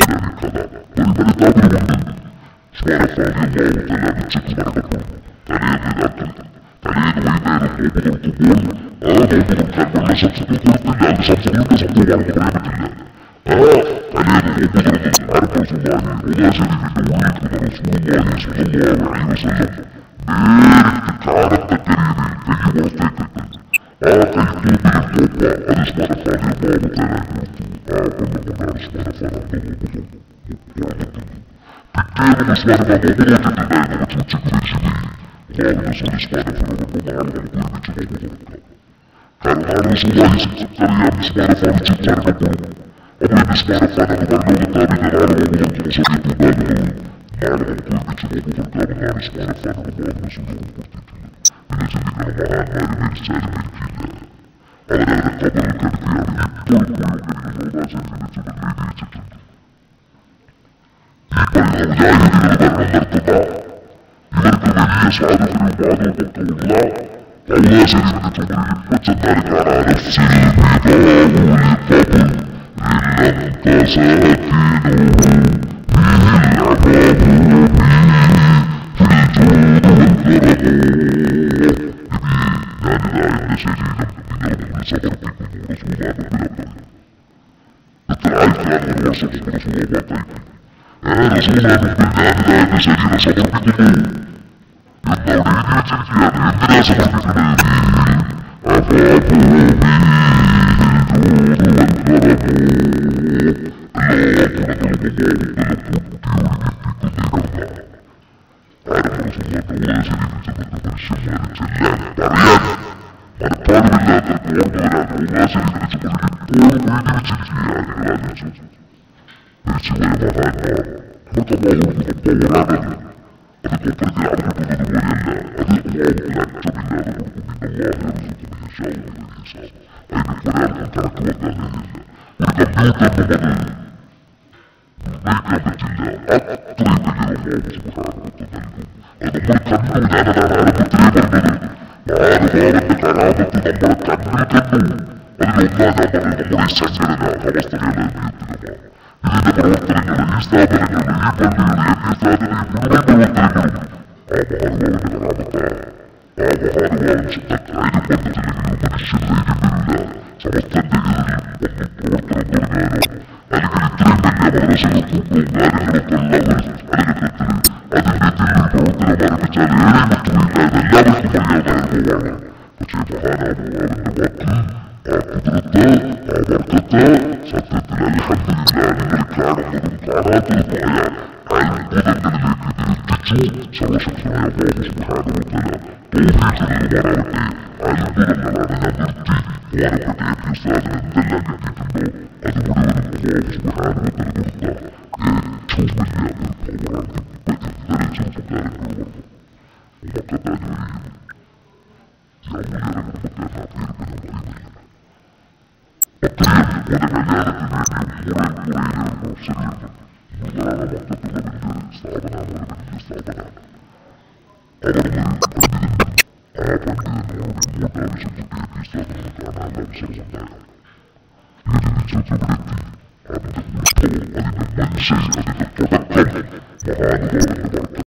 മനഃപ്പാടുമില്ലാത്ത ഓർമ്മ വരാൻ ഉല്ലാസീകരിച്ചു ഇപ്പോഴും എഴുതി വെച്ചിരിക്കുകയാണ് മരിച്ചുപോയ മഹാന്മാർ അവർക്ക് അള്ളാഹു പൗരാണത് അത് കൊപ്പറയ്ക്ക് അവർ കിട്ടുന്നത് പോലെയല്ല അത് അള്ളാഹുക്ക് അറ്റമില്ലാതെ കൊടുക്കും അതിന് ഒരാൾക്കും കണക്ക് വെക്കാൻ കഴിയില്ല ഒരു കമ്പ്യൂട്ടറിന് അത് നിർണ്ണയിക്കാൻ പറ്റില്ല അത്രയും വലിയ അള്ളാഹു സുബ്ഹാനഹു നൽകും അത് നമ്മൾ കണ്ടു ഞാനതാണ് ആരംഭത്തിലേ പറഞ്ഞത് ആറുഭാവന്റെ കരാമത്ത് നമ്മുടെ കണ്ണിൽ കണ്ടു അതിലൊന്നാ ഞാൻ പറഞ്ഞത് നമ്മുടെ ഈ സംഘടന അവസ്ഥകളെ നിയന്ത്രിതമാണ് ഇതിന്റെ പ്രവർത്തനങ്ങൾ ഈ സ്ഥാപനങ്ങൾ ഈ പള്ളികൾ എന്നീ സാധ്യത ഈ മുഴുവൻ പ്രവർത്തനങ്ങളും ആ മഹാനുഭാവന്റെ കരാമത്താണ് ആ മഹാനുഭാവൻ ശുദ്ധക്കാര്യം വന്നിട്ടില്ലെങ്കിൽ മനുഷ്യധൈര്യം വരില്ല സമസ്തന്റെ ഇതിൽ ഒന്ന് പ്രവർത്തനം തുടങ്ങാനോ അല്ലെങ്കിൽ ഇത്രയും വലിയ മദ്രസകൾ കൂട്ടവും കാര്യങ്ങളൊക്കെ ഉള്ള ഒരു കാലഘട്ടത്തിൽ അതിന്റെ ഇതിൽ ഒരു പ്രവർത്തനം ആരംഭിച്ചാൽ ഏറെ മറ്റുമില്ല എല്ലാവർക്കും അറിയാവുന്ന അനുഭവമാണ് പക്ഷേ മഹാനാണ് അവന്റെ വാക്ക് ആ കുതിരത്ത് ആ വർക്കത്ത് സത്യത്തിൽ അൽഹംദുലില്ലാ നിങ്ങൾ കാണുന്നതും കാണാത്തതുമായ അത്ഭുതങ്ങളിലേക്ക് ഇത് എത്തിച്ചു സർവശക്തനായ അല്ലാഹു സുബ്ഹാനഹു വതആല തൗഫീഖ് നൽകുമാറാവട്ടെ അത്ഭുതങ്ങളാണ് ഞാൻ നിർത്തി ബഹുമാനപ്പെട്ട എ പി ഉസ്താദിന് എന്തെല്ലാം കിട്ടിയിട്ടുണ്ടോ അത് മുഴുവനും അള്ളാഹു സുബ്ഹാനഹു വതആല കൊടുത്ത ഏറ്റവും വലിയ ഒരു പവറാണ് ഉമ്മക്കത്താ ജോലി